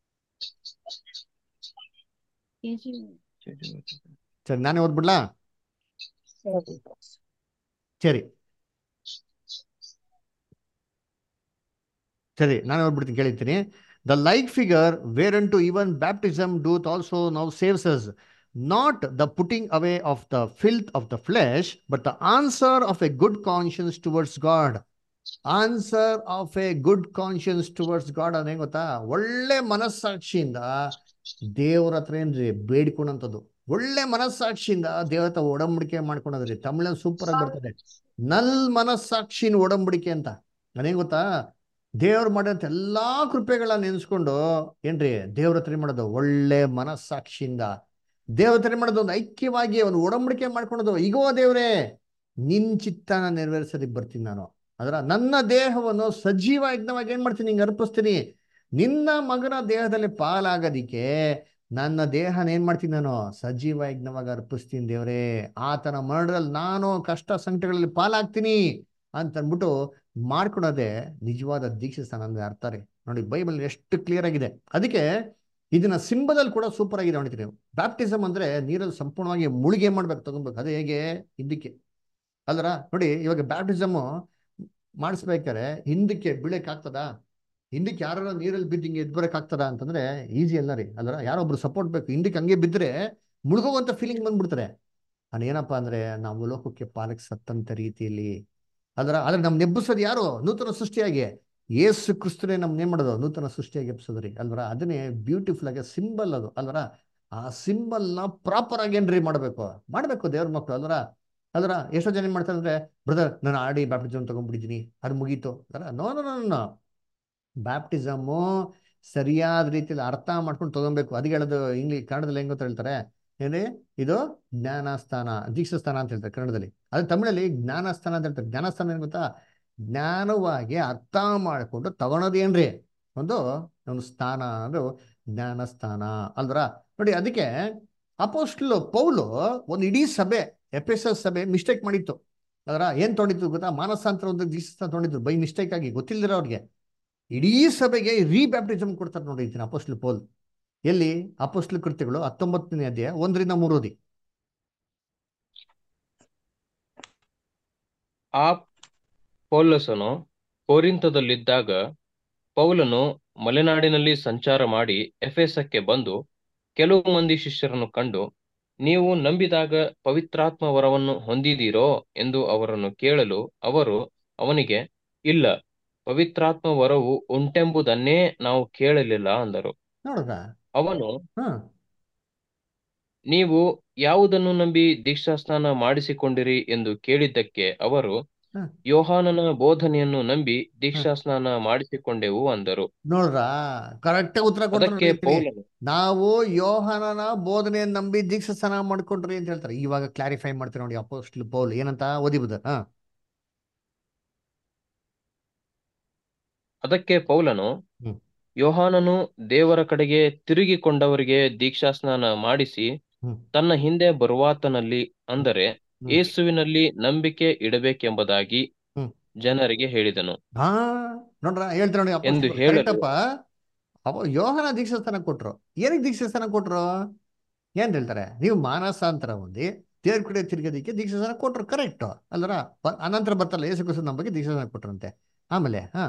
ಸರಿ ನಾನೇ ಓದ್ಬಿಡ್ಲಾ ಸರಿ ಸರಿ ನಾನೇ ಓದ್ಬಿಡ್ತೀನಿ ಕೇಳಿರ್ತೀನಿ the like figure where unto even baptism doth also now saves us not the putting away of the filth of the flesh but the answer of a good conscience towards God answer of a good conscience towards God ಅದೇನ್ ಗೊತ್ತಾ ಒಳ್ಳೆ ಮನಸ್ಸಾಕ್ಷಿಯಿಂದ ದೇವ್ರ ಹತ್ರ ಏನ್ರಿ ಬೇಡ್ಕೊಂಡಂಥದ್ದು ಒಳ್ಳೆ ಮನಸ್ಸಾಕ್ಷಿಯಿಂದ ದೇವ್ರ ಹತ್ರ ಒಡಂಬಡಿಕೆ ಮಾಡ್ಕೊಳೋದ್ರಿ ತಮಿಳಲ್ಲಿ ಸೂಪರ್ ಆಗಿ ಬರ್ತದೆ ನಲ್ ಮನಸ್ಸಾಕ್ಷಿನ ಒಡಂಬಡಿಕೆ ಅಂತ ನನಗೆ ಗೊತ್ತಾ ದೇವ್ರು ಮಾಡಿದಂಥ ಎಲ್ಲಾ ಕೃಪೆಗಳನ್ನ ನೆನೆಸ್ಕೊಂಡು ಏನ್ರಿ ದೇವ್ರ ಹತ್ರ ಏನ್ ಮಾಡೋದು ಒಳ್ಳೆ ಮನಸ್ಸಾಕ್ಷಿಯಿಂದ ದೇವ್ರ ಹತ್ರ ಏನ್ ಮಾಡೋದು ಒಂದು ಐಕ್ಯವಾಗಿ ಒಂದು ಒಡಂಬಡಿಕೆ ಮಾಡ್ಕೊಳೋದು ಈಗೋ ದೇವ್ರೇ ನಿನ್ ಚಿತ್ತನ ನೆರವೇರಿಸೋದಕ್ಕೆ ಬರ್ತೀನಿ ನಾನು ಅದರ ನನ್ನ ದೇಹವನ್ನು ಸಜೀವ ಯಜ್ಞವಾಗಿ ಏನ್ ಮಾಡ್ತೀನಿ ಹಿಂಗೆ ಅರ್ಪಿಸ್ತೀನಿ ನಿನ್ನ ಮಗನ ದೇಹದಲ್ಲಿ ಪಾಲಾಗೋದಿಕ್ಕೆ ನನ್ನ ದೇಹನ ಏನ್ ಮಾಡ್ತೀನಿ ನಾನು ಸಜೀವ ಯಜ್ಞವಾಗಿ ಅರ್ಪಿಸ್ತೀನಿ ದೇವ್ರೇ ಆತನ ಮರಣದಲ್ಲಿ ನಾನು ಕಷ್ಟ ಸಂಕಟಗಳಲ್ಲಿ ಪಾಲಾಗ್ತೀನಿ ಅಂತ ಅಂದ್ಬಿಟ್ಟು ಮಾಡ್ಕೊಳೋದೇ ನಿಜವಾದ ದೀಕ್ಷೆ ಸ್ಥಾನ ಅಂದ್ರೆ ಅರ್ಥ ರೀ ನೋಡಿ ಬೈಬಲ್ ಎಷ್ಟು ಕ್ಲಿಯರ್ ಆಗಿದೆ ಅದಕ್ಕೆ ಇದನ್ನ ಸಿಂಬದಲ್ಲಿ ಕೂಡ ಸೂಪರ್ ಆಗಿದೆ ನೋಡ್ತೀರಿ ಬ್ಯಾಪ್ಟಿಸಮ್ ಅಂದ್ರೆ ನೀರಲ್ಲಿ ಸಂಪೂರ್ಣವಾಗಿ ಮುಳುಗೆ ಮಾಡ್ಬೇಕು ತಗೊಬೇಕು ಅದು ಹೇಗೆ ಹಿಂದಕ್ಕೆ ಅಲ್ರ ನೋಡಿ ಇವಾಗ ಬ್ಯಾಪ್ಟಿಸಮ್ ಮಾಡಿಸ್ಬೇಕಾರೆ ಹಿಂದಕ್ಕೆ ಬೀಳಕ್ ಆಗ್ತದಾ ಹಿಂದಕ್ಕೆ ಯಾರು ನೀರಲ್ಲಿ ಬಿದ್ದು ಹಿಂಗೆ ಎದ್ದು ಬರಕ್ ಆಗ್ತದ ಅಂತಂದ್ರೆ ಈಸಿ ಅಲ್ಲ ರೀ ಅಲ್ರ ಯಾರೊಬ್ರು ಸಪೋರ್ಟ್ ಬೇಕು ಹಿಂದಕ್ಕೆ ಹಂಗೆ ಬಿದ್ದರೆ ಮುಳುಗೋವಂತ ಫೀಲಿಂಗ್ ಬಂದ್ಬಿಡ್ತಾರೆ ಅದು ಏನಪ್ಪಾ ಅಂದ್ರೆ ನಾವು ಲೋಕಕ್ಕೆ ಪಾಲಕ್ ಸತ್ತಂತ ರೀತಿಯಲ್ಲಿ ಅದರ ಆದ್ರೆ ನಮ್ ನೆಬ್ಬಿಸೋದು ಯಾರು ನೂತನ ಸೃಷ್ಟಿಯಾಗಿ ಏಸು ಕ್ರಿಸ್ತನೇ ನಮ್ನ ಏನ್ ಮಾಡೋದು ನೂತನ ಸೃಷ್ಟಿಯಾಗಿ ಎಬ್ಸೋದ್ರಿ ಅಲ್ವರ ಅದನ್ನೇ ಬ್ಯೂಟಿಫುಲ್ ಆಗಿ ಸಿಂಬಲ್ ಅದು ಅಲ್ವರ ಆ ಸಿಂಬಲ್ ನ ಪ್ರಾಪರ್ ಆಗಿ ಏನ್ರಿ ಮಾಡ್ಬೇಕು ಮಾಡ್ಬೇಕು ದೇವ್ರ ಮಕ್ಕಳು ಅಲ್ವರ ಅಲ್ವರ ಎಷ್ಟೋ ಜನ ಏನ್ ಮಾಡ್ತಾರೆ ಅಂದ್ರೆ ಬ್ರದರ್ ನಾನು ಆಡಿ ಬ್ಯಾಪ್ಟಿಸಮ್ ತಗೊಂಡ್ಬಿಟ್ಟಿದ್ದೀನಿ ಅದು ಮುಗೀತು ಅಲ್ವರ ನೋ ನೋ ನೋ ಬ್ಯಾಪ್ಟಿಸಮ್ಮು ಸರಿಯಾದ ರೀತಿಯಲ್ಲಿ ಅರ್ಥ ಮಾಡ್ಕೊಂಡು ತಗೊಬೇಕು ಅದಕ್ಕೆ ಹೇಳೋದು ಇಂಗ್ಲಿಷ್ ಕನ್ನಡದಲ್ಲಿ ಹೆಂಗ್ ಗೊತ್ತಾ ಹೇಳ್ತಾರೆ ಏನ್ರಿ ಇದು ಜ್ಞಾನಸ್ಥಾನ ದೀಕ್ಷಾಸ್ಥಾನ ಅಂತ ಹೇಳ್ತಾರೆ ಕನ್ನಡದಲ್ಲಿ ಅದು ತಮಿಳಲ್ಲಿ ಜ್ಞಾನಸ್ಥಾನ ಅಂತ ಹೇಳ್ತಾರೆ ಜ್ಞಾನಸ್ಥಾನ ಏನ್ ಗೊತ್ತಾ ಜ್ಞಾನವಾಗಿ ಅರ್ಥ ಮಾಡಿಕೊಂಡು ತಗೊಳೋದೇನ್ರಿ ಒಂದು ಒಂದು ಸ್ಥಾನ ಅದು ಜ್ಞಾನಸ್ಥಾನ ಅಲ್ದ್ರ ನೋಡಿ ಅದಕ್ಕೆ ಅಪೋಸ್ಟ್ಲು ಪೌಲು ಒಂದು ಇಡೀ ಸಭೆ ಎಫ್ ಎಸ್ ಎಸ್ ಸಭೆ ಮಿಸ್ಟೇಕ್ ಮಾಡಿತ್ತು ಅದರ ಏನ್ ತೊಗೊಂಡಿತ್ತು ಗೊತ್ತಾ ಮಾನಸಾಂತರ ಒಂದು ದೀಕ್ಷಾಸ್ಥಾನ ತೊಗೊಂಡಿದ್ರು ಬೈ ಮಿಸ್ಟೇಕ್ ಆಗಿ ಗೊತ್ತಿಲ್ದಿರ ಅವ್ರಿಗೆ ಇಡೀ ಸಭೆಗೆ ರೀಬ್ಯಾಪ್ಟಿಸಮ್ ಕೊಡ್ತಾರೆ ನೋಡಿ ಇದನ್ನ ಅಪೋಸ್ಟ್ಲು ಪೌಲ್ ಎಲ್ಲಿ ಅಪೋಸ್ಟ್ಲು ಕೃತ್ಯಗಳು ಹತ್ತೊಂಬತ್ತನೇ ಅಧ್ಯಾಯ ಒಂದರಿಂದ ಮೂರು ಓದಿ ಆ ಪೌಲಸನು ಕೋರಿಂಥದಲ್ಲಿದ್ದಾಗ ಪೌಲನು ಮಲೆನಾಡಿನಲ್ಲಿ ಸಂಚಾರ ಮಾಡಿ ಎಫೆಸಕ್ಕೆ ಬಂದು ಕೆಲವು ಮಂದಿ ಶಿಷ್ಯರನ್ನು ಕಂಡು ನೀವು ನಂಬಿದಾಗ ಪವಿತ್ರಾತ್ಮ ವರವನ್ನು ಹೊಂದಿದ್ದೀರೋ ಎಂದು ಅವರನ್ನು ಕೇಳಲು ಅವರು ಅವನಿಗೆ ಇಲ್ಲ ಪವಿತ್ರಾತ್ಮ ವರವು ಉಂಟೆಂಬುದನ್ನೇ ನಾವು ಕೇಳಲಿಲ್ಲ ಅಂದರು ನೋಡ್ರ ಅವನು ಹಾ ನೀವು ಯಾವುದನ್ನು ನಂಬಿ ದೀಕ್ಷಾಸ್ನಾನ ಮಾಡಿಸಿಕೊಂಡಿರಿ ಎಂದು ಕೇಳಿದ್ದಕ್ಕೆ ಅವರು ಹ. ಯೋಹಾನನ ಬೋಧನೆಯನ್ನು ನಂಬಿ ದೀಕ್ಷಾಸ್ನಾನ ಮಾಡಿಸಿಕೊಂಡೆವು ಅಂದರು ನೋಡ್ರ ಕರೆಕ್ಟ್ ಉತ್ತರ ಅದಕ್ಕೆ ಕೊಡ್ತಾರೆ ಪೌಲನು ನಾವು ಯೋಹಾನನ ಬೋಧನೆಯನ್ನು ನಂಬಿ ದೀಕ್ಷಾ ಸ್ನಾನ ಮಾಡ್ಕೊಂಡ್ರಿ ಅಂತ ಹೇಳ್ತಾರೆ ಇವಾಗ ಕ್ಲಾರಿಫೈ ಮಾಡ್ತಾರೆ ನೋಡಿ ಅಪೋಸ್ಟ್ಲ್ ಪೌಲ್ ಏನಂತ ಓದಿಬೋದು ಹಾ ಅದಕ್ಕೆ ಪೌಲನು ಹ್ಮ್. ಯೋಹಾನನು ದೇವರ ಕಡೆಗೆ ತಿರುಗಿಕೊಂಡವರಿಗೆ ದೀಕ್ಷಾಸ್ನಾನ ಮಾಡಿಸಿ ಹ್ಮ್. ತನ್ನ ಹಿಂದೆ ಬರುವಾತನಲ್ಲಿ ಅಂದರೆ ಹ್ಮ್. ಯೇಸುವಿನಲ್ಲಿ ನಂಬಿಕೆ ಇಡಬೇಕೆಂಬುದಾಗಿ ಹ್ಮ್. ಜನರಿಗೆ ಹೇಳಿದನು ಹಾ ನೋಡ್ರ ಹೇಳ್ತಾರೆ ನೋಡಿ ಎಂದು ಅಪೋಸ್ಟ್ಲ್ ಹೇಳಲು- ಕರೆಕ್ಟಪ್ಪ ಅವ ಯೋಹಾನ ದೀಕ್ಷಾಸ್ಥಾನ ಕೊಟ್ರು ಏನಕ್ಕೆ ದೀಕ್ಷಾಸ್ಥಾನ ಕೊಟ್ರು ಏನ್ ಹೇಳ್ತಾರೆ ನೀವು ಮಾನಸಾಂತರ ಹೊಂದಿ ದೇವ್ರ ಕಡೆ ತಿರ್ಗೋದಿಕ್ಕೆ ದೀಕ್ಷಾಸ್ಥಾನ ಕೊಟ್ರು ಕರೆಕ್ಟ್ ಅಲ್ಲರ ಬ- ಅನಂತರ ಬರ್ತಲ್ಲ ಯೇಸು ಕ್ರಿಸ್ತ ನಮ್ಮ ಬಗ್ಗೆ ದೀಕ್ಷಾಸ್ಥಾನ ಕೊಟ್ರಂತೆ ಆಮೇಲೆ ಹಾ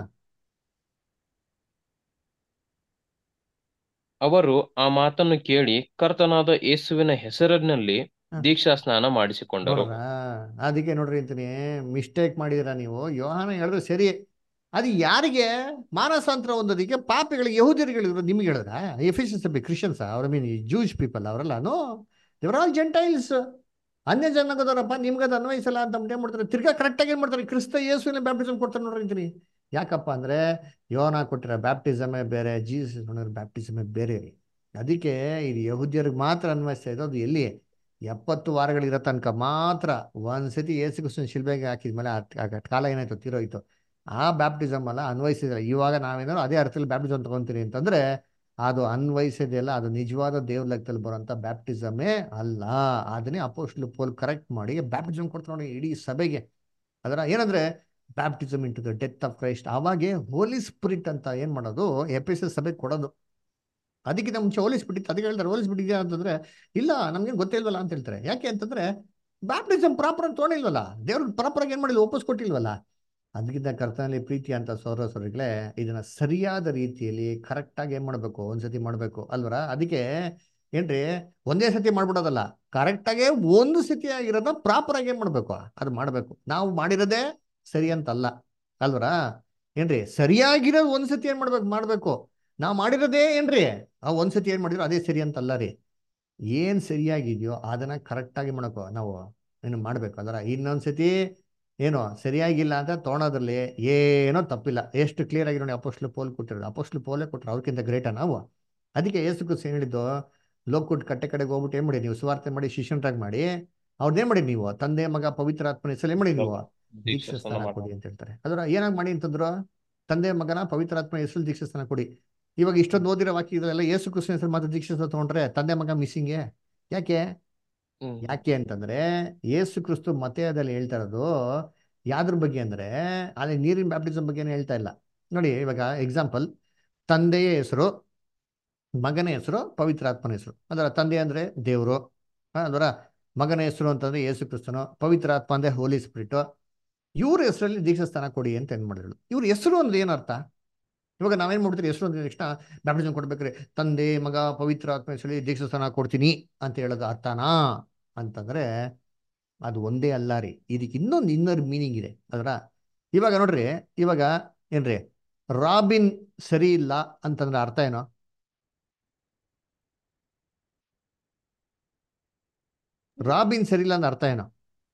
ಅವರು ಆ ಮಾತನ್ನು ಕೇಳಿ ಕರ್ತನಾದ ಯೇಸುವಿನ ಹೆಸರಿನಲ್ಲಿ ಹ. ದೀಕ್ಷಾಸ್ನಾನ ಮಾಡಿಸಿಕೊಂಡರು ನೋಡ್ರಾ ಅದಕ್ಕೆ ನೋಡ್ರಿ ಅಂತೀನಿ ಮಿಸ್ಟೇಕ್ ಮಾಡಿದಿರ ನೀವು ಯೋಹಾನ ಹೇಳಿದ್ರೆ ಸರಿ ಅದು ಯಾರಿಗೆ ಮಾನಸಾಂತರ ಹೊಂದೋದಿಕ್ಕೆ ಪಾಪಿಗಳಿಗೆ ಯಹೂದಿಯರುಗಳಿದ್ರು ನಿಮ್ಗೆ ಹೇಳಿದ್ರ ಎಫಿಷಿಯನ್ಸ್ ಸಭೆ ಕ್ರಿಶ್ಚಿಯನ್ಸ್ ಅವ್ರ ಮೀನ್ ಜೂಸ್ ಪೀಪಲ್ ಅವರೆಲ್ಲ ನೋ ದೇವರ್ ಆಲ್ ಜೆಂಟೈಲ್ಸ್ ಅನ್ಯ ಜನಗದವರಪ್ಪ ನಿಮ್ಗೆ ಅದು ಅನ್ವಯಿಸಲ್ಲ ಅಂತ ಏನ್ ಮಾಡ್ತಾರೆ ತಿರ್ಗಾ ಕರೆಕ್ಟಾಗಿ ಏನ್ ಮಾಡ್ತಾರೆ ಕ್ರಿಸ್ತ ಯೇಸುವಿನ ಬ್ಯಾಪ್ಟಿಸಮ್ ಕೊಡ್ತಾರೆ ನೋಡ್ರಿ ಅಂತೀನಿ ಯಾಕಪ್ಪ ಅಂದ್ರೆ ಯೋನ ಕೊಟ್ಟಿರೋ ಬ್ಯಾಪ್ಟಿಸಮೇ ಬೇರೆ ಜೀಸಸ್ ನೋಡಿರೋ ಬ್ಯಾಪ್ಟಿಸಮೇ ಬೇರೆ ರೀ ಅದಕ್ಕೆ ಇದು ಯಹೂದ್ಯರಿಗೆ ಮಾತ್ರ ಅನ್ವಯಿಸ್ತಾ ಇದೆ ಅದು ಎಲ್ಲಿ ಎಪ್ಪತ್ತು ವಾರಗಳಿರೋ ತನಕ ಮಾತ್ರ ಒಂದ್ಸತಿ ಏಸು ಕ್ರಿಸ್ತನ ಶಿಲ್ಬೆಗೆ ಹಾಕಿದ್ಮೇಲೆ ಆ- ಆ ಕಾಲ ಏನಾಯ್ತು ತೀರೋಯ್ತು ಆ ಬ್ಯಾಪ್ಟಿಸಮ್ ಅಲ್ಲ ಅನ್ವಯಿಸಿದ್ರೆ ಇವಾಗ ನಾವೇನಾದ್ರು ಅದೇ ಅರ್ಥದಲ್ಲಿ ಬ್ಯಾಪ್ಟಿಸಮ್ ತಗೊಂತೀರಿ ಅಂತಂದ್ರೆ ಅದು ಅನ್ವಯಿಸೋದಿಲ್ಲ ಅದು ನಿಜವಾದ ದೇವ್ರ ಲೆಕ್ಕದಲ್ಲಿ ಬರೋಂಥ ಬ್ಯಾಪ್ಟಿಸಮೇ ಅಲ್ಲ ಅದನ್ನೇ ಅಪೋಸ್ಟ್ಲು ಪೋಲ್ ಕರೆಕ್ಟ್ ಮಾಡಿ ಬ್ಯಾಪ್ಟಿಸಮ್ ಕೊಡ್ತಾರೆ ನೋಡಿ ಇಡೀ ಸಭೆಗೆ ಅದರ ಏನಂದ್ರೆ baptism into the death of Christ ಅವಾಗೆ ಹೋಲಿ ಸ್ಪಿರಿಟ್ ಅಂತ ಏನ್ ಮಾಡೋದು ಎಫ್ ಎಸ್ ಎಸ್ ಸಭೆಗೆ ಕೊಡೋದು ಅದಕ್ಕಿಂತ ಮುಂಚೆ ಹೋಲಿಸ್ಬಿಟ್ಟಿತ್ತು ಅದಕ್ಕೆ ಹೇಳ್ತಾರೆ ಹೋಲಿಸ್ಬಿಟ್ಟಿದ್ಯಾ ಅಂತಂದ್ರೆ ಇಲ್ಲ ನಮ್ಗೆ ಗೊತ್ತೇ ಇಲ್ವಲ್ಲ ಅಂತ ಹೇಳ್ತಾರೆ ಯಾಕೆ ಅಂತಂದ್ರೆ ಬ್ಯಾಪ್ಟಿಸಮ್ ಪ್ರಾಪರ್ ಆಗಿ ತೊಗೊಂಡಿಲ್ವಲ್ಲ ದೇವ್ರಿಗೆ ಪ್ರಾಪರ್ ಆಗಿ ಏನ್ ಮಾಡಿಲ್ಲ ವಾಪಸ್ ಕೊಟ್ಟಿಲ್ವಲ್ಲ ಅದಕ್ಕಿಂತ ಕರ್ತನಲ್ಲಿ ಪ್ರೀತಿ ಅಂತ ಸೌರ ಸೌರಗಳೇ ಇದನ್ನ ಸರಿಯಾದ ರೀತಿಯಲ್ಲಿ ಕರೆಕ್ಟ್ ಆಗಿ ಏನ್ ಮಾಡ್ಬೇಕು ಒಂದ್ಸತಿ ಮಾಡ್ಬೇಕು ಅಲ್ವರ ಅದಕ್ಕೆ ಏನ್ರಿ ಒಂದೇ ಸತಿ ಮಾಡ್ಬಿಡೋದಲ್ಲ ಕರೆಕ್ಟ್ ಆಗಿ ಒಂದು ಸತಿ ಆಗಿರೋದ ಪ್ರಾಪರ್ ಆಗಿ ಏನ್ ಮಾಡ್ಬೇಕು ಅದು ಮಾಡ್ಬೇಕು ನಾವು ಮಾಡಿರೋದೇ ಸರಿ ಅಂತಲ್ಲ ಅಲ್ವರ ಏನ್ರಿ ಸರಿಯಾಗಿರೋದು ಒಂದ್ ಸತಿ ಏನ್ ಮಾಡ್ಬೇಕು ಮಾಡ್ಬೇಕು ನಾವು ಮಾಡಿರೋದೇ ಏನ್ರಿ ಆ ಒಂದ್ಸತಿ ಏನ್ ಮಾಡಿದ್ರು ಅದೇ ಸರಿ ಅಂತಲ್ಲ ರೀ ಏನ್ ಸರಿಯಾಗಿದೆಯೋ ಅದನ್ನ ಕರೆಕ್ಟಾಗಿ ಮಾಡಕೋ ನಾವು ಏನು ಮಾಡ್ಬೇಕು ಅದರ ಇನ್ನೊಂದ್ಸತಿ ಏನು ಸರಿಯಾಗಿಲ್ಲ ಅಂತ ತೊಗೊಳೋದ್ರಲ್ಲಿ ಏನೋ ತಪ್ಪಿಲ್ಲ ಎಷ್ಟು ಕ್ಲಿಯರ್ ಆಗಿ ನೋಡಿ ಅಪೋಸ್ಟ್ಲು ಪೋಲ್ ಕೊಟ್ಟಿರೋದು ಅಪೋಸ್ಟ್ಲು ಪೋಲೇ ಕೊಟ್ಟರು ಅವ್ರಿಗಿಂತ ಗ್ರೇಟಾ ನಾವು ಅದಕ್ಕೆ ಏಸು ಕ್ರಿಸ್ತ ಏನ್ ಹೇಳಿದ್ದು ಲೋಕುಟ್ ಕಟ್ಟೆ ಕಡೆಗೆ ಹೋಗ್ಬಿಟ್ಟು ಏನ್ ಮಾಡಿ ನೀವು ಸುವಾರ್ತೆ ಮಾಡಿ ಶಿಷ್ಯನರಾಗಿ ಮಾಡಿ ಅವ್ರನ್ನೇ ಮಾಡಿ ನೀವು ತಂದೆ ಮಗ ಪವಿತ್ರ ಆತ್ಮನ ಹೆಸರು ಏನ್ ಮಾಡಿ ನೀವು ದೀಕ್ಷಾ ಸ್ಥಾನ ಕೊಡಿ ಅಂತ ಹೇಳ್ತಾರೆ ಅದರ ಏನಾಗಿ ಮಾಡಿ ಅಂತಂದ್ರು ತಂದೆ ಮಗನ ಪವಿತ್ರ ಆತ್ಮ ಹೆಸರು ದೀಕ್ಷಾ ಸ್ಥಾನ ಕೊಡಿ ಇವಾಗ ಇಷ್ಟೊಂದು ಓದಿರೋ ವಾಕ್ಯ ಇದೆಲ್ಲ ಯೇಸು ಕ್ರಿಸ್ತನ ಹೆಸರು ಮಾತ್ರ ದೀಕ್ಷಾ ಸ್ಥಾನ ತಗೊಂಡ್ರೆ ತಂದೆ ಮಗ ಮಿಸ್ಸಿಂಗೆ ಯಾಕೆ ಹ್ಮ್. ಯಾಕೆ ಅಂತಂದ್ರೆ ಯೇಸು ಕ್ರಿಸ್ತು ಮತಯದಲ್ಲಿ ಹೇಳ್ತಾ ಇರೋದು ಯಾವ್ದ್ರ ಬಗ್ಗೆ ಅಂದ್ರೆ ಅಲ್ಲಿ ನೀರಿನ ಬ್ಯಾಪ್ಟಿಸಮ್ ಬಗ್ಗೆ ಹೇಳ್ತಾ ಇಲ್ಲ ನೋಡಿ ಇವಾಗ ಎಕ್ಸಾಂಪಲ್ ತಂದೆಯ ಹೆಸರು ಮಗನ ಹೆಸರು ಪವಿತ್ರಾತ್ಮನ ಹೆಸರು ಅದರ ತಂದೆ ಅಂದ್ರೆ ದೇವರು ಅದರ ಮಗನ ಹೆಸರು ಅಂತಂದ್ರೆ ಯೇಸು ಕ್ರಿಸ್ತನು ಪವಿತ್ರಾತ್ಮ ಅಂದ್ರೆ ಹೋಲಿ ಸ್ಪಿರಿಟ್ ಇವ್ರ ಹೆಸರಲ್ಲಿ ದೀಕ್ಷಾ ಸ್ಥಾನ ಕೊಡಿ ಅಂತ ಏನ್ ಮಾಡಿದ್ರು ಇವ್ರ ಹೆಸರು ಅಂದ್ರೆ ಏನರ್ಥ ಇವಾಗ ನಾವೇನ್ ಮಾಡ್ತೀರಿ ಹೆಸರು ಅಂದ್ರೆ ತಕ್ಷಣ ಬ್ಯಾಪ್ಟಿಸಮ್ ಕೊಡ್ಬೇಕ್ರಿ ತಂದೆ ಮಗ ಪವಿತ್ರ ಆತ್ಮ ಹೆಸರಲ್ಲಿ ದೀಕ್ಷಾ ಸ್ಥಾನ ಕೊಡ್ತೀನಿ ಅಂತ ಹೇಳೋದು ಅರ್ಥನಾ ಅಂತಂದ್ರೆ ಅದು ಒಂದೇ ಅಲ್ಲ ರೀ ಇದಕ್ಕೆ ಇನ್ನೊಂದು ಇನ್ನರ್ ಮೀನಿಂಗ್ ಇದೆ ಅದರ ಇವಾಗ ನೋಡ್ರಿ ಇವಾಗ ಏನ್ರಿ ರಾಬಿನ್ ಸರಿ ಇಲ್ಲ ಅಂತಂದ್ರೆ ಅರ್ಥ ಏನೋ ರಾಬಿನ್ ಸರಿ ಇಲ್ಲ ಅಂದ್ರೆ ಅರ್ಥ ಏನೋ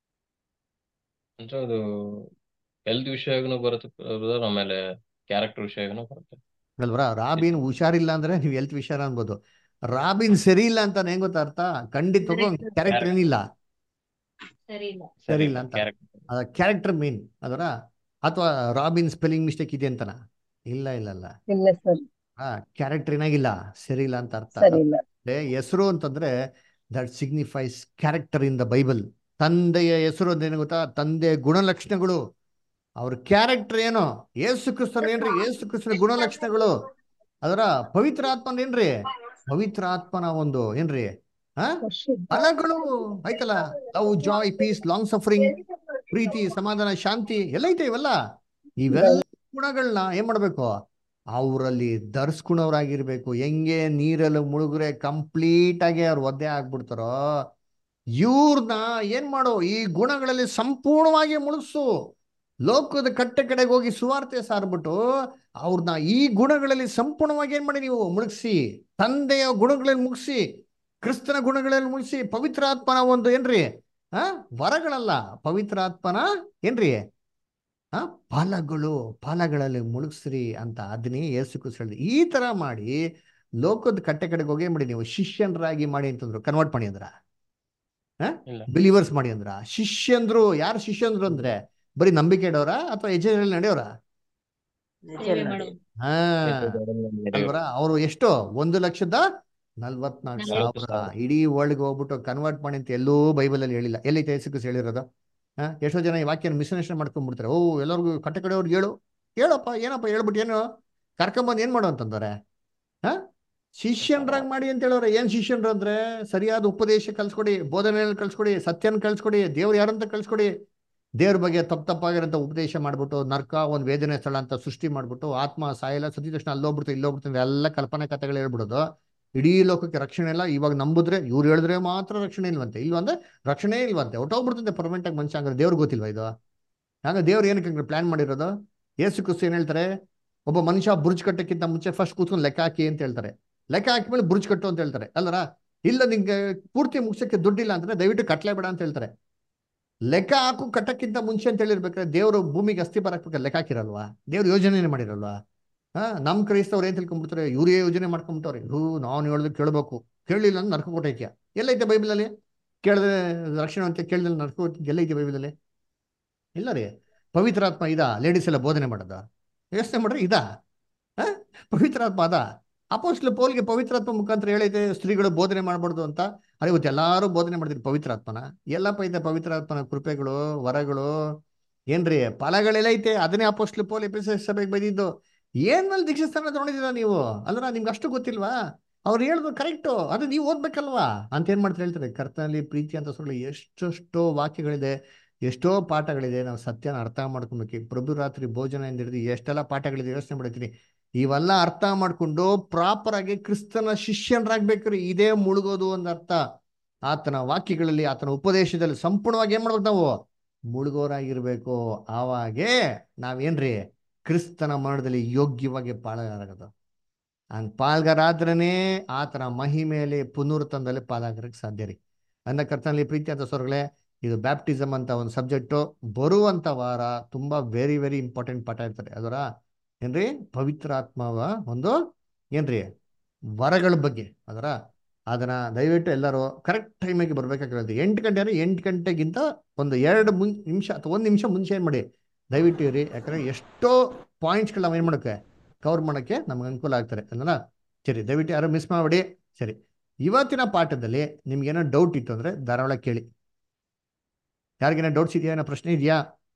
ಅಂದ್ರೆ ಅದು ಹೆಲ್ತ್ ವಿಷಯಗೂ ಬರುತ್ತೆ brother, ಆಮೇಲೆ ಕ್ಯಾರೆಕ್ಟರ್ ವಿಷಯಗೂ ಬರುತ್ತೆ ಅಲ್ವರ ರಾಬಿನ್ ಹುಷಾರಿಲ್ಲ ಅಂದ್ರೆ ನೀವು ಹೆಲ್ತ್ ವಿಚಾರ ಅನ್ಬೋದು ರಾಬಿನ್ ಸರಿ ಇಲ್ಲ ಅಂತ ಹೆಂಗ್ ಗೊತ್ತಾ ಅರ್ಥ ಖಂಡಿತವಾಗೂ ಕ್ಯಾರೆಕ್ಟರ್ ಏನಿಲ್ಲ ಸರಿ ಇಲ್ಲ ಸರಿ ಇಲ್ಲ ಅಂತ ಕ್ಯಾರೆಕ್ಟರ್ ಅದ ಕ್ಯಾರೆಕ್ಟರ್ ಮೀನ್ ಅದರ ಅಥವಾ ರಾಬಿನ್ ಸ್ಪೆಲ್ಲಿಂಗ್ ಮಿಸ್ಟೇಕ್ ಇದೆ ಅಂತನ ಇಲ್ಲ ಇಲ್ಲ ಇಲ್ಲ ಇಲ್ಲ ಸರ್ ಆ ಕ್ಯಾರೆಕ್ಟರ್ ಏನಾಗಿಲ್ಲ ಸರಿ ಇಲ್ಲ ಅಂತ ಅರ್ಥ ಸರಿ ಇಲ್ಲ ಅಂದ್ರೆ ಹೆಸರು ಅಂತಂದ್ರೆ that signifies character in the Bible ತಂದೆಯ ಹೆಸರು ಅಂತ ಏನು ಗೊತ್ತಾ ತಂದೆಯ ಗುಣಲಕ್ಷಣಗಳು ಅವ್ರ ಕ್ಯಾರೆಕ್ಟರ್ ಏನು ಏಸು ಕ್ರಿಸ್ತನ್ ಏನ್ರಿ ಏಸು ಕ್ರಿಸ್ತನ ಗುಣಲಕ್ಷಣಗಳು ಅದರ ಪವಿತ್ರ ಆತ್ಮನ್ ಏನ್ರಿ ಪವಿತ್ರ ಆತ್ಮನ ಒಂದು ಏನ್ರಿ ಆ ಫಲಗಳು ಆಯ್ತಲ್ಲ love joy peace long suffering ಪ್ರೀತಿ ಸಮಾಧಾನ ಶಾಂತಿ ಎಲ್ಲ ಐತೆ ಇವೆಲ್ಲ ಇವೆಲ್ಲ ಗುಣಗಳನ್ನ ಏನ್ ಮಾಡ್ಬೇಕು ಅವರಲ್ಲಿ ಧರಿಸ್ಕೊಂಡವ್ರಾಗಿರ್ಬೇಕು ಹೆಂಗೆ ನೀರಲ್ಲಿ ಮುಳುಗ್ರೆ ಕಂಪ್ಲೀಟ್ ಆಗಿ ಅವ್ರು ಒದ್ದೆ ಆಗ್ಬಿಡ್ತಾರೋ ಇವ್ರನ್ನ ಏನ್ ಮಾಡೋ ಈ ಗುಣಗಳಲ್ಲಿ ಸಂಪೂರ್ಣವಾಗಿ ಮುಳುಗ್ಸು ಲೋಕದ ಕಟ್ಟೆ ಕಡೆಗೆ ಹೋಗಿ ಸುವಾರ್ತೆ ಸಾರ್ಬಿಟ್ಟು ಅವ್ರನ್ನ ಈ ಗುಣಗಳಲ್ಲಿ ಸಂಪೂರ್ಣವಾಗಿ ಏನ್ ಮಾಡಿ ನೀವು ಮುಳುಗಿಸಿ ತಂದೆಯ ಗುಣಗಳಲ್ಲಿ ಮುಗಿಸಿ ಕ್ರಿಸ್ತನ ಗುಣಗಳಲ್ಲಿ ಮುಗಿಸಿ ಪವಿತ್ರ ಆತ್ಮನ ಒಂದು ಏನ್ರಿ ಆ ವರಗಳಲ್ಲ ಪವಿತ್ರ ಆತ್ಮನ ಏನ್ರಿ ಆ ಫಲಗಳು ಫಲಗಳಲ್ಲಿ ಮುಳುಗಿಸ್ರಿ ಅಂತ ಅದನ್ನೇ ಏಸು ಕ್ರಿಸ್ತ ಹೇಳಿದ್ರು ಈ ತರ ಮಾಡಿ ಲೋಕದ ಕಟ್ಟೆ ಕಡೆಗೆ ಹೋಗಿ ಏನ್ ಮಾಡಿ ನೀವು ಶಿಷ್ಯನರಾಗಿ ಮಾಡಿ ಅಂತಂದ್ರು ಕನ್ವರ್ಟ್ ಮಾಡಿ ಅಂದ್ರ ಇಲ್ಲ ಬಿಲೀವರ್ಸ್ ಮಾಡಿ ಅಂದ್ರ ಶಿಷ್ಯಂದ್ರು ಯಾರು ಶಿಷ್ಯಂದ್ರು ಅಂದ್ರೆ ಬರೀ ನಂಬಿಕೆ ಇಡೋರ ಅಥವಾ ಎಜೆಯಲ್ಲಿ ನಡೆಯೋರ ಸೇವೆ ಮಾಡೋದು ಹಾ ಅಲ್ವರ ಅವರು ಎಷ್ಟು ಒಂದು ಲಕ್ಷದ ನಲ್ವತ್ನಾಲ್ಕು ನಲವತ್ತು ಸಾವಿರ ಸಾವಿರ. ಇಡೀ ವರ್ಲ್ಡ್ಗೆ ಹೋಗ್ಬಿಟ್ಟು ಕನ್ವರ್ಟ್ ಮಾಡಿ ಅಂತ ಎಲ್ಲೂ ಬೈಬಲ್ ಅಲ್ಲಿ ಹೇಳಿಲ್ಲ ಎಲ್ಲೈತೆ ಯೇಸು ಕ್ರಿಸ್ತ ಹೇಳಿರೋದು ಹಾ ಎಷ್ಟೋ ಜನ ಈ ವಾಕ್ಯನ ಮಿಸ್ಅಂಡರ್ಸ್ಟ್ಯಾಂಡ್ ಮಾಡ್ಕೊಂಡ್ಬಿಡ್ತಾರೆ ಓ ಎಲ್ಲರಿಗೂ ಕಟ್ಟೆ ಕಡೆಯವ್ರಿಗೆ ಹೇಳು ಹೇಳಪ್ಪ ಏನಪ್ಪ ಹೇಳ್ಬಿಟ್ಟು ಏನು ಕರ್ಕೊಂಬಂದು ಏನ್ ಮಾಡು ಅಂತಂದವ್ರೆ ಹಾ ಶಿಷ್ಯನ್ರಾಗ್ ಮಾಡಿ ಅಂತ ಹೇಳೋರೆ ಏನ್ ಶಿಷ್ಯನ್ರು ಅಂದ್ರೆ ಸರಿಯಾದ ಉಪದೇಶ ಕಲ್ಸ್ಕೊಡಿ ಬೋಧನೆಯಲ್ಲಿ ಕಲ್ಸ್ಕೊಡಿ ಸತ್ಯನ ಕಲ್ಸ್ಕೊಡಿ ದೇವ್ರು ಯಾರಂತ ಕಲ್ಸ್ಕೊಡಿ ದೇವ್ರ ಬಗ್ಗೆ ತಪ್ಪು ತಪ್ಪಾಗಿರೋಂಥ ಉಪದೇಶ ಮಾಡ್ಬಿಟ್ಟು ನರ್ಕ ಒಂದು ವೇದನೆ ಸ್ಥಳ ಅಂತ ಸೃಷ್ಟಿ ಮಾಡ್ಬಿಟ್ಟು ಆತ್ಮ ಸಾಯಲ್ಲ ಸತಿ ತಕ್ಷಣ ಅಲ್ಲೋಗ್ಬಿಡ್ತು ಇಲ್ಲೋಗ್ಬಿಡ್ತು ಎಲ್ಲ ಕಲ್ಪನೆ ಕಥೆಗಳು ಹೇಳ್ಬಿಡೋದು ಇಡೀ ಲೋಕಕ್ಕೆ ರಕ್ಷಣೆ ಇಲ್ಲ ಇವಾಗ ನಂಬುದ್ರೆ ಇವ್ರು ಹೇಳಿದ್ರೆ ಮಾತ್ರ ರಕ್ಷಣೆ ಇಲ್ವಂತೆ ಇಲ್ವಂದ್ರೆ ರಕ್ಷಣೆ ಇಲ್ವಂತೆ ಹೊಟ್ಟೋಗ್ಬಿಡ್ತಂತೆ ಪರ್ಮನೆಂಟ್ ಆಗಿ ಮನುಷ್ಯ ಹಂಗಾರೆ ದೇವ್ರಿಗೆ ಗೊತ್ತಿಲ್ವಾ ಇದು ಹಂಗ ದೇವ್ರು ಏನಕ್ಕೆ ಪ್ಲಾನ್ ಮಾಡಿರೋದು ಏಸು ಕ್ರಿಸ್ತು ಏನ್ ಹೇಳ್ತಾರೆ ಒಬ್ಬ ಮನುಷ್ಯ ಬುರ್ಜ್ ಕಟ್ಟಕ್ಕಿಂತ ಮುಂಚೆ ಫಸ್ಟ್ ಕೂತ್ಕೊಂಡು ಲೆಕ್ಕ ಹಾಕಿ ಅಂತ ಹೇಳ್ತಾರೆ ಲೆಕ್ಕ ಹಾಕಿದ್ಮೇಲೆ ಬುರ್ಜ್ ಕಟ್ಟು ಅಂತ ಹೇಳ್ತಾರೆ ಅಲ್ಲರ ಇಲ್ಲ ನಿಂಗೆ ಪೂರ್ತಿ ಮುಗಿಸಕ್ಕೆ ದುಡ್ಡಿಲ್ಲ ಅಂದ್ರೆ ದಯವಿಟ್ಟು ಕಟ್ಲೇ ಬೇಡ ಅಂತ ಹೇಳ್ತಾರೆ ಲೆಕ್ಕ ಹಾಕು ಕಟ್ಟಕ್ಕಿಂತ ಮುಂಚೆ ಅಂತ ಹೇಳಿರ್ಬೇಕಾದ್ರೆ ದೇವರು ಭೂಮಿಗೆ ಅಸ್ಥಿ ಬರಕ್ಬೇಕಾದ್ರೆ ಲೆಕ್ಕ ಹಾಕಿರಲ್ವಾ ದೇವ್ರು ಯೋಜನೆ ಮಾಡಿರಲ್ವಾ ಹಾ ನಮ್ ಕ್ರೈಸ್ತವ್ರು ಏನ್ ತಿಳ್ಕೊಂಡ್ಬಿಡ್ತಾರೆ ಇವರೇ ಯೋಜನೆ ಮಾಡ್ಕೊಂಡ್ಬಿಟ್ಟವ್ರೆ ಹೂ ನಾನು ಹೇಳಿದ್ರೆ ಕೇಳಬೇಕು ಕೇಳಲಿಲ್ಲ ಅಂದ್ರೆ ನರ್ಕ ಕೊಟ್ಟೈಕ್ಯ ಎಲ್ಲೈತೆ ಬೈಬಲಲ್ಲಿ ಕೇಳಿದ್ರೆ ರಕ್ಷಣೆ ಅಂತ ಕೇಳಿದ್ರೆ ನರ್ಕ ಎಲ್ಲೈತೆ ಬೈಬಲಲ್ಲಿ ಇಲ್ಲ ರೀ ಪವಿತ್ರಾತ್ಮ ಇದಾ ಲೇಡೀಸ್ ಎಲ್ಲ ಬೋಧನೆ ಮಾಡೋದ ಯೋಚನೆ ಮಾಡ್ರಿ ಇದಾ ಆ? ಪವಿತ್ರಾತ್ಮ ಅದ ಅಪೋಸ್ಟ್ಲ ಪೌಲ್ಗೆ ಪವಿತ್ರಾತ್ಮ ಮುಖಾಂತರ ಹೇಳೈತೆ ಸ್ತ್ರೀಗಳು ಬೋಧನೆ ಮಾಡಬಾರ್ದು ಅಂತ ಅರೆ ಇವತ್ತು ಎಲ್ಲಾರು ಬೋಧನೆ ಮಾಡ್ತೀರಿ ಪವಿತ್ರಾತ್ಮನ ಎಲ್ಲಪ್ಪ ಐತೆ ಪವಿತ್ರಾತ್ಮನ ಕೃಪೆಗಳು ವರಗಳು ಏನ್ರಿ ಫಲಗಳೆಲ್ಲ ಐತೆ ಅದನ್ನೇ ಅಪೋಸ್ಟ್ಲ ಪೌಲ್ ಎಪಿಸ ಸಭೆಗೆ ಬೈದಿದ್ದು ಏನ್ ಮೇಲೆ ದೀಕ್ಷಾಸ್ಥಾನ ತಗೊಂಡಿದ್ದೀರಾ ನೀವು ಅಲ್ರ ನಿಮ್ಗೆ ಅಷ್ಟು ಗೊತ್ತಿಲ್ವಾ ಅವ್ರು ಹೇಳಿದ್ರು ಕರೆಕ್ಟು ಅದು ನೀವು ಓದ್ಬೇಕಲ್ವಾ ಅಂತ ಏನ್ ಮಾಡ್ತಾರೆ ಹೇಳ್ತಾರೆ ಕರ್ತನಲ್ಲಿ ಪ್ರೀತಿ ಅಂತ ಸುಳ್ಳು ಎಷ್ಟೆಷ್ಟೋ ವಾಕ್ಯಗಳಿದೆ ಎಷ್ಟೋ ಪಾಠಗಳಿದೆ ನಾವು ಸತ್ಯನ ಅರ್ಥ ಮಾಡ್ಕೊಬೇಕು ಈ ಪ್ರಭು ರಾತ್ರಿ ಭೋಜನ ಎಂದು ಹಿಡಿದು ಎಷ್ಟೆಲ್ಲ ಪಾಠಗಳಿದೆ ಯೋಚನೆ ಮಾಡಿರ್ತೀನಿ ಇವೆಲ್ಲ ಅರ್ಥ ಮಾಡ್ಕೊಂಡು ಪ್ರಾಪರ್ ಆಗಿ ಕ್ರಿಸ್ತನ ಶಿಷ್ಯನರಾಗ್ಬೇಕ್ರಿ ಇದೇ ಮುಳುಗೋದು ಒಂದು ಅರ್ಥ ಆತನ ವಾಕ್ಯಗಳಲ್ಲಿ ಆತನ ಉಪದೇಶದಲ್ಲಿ ಸಂಪೂರ್ಣವಾಗಿ ಏನ್ ಮಾಡ್ಬೇಕು ನಾವು ಮುಳುಗೋರಾಗಿರ್ಬೇಕು ಆವಾಗೇ ನಾವೇನ್ರಿ ಕ್ರಿಸ್ತನ ಮರಣದಲ್ಲಿ ಯೋಗ್ಯವಾಗಿ ಪಾಳಗಾಗದು ಹಂಗೆ ಪಾಲ್ಗಾರ ಆದ್ರೇ ಆತನ ಮಹಿಮೆಯಲ್ಲಿ ಪುನರುತ್ಥಾನದಲ್ಲಿ ಪಾಲಾಗಕ್ಕೆ ಸಾಧ್ಯ ರೀ ಅಂದ ಕರ್ತನಲ್ಲಿ ಪ್ರೀತಿ ಅಂತ ಸ್ವರ್ಗಳೇ ಇದು ಬ್ಯಾಪ್ಟಿಸಮ್ ಅಂತ ಒಂದು ಸಬ್ಜೆಕ್ಟು ಬರುವಂಥ ವಾರ ತುಂಬ ವೆರಿ ವೆರಿ ಇಂಪಾರ್ಟೆಂಟ್ ಪಾಠ ಇರ್ತಾರೆ ಅದರ ಏನ್ರಿ ಪವಿತ್ರಾತ್ಮವ ಒಂದು ಏನ್ರಿ ವರಗಳ ಬಗ್ಗೆ ಅದರ ಅದನ್ನ ದಯವಿಟ್ಟು ಎಲ್ಲರೂ ಕರೆಕ್ಟ್ ಟೈಮಿಗೆ ಬರ್ಬೇಕಾಗಿರೋದು ಎಂಟು ಗಂಟೆ ಅಂದರೆ ಎಂಟು ಗಂಟೆಗಿಂತ ಒಂದು ಎರಡು ಮುನ್ ನಿಮಿಷ ಅಥವಾ ಒಂದು ನಿಮಿಷ ಮುಂಚೆ ಏನು ಮಾಡಿ ದಯವಿಟ್ಟು ಇರಿ ಯಾಕಂದರೆ ಎಷ್ಟೋ ಪಾಯಿಂಟ್ಸ್ಗಳು ನಾವು ಏನು ಮಾಡೋಕ್ಕೆ ಕವರ್ ಮಾಡೋಕ್ಕೆ ನಮ್ಗೆ ಅನುಕೂಲ ಆಗ್ತಾರೆ ಅಲ್ಲ ಸರಿ ದಯವಿಟ್ಟು ಯಾರು ಮಿಸ್ ಮಾಡಬೇಡಿ ಸರಿ ಇವತ್ತಿನ ಪಾಠದಲ್ಲಿ ನಿಮ್ಗೇನೋ ಡೌಟ್ ಇತ್ತು ಅಂದರೆ ಧಾರಾವಾಳ ಕೇಳಿ ಯಾರಿಗೇನೋ ಡೌಟ್ಸ್ ಇದೆಯಾ ಏನೋ ಪ್ರಶ್ನೆ ಇದೆಯಾ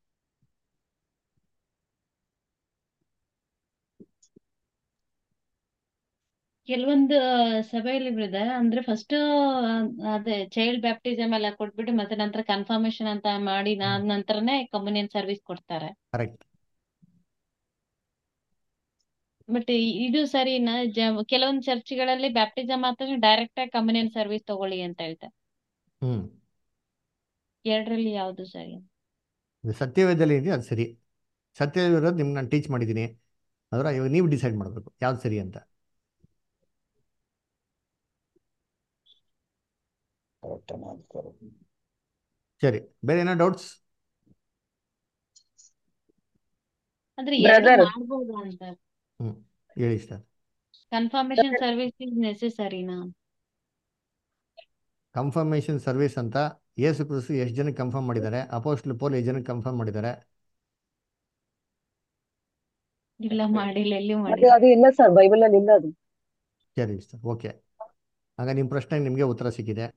ಕೆಲವೊಂದು ಸಭೆಯಲ್ಲಿ ಬ್ರದರ್ ಅಂದ್ರೆ ಫಸ್ಟ್ ಅದೇ ಚೈಲ್ಡ್ ಬ್ಯಾಪ್ಟಿಸಮ್ ಎಲ್ಲ ಕೊಟ್ಬಿಟ್ಟು ಮತ್ತೆ ನಂತರ ಕನ್ಫರ್ಮೇಶನ್ ಅಂತ ಮಾಡಿ ಆದ ನಂತರನೇ ಕಮ್ಯುನಿಯನ್ ಸರ್ವಿಸ್ ಕೊಡ್ತಾರೆ ಕರೆಕ್ಟ್ ಬಟ್ ಇದು ಸರಿನಾ ಜ ಕೆಲವೊಂದು ಚರ್ಚ್ಗಳಲ್ಲಿ ಬ್ಯಾಪ್ಟಿಸಮ್ ಆದ್ರೆ ಡೈರೆಕ್ಟ್ ಆಗಿ ಕಮ್ಯುನಿಯನ್ ಸರ್ವಿಸ್ ತಗೊಳ್ಳಿ ಅಂತ ಹೇಳ್ತಾರೆ ಹ್ಞೂ ಎರಡರಲ್ಲಿ ಯಾವ್ದು ಸರಿ ಇದು ಸತ್ಯವೇದದಲ್ಲಿ ಇದೆಯಾ ಅದು ಸರಿ ಸತ್ಯವಿರೋದು ನಿಮ್ಗೆ ನಾನು ಟೀಚ್ ಮಾಡಿದ್ದೀನಿ ಅದರ ಇವಾಗ ನೀವು ಡಿಸೈಡ್ ಮಾಡಬೇಕು ಯಾವ್ದು ಸರಿ ಅಂತ ಸರಿ ಬೇರೆ ಏನೋ ಡೌಟ್ಸ್ ಅಂದ್ರೆ ಎರಡು Brother. ಮಾಡ್ಬೋದಾ ಅಂತ ಹ್ಞೂ ಹೇಳಿ ಸರ್ ಕನ್ಫರ್ಮೇಶನ್ ಸರ್ವಿಸ್ ಇಸ್ ನೆಸೆಸರಿನಾ ಕನ್ಫರ್ಮೇಷನ್ ಸರ್ವಿಸ್ ಅಂತ ಯೇಸು ಕ್ರಿಸ್ತು ಎಷ್ಟು ಜನಕ್ಕೆ ಕನ್ಫರ್ಮ್ ಮಾಡಿದ್ದಾರೆ ಅಪೋಸ್ಟ್ಲ್ ಪೋಲ್ ಎಷ್ಟು ಜನಕ್ಕೆ ಕನ್ಫರ್ಮ್ ಮಾಡಿದ್ದಾರೆ ಇಲ್ಲ ಮಾಡಿಲ್ಲ ಎಲ್ಲಿ ಅದು ಮಾಡಿಲ್ಲ ಅದು ಇಲ್ಲ ಸರ್ ಬೈಬಲ್ ಅಲ್ಲಿ ಇಲ್ಲ ಅದು ಸರಿ ಸರ್ ಓಕೆ ಆಗ ನಿಮ್ಮ ಪ್ರಶ್ನೆಗೆ ನಿಮಗೆ ಉತ್ತರ ಸಿಕ್ಕಿದೆ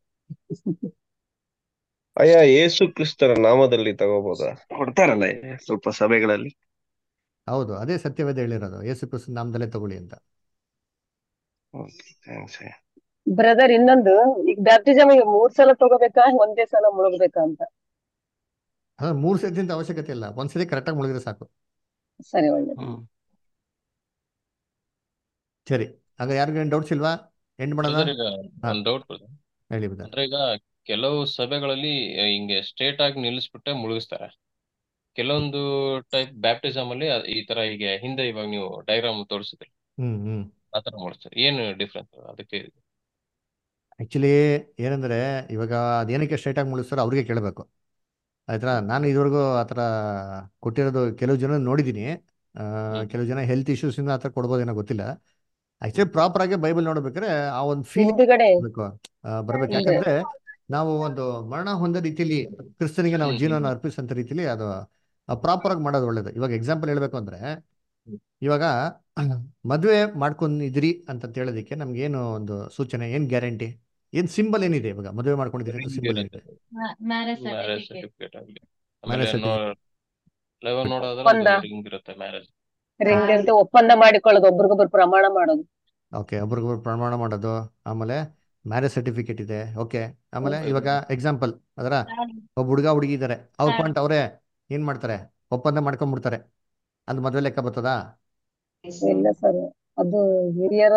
ಅಯ್ಯ ಯೇಸು ಕ್ರಿಸ್ತರ ನಾಮದಲ್ಲಿ ತಗೋಬೋದಾ ಕೊಡ್ತಾರಲ್ಲ ಸ್ವಲ್ಪ ಸಭೆಗಳಲ್ಲಿ ಹೌದು ಅದೇ ಸತ್ಯವೇದ ಹೇಳಿರೋದು ಯೇಸು ಕ್ರಿಸ್ತು ನಾಮದಲ್ಲೇ ತಗೊಳ್ಳಿ ಅಂತ ಓಕೆ ಥ್ಯಾಂಕ್ಸ್ ಬ್ರದರ್ ಇನ್ನೊಂದು ಈಗ ಬ್ಯಾಪ್ಟಿಸಮ್ ಈಗ ಮೂರ್ ಸಲ ತಗೋಬೇಕಾ ಒಂದೇ ಸಲ ಮುಳುಗ್ಬೇಕಾ ಅಂತ ಅದ್ರ ಮೂರು ಸತಿ ಅಂತ ಅವಶ್ಯಕತೆ ಇಲ್ಲ ಒಂದ್ಸತಿ ಕರೆಕ್ಟಾಗಿ ಮುಳುಗಿದ್ರೆ ಸಾಕು ಸರಿ ಒಳ್ಳೆ ಹ್ಮ್ ಸರಿ ಆಗ ಯಾರಿಗೇನು ಡೌಟ್ಸ್ ಇಲ್ವಾ ಎಂಡ್ ಮಾಡೋಣ ಬ್ರದರ್ ಈಗ ಹಾ ಒಂದ್ ಡೌಟ್ ಬ್ರದರ್ ಹೇಳಿ ಬಿಡ ಅಂದ್ರೆ ಈಗ ಕೆಲವು ಸಭೆಗಳಲ್ಲಿ ಆ, ಹಿಂಗೆ ಸ್ಟ್ರೇಟ್ ಆಗಿ ನಿಲ್ಲಿಸ್ಬಿಟ್ಟೆ ಮುಳುಗಿಸ್ತಾರೆ ಕೆಲವೊಂದು ಟೈಪ್ ಬ್ಯಾಪ್ಟಿಸಮ್ ಅಲ್ಲಿ ಅದ್- ಈ ತರ ಹೀಗೆ ಹಿಂದೆ ಇವಾಗ ನೀವು ಡೈಗ್ರಾಮ್ ತೋರಿಸಿದ್ರಿ ಹ್ಮ್ ಹ್ಮ್ ಆತರ ಮಾಡಿಸ್ತಾರೆ ಏನು ಡಿಫ್ರೆನ್ಸ್ ಅದಕ್ಕೆ ಆ್ಯಕ್ಚುಲಿ ಏನಂದರೆ ಇವಾಗ ಅದೇನಕ್ಕೆ ಸ್ಟ್ರೈಟಾಗಿ ಮುಳಿಸ್ತಾರೋ ಅವ್ರಿಗೆ ಕೇಳಬೇಕು ಆಯ್ತಾ ನಾನು ಇದುವರೆಗೂ ಆ ಥರ ಕೊಟ್ಟಿರೋದು ಕೆಲವು ಜನ ನೋಡಿದ್ದೀನಿ ಆ, ಹ್ಮ್ ಕೆಲವು ಜನ ಹೆಲ್ತ್ ಇಶ್ಯೂಸಿಂದ ಆ ಥರ ಕೊಡ್ಬೋದೇನೋ ಗೊತ್ತಿಲ್ಲ ಆ್ಯಕ್ಚುಲಿ ಪ್ರಾಪರಾಗಿ ಬೈಬಲ್ ನೋಡ್ಬೇಕಾದ್ರೆ ಆ ಒಂದು ಫೀಲಿಂಗ್ ಹಿಂದ್ಗಡೆ ಬರ್ಬೇಕು ಬರ್ಬೇಕು ಹಿಂದೆ ಯಾಕಂದ್ರೆ ನಾವು ಒಂದು ಮರಣ ಹೊಂದೋ ರೀತಿಲಿ ಕ್ರಿಸ್ತನಿಗೆ ನಾವು ಹ್ಮ್ ಹ್ಮ್ ಜೀವನ ಅರ್ಪಿಸಂತ ರೀತಿಲಿ ಅದು ಪ್ರಾಪರ್ ಆಗಿ ಮಾಡೋದು ಒಳ್ಳೇದು ಇವಾಗ ಎಕ್ಸಾಂಪಲ್ ಹೇಳ್ಬೇಕು ಅಂದ್ರೆ ಹ್ಮ್. ಇವಾಗ ಮದುವೆ ಮಾಡ್ಕೊಂಡಿದ್ರಿ ಅಂತ ಹೇಳೋದಕ್ಕೆ ನಮ್ಗೆ ಏನು ಒಂದು ಸೂಚನೆ ಏನ್ ಗ್ಯಾರಂಟಿ ಏನ್ ಸಿಂಬಲ್ ಏನಿದೆ ಇವಾಗ ಮದುವೆ ಮಾಡ್ಕೊಂಡಿದ್ದೀರಿ ಅಂತ ರಿಂಗ್ ಸಿಂಬಲ್ ಇರುತ್ತೆ ಏನಿದೆ ಮ್ಯಾರೇಜ್ ಮ್ಯಾರೇಜ್ ಸರ್ಟಿಫಿಕೇಟ್ ಸರ್ಟಿಫಿಕೇಟ್ ಆಗಲಿ ಮ್ಯಾರೇಜ್ ಆಮೇಲೆ ನೋ ಸರ್ಟಿಫಿಕೇಟ್ ಲೆವೆನ್ ನೋಡೋದ್ರೆ ಒಪ್ಪಂದ ಅದು ರಿಂಗ್ ಇರುತ್ತೆ ಮ್ಯಾರೇಜ್ ರಿಂಗ್ ಅಂತ ಒಪ್ಪಂದ ಮಾಡಿಕೊಳ್ಳೋದು ಒಬ್ರಿಗೊಬ್ರು ಪ್ರಮಾಣ ಮಾಡೋದು ಓಕೆ ಒಬ್ರಿಗೊಬ್ರು ಪ್ರಮಾಣ ಮಾಡೋದು ಆಮೇಲೆ ಮ್ಯಾರೇಜ್ ಸರ್ಟಿಫಿಕೇಟ್ ಇದೆ ಓಕೆ ಆಮೇಲೆ ಓಕೆ ಇವಾಗ ಎಕ್ಸಾಂಪಲ್ ಅದರ ಒಬ್ಬ ಹುಡುಗ ಹುಡುಗಿ ಇದ್ದಾರೆ ಅವ್ರ ಪಾಯಿಂಟ್ ಅವರೇ ಏನ್ ಮಾಡ್ತಾರೆ ಒಪ್ಪಂದ ಮಾಡ್ಕೊಂಡ್ಬಿಡ್ತಾರೆ ಅದು ಮದುವೆ ಲೆಕ್ಕ ಬರ್ತದಾ ಇಲ್ಲ ಸರ್ ಅದು ಹಿರಿಯರ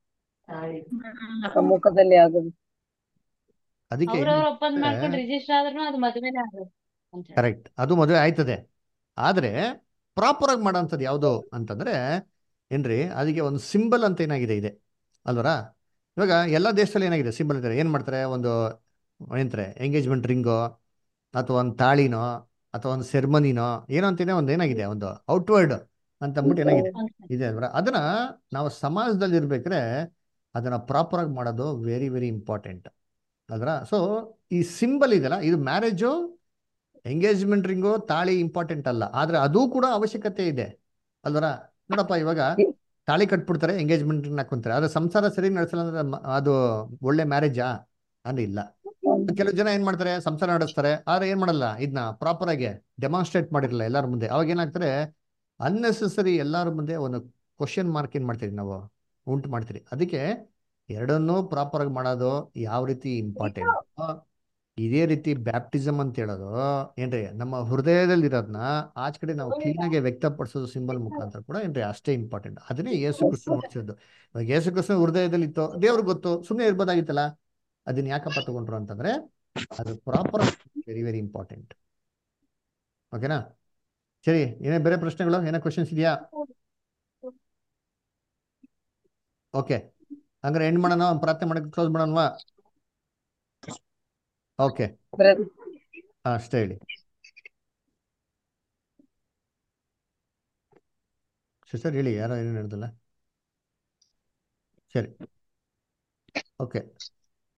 ಸಮ್ಮುಖದಲ್ಲಿ ಆಗೋದು ಅದಕ್ಕೆ ಅವ್ರವ್ರ ಒಪ್ಪಂದ ಏನಿದೆ ಮಾಡ್ಕೊಂಡು ರಿಜಿಸ್ಟರ್ ಆದ್ರೂ ಅದು ಮದುವೆನೇ ಆಗುತ್ತೆ ಅಂತ ಹೇಳಿ ಕರೆಕ್ಟ್ ಅದು ಮದುವೆ ಆಯ್ತದೆ ಆದ್ರೆ ಪ್ರಾಪರ್ ಆಗಿ ಮಾಡೋಂಥದ್ದು ಯಾವುದು ಅಂತಂದ್ರೆ ಏನ್ರಿ ಅದಕ್ಕೆ ಒಂದು ಸಿಂಬಲ್ ಅಂತ ಏನಾಗಿದೆ ಇದೆ ಅಲ್ವರ ಇವಾಗ ಎಲ್ಲ ದೇಶದಲ್ಲಿ ಏನಾಗಿದೆ ಸಿಂಬಲ್ ಇದ್ದಾರೆ ಏನ್ ಮಾಡ್ತಾರೆ ಒಂದು ಏನಂತಾರೆ ಎಂಗೇಜ್ಮೆಂಟ್ ರಿಂಗೋ ಅಥವಾ ಒಂದು ತಾಳಿನೋ ಅಥವಾ ಒಂದು ಸೆರ್ಮನಿನೋ ಏನೋ ಅಂತಾನೆ ಒಂದು ಏನಾಗಿದೆ ಒಂದು ಔಟ್ವರ್ಡ್ ಅಂತ ಅಂದ್ಬಿಟ್ಟು ಏನಾಗಿದೆ ಫಂಕ್ಷನ್ ಇದೆ ಅಲ್ವರ ಅದನ್ನ ನಾವು ಸಮಾಜದಲ್ಲಿ ಇರ್ಬೇಕಾದ್ರೆ ಅದನ್ನ ಪ್ರಾಪರ್ ಆಗಿ ಮಾಡೋದು ವೆರಿ ವೆರಿ ಇಂಪಾರ್ಟೆಂಟ್ ಅಲ್ವರ ಸೊ ಈ ಸಿಂಬಲ್ ಇದೆಯಲ್ಲ ಇದು ಮ್ಯಾರೇಜು ಎಂಗೇಜ್ಮೆಂಟ್ ರಿಂಗು ತಾಳಿ ಇಂಪಾರ್ಟೆಂಟ್ ಅಲ್ಲ ಆದ್ರೆ ಅದು ಕೂಡ ಅವಶ್ಯಕತೆ ಇದೆ ಅಲ್ವರ ನೋಡಪ್ಪ ಇವಾಗ ತಾಳಿ ಕಟ್ಬಿಡ್ತಾರೆ ಎಂಗೇಜ್ಮೆಂಟ್ ಹಾಕೊಂತಾರೆ ಆದ್ರೆ ಸಂಸಾರ ಸರಿ ನಡೆಸಲ್ಲ ಅಂದ್ರೆ ಮ- ಅದು ಒಳ್ಳೆ ಮ್ಯಾರೇಜಾ ಅಂದ್ರೆ ಇಲ್ಲ ಕೆಲವು ಜನ ಏನ್ ಮಾಡ್ತಾರೆ ಸಂಸಾರ ನಡೆಸ್ತಾರೆ ಆದ್ರೆ ಏನ್ ಮಾಡಲ್ಲ ಇದನ್ನ ಪ್ರಾಪರ್ ಆಗಿ ಡೆಮಾನ್ಸ್ಟ್ರೇಟ್ ಮಾಡಿರಲ್ಲ ಎಲ್ಲರ ಮುಂದೆ ಅವಾಗ ಏನಾಗ್ತಾರೆ ಅನ್ನೆಸೆಸರಿ ಎಲ್ಲರ ಮುಂದೆ ಒಂದು ಕ್ವಶನ್ ಮಾರ್ಕ್ ಏನ್ ಮಾಡ್ತೀರಿ ನಾವು ಉಂಟು ಮಾಡ್ತೀರಿ ಅದಕ್ಕೆ ಎರಡನ್ನೂ ಪ್ರಾಪರ್ ಆಗಿ ಮಾಡೋದು ಯಾವ ರೀತಿ ಇಂಪಾರ್ಟೆಂಟ್ ಇದೇ ರೀತಿ ಬ್ಯಾಪ್ಟಿಸಮ್ ಅಂತ ಹೇಳೋದು ಏನ್ರಿ ನಮ್ಮ ಹೃದಯದಲ್ಲಿ ಇರೋದನ್ನ ಆಚ ಕಡೆ ನಾವು ಕ್ಲೀನಾಗಿ ವ್ಯಕ್ತಪಡಿಸೋದು ಸಿಂಬಲ್ ಮುಖಾಂತರ ಕೂಡ ಏನ್ರಿ ಅಷ್ಟೇ ಇಂಪಾರ್ಟೆಂಟ್ ಅದನ್ನೇ ಯೇಸು ಕ್ರಿಸ್ತು ನೋಡ್ಸಿರೋದು ಇವಾಗ ಯೇಸು ಕ್ರಿಸ್ತು ಹೃದಯದಲ್ಲಿ ಇತ್ತು ದೇವ್ರಿಗೆ ಗೊತ್ತು ಸುಮ್ಮನೆ ಇರ್ಬೋದಾಗಿತ್ತಲ್ಲ ಅದನ್ನ ಯಾಕಪ್ಪ ತಗೊಂಡ್ರು ಅಂತಂದ್ರೆ ಅದು ಪ್ರಾಪರ್ ವೆರಿ ವೆರಿ ಇಂಪಾರ್ಟೆಂಟ್ ಓಕೆನಾ ಸರಿ ಏನೇ ಬೇರೆ ಪ್ರಶ್ನೆಗಳು ಏನೋ ಕ್ವಶನ್ಸ್ ಇದೆಯಾ ಓಕೆ ಹಂಗಾರೆ ಎಂಡ್ ಮಾಡೋಣ ಪ್ರಾರ್ಥನೆ ಮಾಡಕ್ಕೆ ಕ್ಲೋಸ್ ಮಾಡೋಣವಾ ಓಕೆ ಬ್ರದರ್ ಹಾಂ ಅಷ್ಟೇ ಹೇಳಿ ಸಿಸ್ಟರ್ ಹೇಳಿ ಯಾರೋ ಏನು ಹೇಳ್ದಲ್ಲ ಸರಿ ಓಕೆ